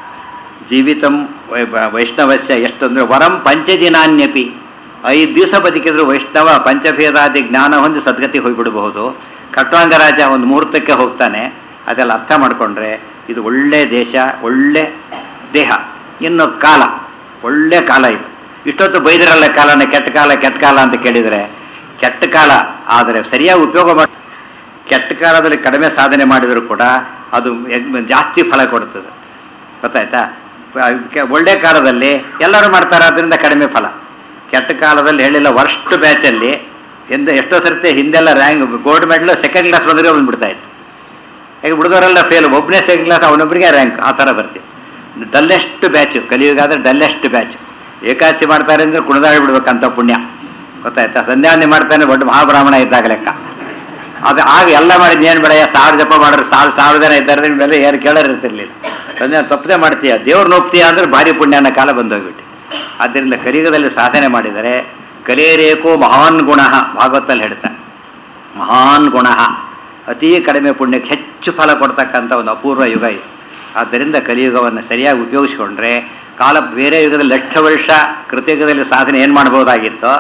ಜೀವಿತಂ ವೈ- ಬ- ವೈಷ್ಣವಸ್ಯ ಎಷ್ಟು ಅಂದರೆ ವರಂ ಪಂಚದಿನಾನ್ಯಪಿ ಐದು ದಿವಸ ಬದುಕಿದ್ರು ವೈಷ್ಣವ ಪಂಚಭೇದಾದಿ ಜ್ಞಾನ ಹೊಂದಿ ಸದ್ಗತಿ ಹೋಗ್ಬಿಡಬಹುದು ಖಟ್ವಾಂಗರಾಜ ಒಂದು ಮುಹೂರ್ತಕ್ಕೆ ಹೋಗ್ತಾನೆ ಅದೆಲ್ಲ ಅರ್ಥ ಮಾಡಿಕೊಂಡ್ರೆ ಇದು ಒಳ್ಳೆ ದೇಶ ಒಳ್ಳೆ ದೇಹ ಇನ್ನು ಕಾಲ ಒಳ್ಳೆ ಕಾಲ ಇದು ಇಷ್ಟೊತ್ತು ಬೈದಿರಲ್ಲ ಕಾಲನ ಕೆಟ್ಟ ಕಾಲ ಕೆಟ್ಟ ಕಾಲ ಅಂತ ಕೇಳಿದರೆ ಕೆಟ್ಟ ಕಾಲ ಆದರೆ ಸರಿಯಾಗಿ ಉಪಯೋಗ ಮಾಡಿ ಕೆಟ್ಟ ಕಾಲದಲ್ಲಿ ಕಡಿಮೆ ಸಾಧನೆ ಮಾಡಿದರೂ ಕೂಡ ಅದು ಎಗ್- ಜಾಸ್ತಿ ಫಲ ಕೊಡ್ತದೆ ಗೊತ್ತಾಯ್ತಾ ಕೆ- ಒಳ್ಳೆ ಕಾಲದಲ್ಲಿ ಎಲ್ಲರೂ ಮಾಡ್ತಾರೆ ಅದರಿಂದ ಕಡಿಮೆ ಫಲ ಕೆಟ್ಟ ಕಾಲದಲ್ಲಿ ಹೇಳಿಲ್ಲ ವರ್ಸ್ಟ್ ಬ್ಯಾಚಲ್ಲಿ ಎಂದ ಎಷ್ಟೋ ಸರ್ತಿ ಹಿಂದೆಲ್ಲ rank gold medal second class ಬಂದರೆ ಬಂದ್ಬಿಡ್ತಾ ಇತ್ತು ಈಗ ಹುಡುಗರೆಲ್ಲ ಫೇಲ್ ಒಬ್ಬನೇ ಸೆಕೆಂಡ್ ಕ್ಲಾಸ್ ಅವನೊಬ್ಬರಿಗೆ ರ್ಯಾಂಕ್ ಆ ಥರ ಬರ್ತೀವಿ ಡಲ್ಲೆಸ್ಟ್ ಬ್ಯಾಚು ಕಲಿಯುಗಾದ್ರೆ ಡಲ್ಲೆಸ್ಟ್ ಬ್ಯಾಚ್ ಏಕಾದಶಿ ಮಾಡ್ತಾರೆ ಅಂದರೆ ಕುಣಿದಾಡ್ಬಿಡ್ಬೇಕಂತ ಪುಣ್ಯ ಗೊತ್ತಾಯ್ತಾ ಸಂಧ್ಯಾವಂದನೆ ಮಾಡ್ತಾನೆ ದೊಡ್ಡ ಮಹಾಬ್ರಾಹ್ಮಣ ಇದ್ದಾಗ ಲೆಕ್ಕ ಅದು ಆಗ ಎಲ್ಲ ಮಾಡಿದ್ ಏನು ಬೇಡ ಸಾವಿರ ಜಪ ಮಾಡಿದ್ರೆ ಸಾವಿರ ಸಾವಿರ ಜನ ಇದ್ದಾರೆ ನಿಮ್ಮ ಮೇಲೆ ಯಾರು ಕೇಳೋರು ಇರ್ತಿರ್ಲಿಲ್ಲ ಸಂಧ್ಯಾ ತಪ್ಪದೆ ಮಾಡ್ತೀಯ ದೇವ್ರನ್ನ ಒಪ್ತೀಯ ಅಂದ್ರೆ ಭಾರಿ ಪುಣ್ಯ ಅನ್ನೋ ಕಾಲ ಬಂದೋಗ್ಬಿಟ್ಟು ಆದ್ದರಿಂದ ಕಲಿಯುಗದಲ್ಲಿ ಸಾಧನೆ ಮಾಡಿದರೆ ಕಲಿಯರೇಕೋ ಮಹಾನ್ ಗುಣ ಭಾಗವತಲ್ಲಿ ಹೇಳ್ತಾನೆ ಮಹಾನ್ ಗುಣ ಅತೀ ಕಡಿಮೆ ಪುಣ್ಯಕ್ಕೆ ಹೆಚ್ಚು ಫಲ ಕೊಡ್ತಕ್ಕಂಥ ಒಂದು ಅಪೂರ್ವ ಯುಗ ಇದು ಆದ್ದರಿಂದ ಕಲಿಯುಗವನ್ನು ಸರಿಯಾಗಿ ಉಪಯೋಗಿಸ್ಕೊಂಡ್ರೆ ಕಾಲ ಬೇರೆ ಯುಗದಲ್ಲಿ ಲಕ್ಷ ವರ್ಷ ಕೃತಯುಗದಲ್ಲಿ ಸಾಧನೆ ಏನು ಮಾಡ್ಬೋದಾಗಿತ್ತೋ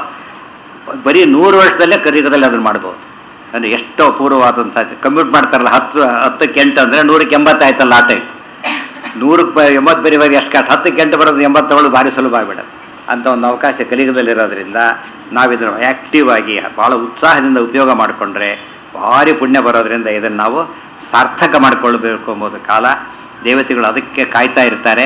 ಬರೀ ನೂರು ವರ್ಷದಲ್ಲೇ ಕಲಿಯುಗದಲ್ಲಿ ಅದನ್ನು ಮಾಡ್ಬೋದು ಅಂದರೆ ಎಷ್ಟು ಅಪೂರ್ವವಾದಂಥ ಕಂಪ್ಯೂಟ್ ಮಾಡ್ತಾರಲ್ಲ ಹತ್ತು ಹತ್ತಕ್ಕೆ ಎಂಟು ಅಂದರೆ ನೂರಕ್ಕೆ ಎಂಬತ್ತು ಆಯ್ತಲ್ಲ ಆ ಟೈಪ್ ನೂರಕ್ಕೆ ಬ- ಎಂಬತ್ತು ಬರೀವಾಗ ಎಷ್ಟು ಕಟ್ ಹತ್ತಕ್ಕೆ ಎಂಟು ಬರೋದು ಎಂಬತ್ತೇಳು ಭಾರಿ ಸುಲಭ ಆಗಿಬಿಡೋದು ಅಂಥ ಒಂದು ಅವಕಾಶ ಕಲಿಯುಗದಲ್ಲಿರೋದ್ರಿಂದ ನಾವಿದನ್ನು ಆ್ಯಕ್ಟಿವ್ ಆಗಿ ಭಾಳ ಉತ್ಸಾಹದಿಂದ ಉಪಯೋಗ ಮಾಡಿಕೊಂಡ್ರೆ ಭಾರಿ ಪುಣ್ಯ ಬರೋದ್ರಿಂದ ಇದನ್ನು ನಾವು ಸಾರ್ಥಕ ಮಾಡಿಕೊಳ್ಬೇಕು ಎಂಬುದು ಕಾಲ ದೇವತೆಗಳು ಅದಕ್ಕೆ ಕಾಯ್ತಾ ಇರ್ತಾರೆ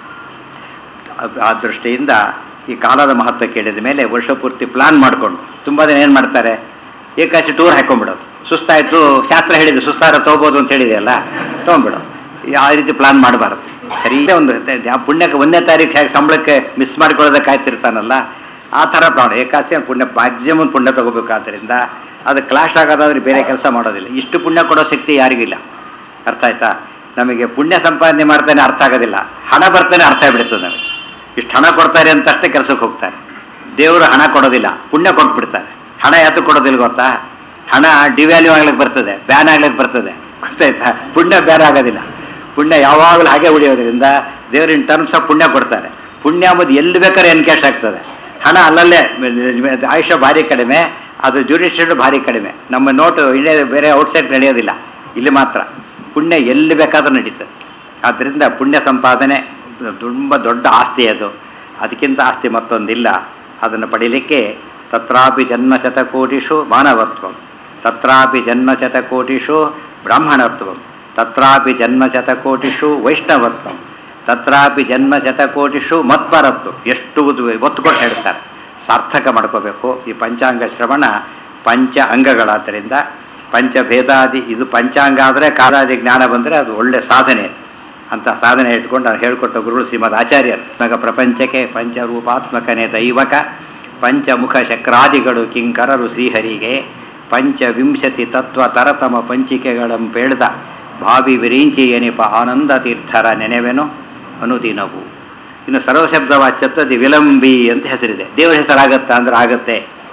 ಆ- ಆ ದೃಷ್ಟಿಯಿಂದ ಈ ಕಾಲದ ಮಹತ್ವ ಕೇಳಿದ ಮೇಲೆ ವರ್ಷ ಪೂರ್ತಿ ಪ್ಲಾನ್ ಮಾಡಿಕೊಂಡು ತುಂಬ ಜನ ಏನು ಮಾಡ್ತಾರೆ ಏಕಾಚಿ ಟೂರ್ ಹಾಕೊಂಡ್ಬಿಡೋದು ಸುಸ್ತಾಯಿತು ಶಾಸ್ತ್ರ ಹೇಳಿದ್ದು ಸುಸ್ತಾರ ತೊಗೋಬೋದು ಅಂತ ಹೇಳಿದೆಯಲ್ಲ ತೊಗೊಂಬಿಡೋದು ಯಾವ ರೀತಿ ಪ್ಲಾನ್ ಮಾಡಬಾರ್ದು ಸರಿ ಒಂದು ಯಾವ ಪುಣ್ಯಕ್ಕೆ ಒಂದನೇ ತಾರೀಕು ಹೇಗೆ ಸಂಬಳಕ್ಕೆ ಮಿಸ್ ಮಾಡ್ಕೊಳ್ಳೋದಕ್ಕೆ ಕಾಯ್ತಿರ್ತಾನಲ್ಲ ಆ ಥರ ಪ್ಲಾನ್ ಏಕಾಸಿ ಪುಣ್ಯ ಮ್ಯಾಕ್ಸಿಮಮ್ ಪುಣ್ಯ ತಗೋಬೇಕಾದ್ರಿಂದ ಅದು ಕ್ಲಾಶ್ ಆಗೋದಾದ್ರೆ ಬೇರೆ ಕೆಲಸ ಮಾಡೋದಿಲ್ಲ ಇಷ್ಟು ಪುಣ್ಯ ಕೊಡೋ ಶಕ್ತಿ ಯಾರಿಗಿಲ್ಲ ಅರ್ಥ ಆಯ್ತಾ ನಮಗೆ ಪುಣ್ಯ ಸಂಪಾದನೆ ಮಾಡ್ತಾನೆ ಅರ್ಥ ಆಗೋದಿಲ್ಲ ಹಣ ಬರ್ತಾನೆ ಅರ್ಥ ಆಗ್ಬಿಡ್ತದೆ ನಮಗೆ ಇಷ್ಟು ಹಣ ಕೊಡ್ತಾರೆ ಅಂತ ಅಷ್ಟೇ ಕೆಲಸಕ್ಕೆ ಹೋಗ್ತಾರೆ ದೇವರು ಹಣ ಕೊಡೋದಿಲ್ಲ ಪುಣ್ಯ ಕೊಟ್ಬಿಡ್ತಾರೆ ಹಣ ಯಾತಕ್ಕೆ ಕೊಡೋದಿಲ್ಲ ಗೊತ್ತಾ ಹಣ ಡಿವ್ಯಾಲ್ಯೂ ಆಗ್ಲಿಕ್ಕೆ ಬರ್ತದೆ ಬ್ಯಾನ್ ಆಗ್ಲಿಕ್ಕೆ ಬರ್ತದೆ ಗೊತ್ತಾಯ್ತಾ ಪುಣ್ಯ ಬ್ಯಾನ್ ಆಗೋದಿಲ್ಲ ಪುಣ್ಯ ಯಾವಾಗಲೂ ಹಾಗೆ ಉಳಿಯೋದ್ರಿಂದ ದೇವರು ಇನ್ ಟರ್ಮ್ಸ್ ಆಫ್ ಪುಣ್ಯ ಕೊಡ್ತಾರೆ ಪುಣ್ಯ ಅಂಬುದು ಎಲ್ಲಿ ಬೇಕಾದ್ರೆ ಎನ್ಕ್ಯಾಶ್ ಆಗ್ತದೆ ಹಣ ಅಲ್ಲಲ್ಲೇ ಆಯುಷ್ಯ ಭಾರಿ ಕಡಿಮೆ ಅದು ಜುಡಿಷಿಯಲ್ ಭಾರಿ ಕಡಿಮೆ ನಮ್ಮ ನೋಟು ಇಂಡಿಯಾ ಬೇರೆ ಔಟ್ಸೈಡ್ ನಡೆಯೋದಿಲ್ಲ ಇಲ್ಲಿ ಮಾತ್ರ ಪುಣ್ಯ ಎಲ್ಲಿ ಬೇಕಾದ್ರೂ ನಡೀತದೆ ಆದ್ದರಿಂದ ಪುಣ್ಯ ಸಂಪಾದನೆ ತುಂಬ ದೊಡ್ಡ ಆಸ್ತಿ ಅದು ಅದಕ್ಕಿಂತ ಆಸ್ತಿ ಮತ್ತೊಂದಿಲ್ಲ ಅದನ್ನು ಪಡೀಲಿಕ್ಕೆ ತತ್ರಾಪಿ ಜನ್ಮಶತಕೋಟಿಷು ಮಾನವತ್ವಂ ತತ್ರಾಪಿ ಜನ್ಮಶತಕೋಟಿಷು ಬ್ರಾಹ್ಮಣತ್ವಂ ತತ್ರಾಪಿ ಜನ್ಮಶತಕೋಟಿಷು ವೈಷ್ಣವತ್ವಂ ತತ್ರಾಪಿ ಜನ್ಮಶತಕೋಟಿಷು ಮತ್ಪರತ್ವ ಎಷ್ಟು ಉದ್- ಒತ್ತು ಕೊಟ್ಟು ಹೇಳ್ತಾರೆ ಸಾರ್ಥಕ ಮಾಡ್ಕೋಬೇಕು ಈ ಪಂಚಾಂಗ ಶ್ರವಣ ಪಂಚ ಅಂಗಗಳಾದ್ದರಿಂದ ಪಂಚಭೇದಾದಿ ಇದು ಪಂಚಾಂಗ ಆದರೆ ಕಾಲಾದಿ ಜ್ಞಾನ ಬಂದರೆ ಅದು ಒಳ್ಳೆ ಸಾಧನೆ ಅಂತ ಸಾಧನೆ ಇಟ್ಕೊಂಡು ಅದು ಹೇಳಿಕೊಟ್ಟ ಗುರುಗಳು ಶ್ರೀಮದ್ ಆಚಾರ್ಯರು ಮಗ ಪ್ರಪಂಚಕ್ಕೆ ಪಂಚರೂಪಾತ್ಮಕನೇ ದೈವಕ ಪಂಚಮುಖ ಚಕ್ರಾದಿಗಳು ಕಿಂಕರರು ಶ್ರೀಹರಿಗೆ ಪಂಚವಿಂಶತಿ ತತ್ವ ತರತಮ ಪಂಚಿಕೆಗಳಂ ಪೇಳ್ದ ಭಾವಿ ವಿರಿಂಚಿ ಎನಿಪ ಆನಂದ ತೀರ್ಥರ ನೆನೆವೆನು ಅನುದಿನವು ಇನ್ನು ಸರ್ವಶಬ್ದ ವಾಚ್ಯತ್ವ ದಿ ವಿಲಂಬಿ ಅಂತ ಹೆಸರಿದೆ ದೇವರ ಹೆಸರಾಗತ್ತಾ ಅಂದ್ರೆ ಆಗತ್ತೆ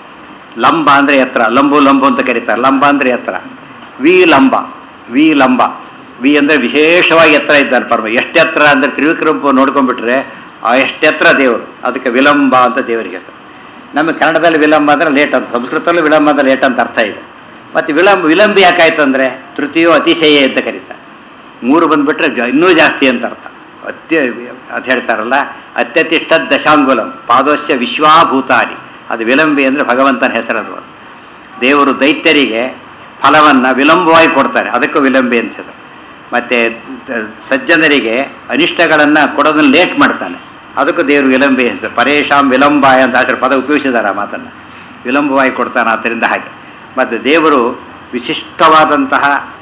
ಲಂಬ ಅಂದ್ರೆ ಎತ್ತರ ಲಂಬು ಲಂಬು ಅಂತ ಕರೀತಾರೆ ಲಂಬ ಅಂದ್ರೆ ಎತ್ತರ ವಿ ಲಂಬ ವಿ ಲಂಬ ವಿ ಅಂದ್ರೆ ವಿಶೇಷವಾಗಿ ಎತ್ತರ ಇದ್ದಾನೆ ಪರಮ ಎಷ್ಟು ಎತ್ತರ ಅಂದ್ರೆ ತ್ರಿವಿಕ್ರಮ ನೋಡ್ಕೊಂಡ್ಬಿಟ್ರೆ ಆ ಎಷ್ಟು ಎತ್ತರ ದೇವರು ಅದಕ್ಕೆ ವಿಲಂಬ ಅಂತ ದೇವರಿಗೆ ಹೆಸರು ನಮ್ಮ ಕನ್ನಡದಲ್ಲಿ ವಿಳಂಬ ಅಂದ್ರೆ ಲೇಟ್ ಅಂತ ಸಂಸ್ಕೃತದಲ್ಲೂ ವಿಳಂಬ ಅಂದ್ರೆ ಲೇಟ್ ಅಂತ ಅರ್ಥ ಇದೆ ಮತ್ತೆ ವಿಳಂಬ ವಿಳಂಬಿ ಯಾಕಾಯ್ತು ಅಂದ್ರೆ ತೃತೀಯೋ ಅತಿಶಯ ಅಂತ ಕರೀತಾರೆ ಮೂರು ಬಂದ್ಬಿಟ್ರೆ ಜ- ಇನ್ನೂ ಜಾಸ್ತಿ ಅಂತ ಅರ್ಥ ಅತ್ಯ ಅದು ಹೇಳ್ತಾರಲ್ಲ ಅತ್ಯತಿಷ್ಠ ದಶಾಂಗುಲಂ ಪಾದೋಶ್ಯ ವಿಶ್ವಾಭೂತಾನಿ ಅದು ವಿಳಂಬಿ ಅಂದರೆ ಭಗವಂತನ ಹೆಸರದು ದೇವರು ದೈತ್ಯರಿಗೆ ಫಲವನ್ನು ವಿಳಂಬವಾಗಿ ಕೊಡ್ತಾರೆ ಅದಕ್ಕೂ ವಿಳಂಬಿ ಅಂತ ಹೆಸರು ಮತ್ತು ದ- ಸಜ್ಜನರಿಗೆ ಅನಿಷ್ಟಗಳನ್ನು ಕೊಡೋದನ್ನು ಲೇಟ್ ಮಾಡ್ತಾನೆ ಅದಕ್ಕೂ ದೇವರು ವಿಳಂಬಿ ಅಂತ ಪರೇಶಾಂ ವಿಳಂಬಾಯ ಅಂತ ಅದರ ಪದ ಉಪಯೋಗಿಸಿದ್ದಾರೆ ಆ ಮಾತನ್ನು ವಿಳಂಬವಾಗಿ ಕೊಡ್ತಾನೆ ಆದ್ದರಿಂದ ಹಾಗೆ ಮತ್ತು ದೇವರು ವಿಶಿಷ್ಟವಾದಂತಹ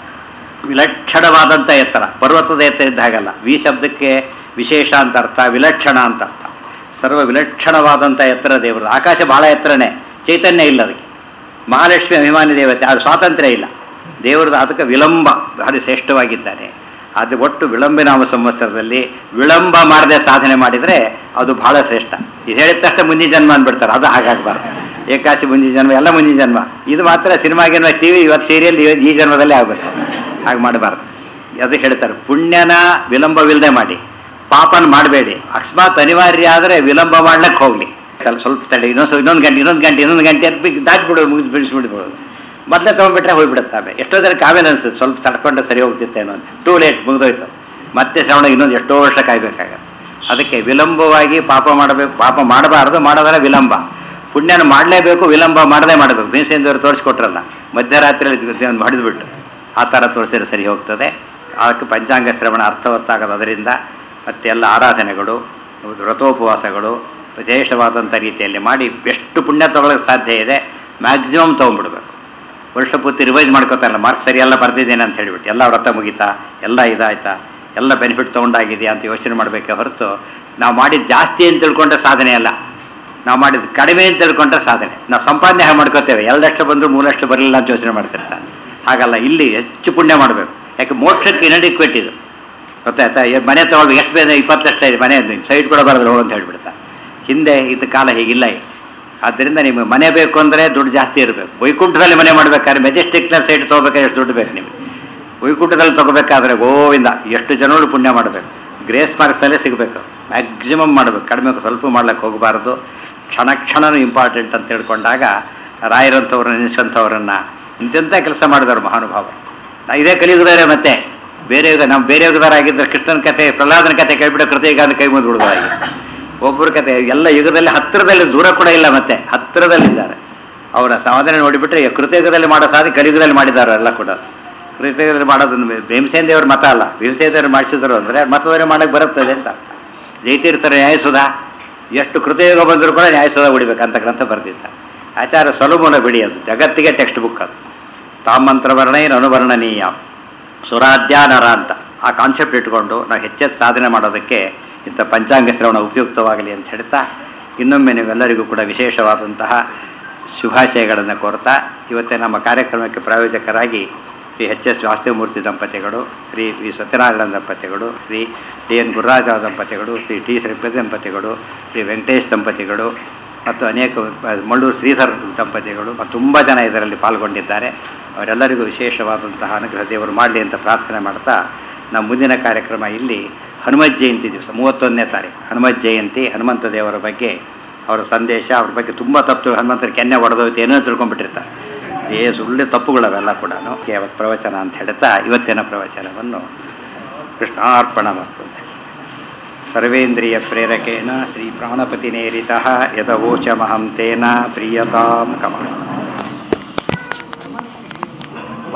ವಿಲಕ್ಷಣವಾದಂಥ ಎತ್ತರ ಪರ್ವತದ ಎತ್ತರ ಇದ್ದ ಹಾಗಲ್ಲ ವಿ ಶಬ್ದಕ್ಕೆ ವಿಶೇಷ ಅಂತ ಅರ್ಥ ವಿಲಕ್ಷಣ ಅಂತ ಅರ್ಥ ಸರ್ವ ವಿಲಕ್ಷಣವಾದಂಥ ಎತ್ತರ ದೇವರು ಆಕಾಶ ಬಹಳ ಎತ್ತರನೇ ಚೈತನ್ಯ ಇಲ್ಲ ಅದಕ್ಕೆ ಮಹಾಲಕ್ಷ್ಮಿ ಅಭಿಮಾನಿ ದೇವತೆ ಅದು ಸ್ವಾತಂತ್ರ್ಯ ಇಲ್ಲ ದೇವರದ್ದು ಅದಕ್ಕೆ ವಿಳಂಬ ಭಾರಿ ಶ್ರೇಷ್ಠವಾಗಿದ್ದಾನೆ ಅದು ಒಟ್ಟು ವಿಳಂಬಿನಾಮ ಸಂವತ್ಸರದಲ್ಲಿ ವಿಳಂಬ ಮಾಡದೆ ಸಾಧನೆ ಮಾಡಿದರೆ ಅದು ಬಹಳ ಶ್ರೇಷ್ಠ ಇದು ಹೇಳಿದ ತಕ್ಷಣ ಮುಂದಿನ ಜನ್ಮ ಅಂದ್ಬಿಡ್ತಾರೆ ಅದು ಹಾಗಾಗಬಾರ್ದು ಏಕಾಶಿ ಮುಂದಿನ ಜನ್ಮ ಎಲ್ಲ ಮುಂದಿನ ಜನ್ಮ ಇದು ಮಾತ್ರ ಸಿನಿಮಾಗಿನ ಟಿ ವಿ ಇವತ್ತು ಸೀರಿಯಲ್ ಈ ಜನ್ಮದಲ್ಲೇ ಆಗಬೇಕು ಹಾಗೆ ಮಾಡಬಾರ್ದು ಅದು ಹೇಳ್ತಾರೆ ಪುಣ್ಯನ ವಿಳಂಬವಿಲ್ಲದೆ ಮಾಡಿ ಪಾಪನ ಮಾಡಬೇಡಿ ಅಕಸ್ಮಾತ್ ಅನಿವಾರ್ಯ ಆದರೆ ವಿಳಂಬ ಮಾಡ್ಲಿಕ್ಕೆ ಹೋಗ್ಲಿ ಸ್ವಲ್ಪ ಸ್ವಲ್ಪ ತಡೆ ಇನ್ನೊಂದು ಇನ್ನೊಂದು ಗಂಟೆ ಇನ್ನೊಂದು ಗಂಟೆ ಇನ್ನೊಂದು ಗಂಟೆ ಅಂತ ಬಿಗ್- ದಾಟ್ಬಿಡೋದು ಮುಗಿದು ಬಿಡಿಸ್ಬಿಡ್ಬೋದು ಮೊದಲೇ ತೊಗೊಂಡ್ಬಿಟ್ರೆ ಹೋಗ್ಬಿಡುತ್ತೆ ಆಮೇಲೆ ಎಷ್ಟೋ ಜನಕ್ಕೆ ಆಮೇಲೆ ಅನ್ಸುತ್ತೆ ಸ್ವಲ್ಪ ತಡ್ಕೊಂಡ್ರೆ ಸರಿ ಹೋಗ್ತಿತ್ತೇನೋ ಅಂತ ಟೂ ಲೇಟ್ ಮುಗಿದೋಯ್ತು ಮತ್ತೆ ಶ್ರವಣ ಇನ್ನೊಂದು ಎಷ್ಟೋ ವರ್ಷ ಕಾಯ್ಬೇಕಾಗತ್ತೆ ಅದಕ್ಕೆ ವಿಳಂಬವಾಗಿ ಪಾಪ ಮಾಡಬೇಕು ಪಾಪ ಮಾಡಬಾರ್ದು ಮಾಡೋದ್ರೆ ವಿಳಂಬ ಪುಣ್ಯನ ಮಾಡಲೇಬೇಕು ವಿಳಂಬ ಮಾಡದೇ ಮಾಡಬೇಕು ಭೀಮಸೇಂದ್ರವ್ರು ತೋರಿಸ್ಕೊಟ್ರಲ್ಲ ಮಧ್ಯರಾತ್ರಿಯಲ್ಲಿ ಹೊಡೆದ್ಬಿಟ್ಟು ಆ ಥರ ತೋರಿಸಿದ್ರೆ ಸರಿ ಹೋಗ್ತದೆ ಅದಕ್ಕೆ ಪಂಚಾಂಗ ಶ್ರವಣ ಅರ್ಥವತ್ತಾಗದು ಅದರಿಂದ ಮತ್ತೆ ಎಲ್ಲ ಆರಾಧನೆಗಳು ವ್ರತೋಪವಾಸಗಳು ವಿಶೇಷವಾದಂಥ ರೀತಿಯಲ್ಲಿ ಮಾಡಿ ಎಷ್ಟು ಪುಣ್ಯ ತಗೊಳ್ಳೋಕೆ ಸಾಧ್ಯ ಇದೆ ಮ್ಯಾಕ್ಸಿಮಮ್ ತೊಗೊಂಡ್ಬಿಡ್ಬೇಕು ವರ್ಷ ಪೂರ್ತಿ ರಿವೈಸ್ ಮಾಡ್ಕೋತಾರಲ್ಲ ಮಾರ್ಕ್ಸ್ ಸರಿ ಎಲ್ಲ ಬರ್ದಿದ್ದೇನೆ ಅಂತ ಹೇಳಿಬಿಟ್ಟು ಎಲ್ಲ ವ್ರತ ಮುಗೀತಾ ಎಲ್ಲ ಇದಾಯ್ತಾ ಎಲ್ಲ ಬೆನಿಫಿಟ್ ತೊಗೊಂಡಾಗಿದೆಯಾ ಅಂತ ಯೋಚನೆ ಮಾಡಬೇಕೆ ಹೊರತು ನಾವು ಮಾಡಿದ ಜಾಸ್ತಿ ಅಂತ ತಿಳ್ಕೊಂಡ್ರೆ ಸಾಧನೆ ಅಲ್ಲ ನಾವು ಮಾಡಿದ ಕಡಿಮೆ ಅಂತ ತಿಳ್ಕೊಂಡ್ರೆ ಸಾಧನೆ ನಾವು ಸಂಪಾದನೆ ಹಾಗೆ ಮಾಡ್ಕೋತೇವೆ ಎರಡು ಲಕ್ಷ ಬಂದರೂ ಮೂರು ಲಕ್ಷ ಬರಲಿಲ್ಲ ಅಂತ ಯೋಚನೆ ಮಾಡ್ತಿರ್ತಾರೆ ಹಾಗಲ್ಲ ಇಲ್ಲಿ ಹೆಚ್ಚು ಪುಣ್ಯ ಮಾಡಬೇಕು ಯಾಕೆ ಮೋಕ್ಷಕ್ಕೆ ಇನಡಿಕ್ವೇಟ್ ಇದು ಗೊತ್ತಾಯ್ತಾ ಎ- ಮನೆ ತಗೊಳ್ಬೇಕು ಎಷ್ಟು ಬೇರೆ ಇಪ್ಪತ್ತು ಲಕ್ಷ ಇದೆ ಮನೆ ಸೈಟ್ ಕೂಡ ಬರೋದು ಹೋಗು ಅಂತ ಹೇಳ್ಬಿಡ್ತಾರೆ ಹಿಂದೆ ಇದು ಕಾಲ ಹೀಗಿಲ್ಲ ಈಗ ಆದ್ದರಿಂದ ನಿಮಗೆ ಮನೆ ಬೇಕು ಅಂದರೆ ದುಡ್ಡು ಜಾಸ್ತಿ ಇರಬೇಕು ವೈಕುಂಠದಲ್ಲಿ ಮನೆ ಮಾಡ್ಬೇಕಾದ್ರೆ ಮೆಜೆಸ್ಟಿಕ್ನಲ್ಲಿ ಸೈಟ್ ತೊಗೋಬೇಕಾದ್ರೆ ಎಷ್ಟು ದುಡ್ಡು ಬೇಕು ನಿಮಗೆ ವೈಕುಂಠದಲ್ಲಿ ತೊಗೋಬೇಕಾದ್ರೆ ಗೋವಿಂದ ಎಷ್ಟು ಜನಗಳು ಪುಣ್ಯ ಮಾಡಬೇಕು ಗ್ರೇಸ್ ಮಾರ್ಕ್ಸ್ನಲ್ಲೇ ಸಿಗಬೇಕು ಮ್ಯಾಕ್ಸಿಮಮ್ ಮಾಡಬೇಕು ಕಡಿಮೆ ಸ್ವಲ್ಪ ಮಾಡ್ಲಿಕ್ಕೆ ಹೋಗಬಾರ್ದು ಕ್ಷಣ ಕ್ಷಣನೂ ಇಂಪಾರ್ಟೆಂಟ್ ಅಂತ ತಿಳ್ಕೊಂಡಾಗ ರಾಯರಂಥವ್ರನ್ನ ನೆನೆಸಂಥವ್ರನ್ನ ಇಂತೆಂಥ ಕೆಲಸ ಮಾಡಿದವರು ಮಹಾನುಭಾವರು ನಾ ಇದೇ ಕಲಿಯುಗದಾರೆ ಮತ್ತೆ ಬೇರೆ ಯುಗ ನಾವು ಬೇರೆ ಯುಗದಾರಾಗಿದ್ದರೆ ಕೃಷ್ಣನ ಕತೆ ಪ್ರಹ್ಲಾದನ ಕತೆ ಕೇಳ್ಬಿಟ್ಟು ಕೃತಯುಗಾನ ಕೈ ಮುಗಿದು ಬಿಡುವುದಾಗಿ ಒಬ್ಬರ ಕತೆ ಎಲ್ಲ ಯುಗದಲ್ಲಿ ಹತ್ತಿರದಲ್ಲಿ ದೂರ ಕೂಡ ಇಲ್ಲ ಮತ್ತೆ ಹತ್ತಿರದಲ್ಲಿದ್ದಾರೆ ಅವರ ಸಾಧನೆ ನೋಡಿಬಿಟ್ರೆ ಕೃತಯುಗದಲ್ಲಿ ಮಾಡೋ ಸಾಧನೆ ಕಲಿಯುಗದಲ್ಲಿ ಮಾಡಿದ್ದಾರೆ ಎಲ್ಲ ಕೂಡ ಕೃತಯುಗದಲ್ಲಿ ಮಾಡೋದನ್ನು ಭೀಮಸೇನ ದೇವ್ರ ಮತ ಅಲ್ಲ ಭೀಮಸೇನ ದೇವರು ಮಾಡಿಸಿದ್ರು ಅಂದರೆ ಮತದವರೇ ಮಾಡಕ್ಕೆ ಬರುತ್ತದೆ ಅಂತ ಅರ್ಥ ಜೈತೀರ್ಥರ ನ್ಯಾಯಸುಧ ಎಷ್ಟು ಕೃತಯುಗ ಬಂದರೂ ಕೂಡ ನ್ಯಾಯಸುಧ ಹೊಡಿಬೇಕಂತ ಗ್ರಂಥ ಬರೆದಿದ್ದಾರೆ ಆಚಾರ್ಯ ಸೊಲಮೂಲ ಬಿಡಿ ಅದು ಜಗತ್ತಿಗೆ ಟೆಕ್ಸ್ಟ್ ಬುಕ್ ಅದು ತಾಮಂತ್ರ ವರ್ಣೈನ ಅನುವರ್ಣನೀಯ ಸುರಾಧ್ಯ ನರ ಅಂತ ಆ ಕಾನ್ಸೆಪ್ಟ್ ಇಟ್ಕೊಂಡು ನಾವು ಹೆಚ್ಚೆಚ್ಚು ಸಾಧನೆ ಮಾಡೋದಕ್ಕೆ ಇಂಥ ಪಂಚಾಂಗ ಶ್ರವಣ ಉಪಯುಕ್ತವಾಗಲಿ ಅಂತ ಹೇಳ್ತಾ ಇನ್ನೊಮ್ಮೆ ನೀವೆಲ್ಲರಿಗೂ ಕೂಡ ವಿಶೇಷವಾದಂತಹ ಶುಭಾಶಯಗಳನ್ನು ಕೋರ್ತಾ ಇವತ್ತೇ ನಮ್ಮ ಕಾರ್ಯಕ್ರಮಕ್ಕೆ ಪ್ರಾಯೋಜಕರಾಗಿ ಶ್ರೀ ಎಚ್ ಎಸ್ ವಾಸ್ತವಮೂರ್ತಿ ದಂಪತಿಗಳು ಶ್ರೀ ವಿ ಸತ್ಯನಾರಾಯಣ ದಂಪತಿಗಳು ಶ್ರೀ ಡಿ ಎನ್ ಗುರುರಾಜ ದಂಪತಿಗಳು ಶ್ರೀ ಟಿ ಶ್ರೀಪತಿ ದಂಪತಿಗಳು ಶ್ರೀ ವೆಂಕಟೇಶ್ ದಂಪತಿಗಳು ಮತ್ತು ಅನೇಕ ಮಳ್ಳೂರು ಶ್ರೀಧರ್ ದಂಪತಿಗಳು ಮತ್ತು ತುಂಬ ಜನ ಇದರಲ್ಲಿ ಪಾಲ್ಗೊಂಡಿದ್ದಾರೆ ಅವರೆಲ್ಲರಿಗೂ ವಿಶೇಷವಾದಂತಹ ಅನುಗ್ರಹ ದೇವರು ಮಾಡಲಿ ಅಂತ ಪ್ರಾರ್ಥನೆ ಮಾಡ್ತಾ ನಮ್ಮ ಮುಂದಿನ ಕಾರ್ಯಕ್ರಮ ಇಲ್ಲಿ ಹನುಮತ್ ಜಯಂತಿ ದಿವಸ ಮೂವತ್ತೊಂದನೇ ತಾರೀಕು ಹನುಮತ್ ಜಯಂತಿ ಹನುಮಂತ ದೇವರ ಬಗ್ಗೆ ಅವರ ಸಂದೇಶ ಅವ್ರ ಬಗ್ಗೆ ತುಂಬ ತಪ್ಪು ಹನುಮಂತರ ಕೆನ್ನೆ ಹೊಡೆದೋಯ್ತು ಏನೋ ತಿಳ್ಕೊಂಡ್ಬಿಟ್ಟಿರ್ತಾರೆ ಏ ಸುಳ್ಳು ತಪ್ಪುಗಳವೆಲ್ಲ ಕೂಡ ಅವತ್ತು ಪ್ರವಚನ ಅಂತ ಹೇಳ್ತಾ ಇವತ್ತಿನ ಪ್ರವಚನವನ್ನು ಕೃಷ್ಣಾರ್ಪಣ ವಸ್ತು ಸರ್ವೇಂದ್ರಿಯ ಪ್ರೇರಕೇಣ ಶ್ರೀ ಪ್ರಾಣಪತಿನೇರಿತ ಯದವೋಚಮಹಂ ತೇನ ಪ್ರಿಯತಾಂ ಕಮಲ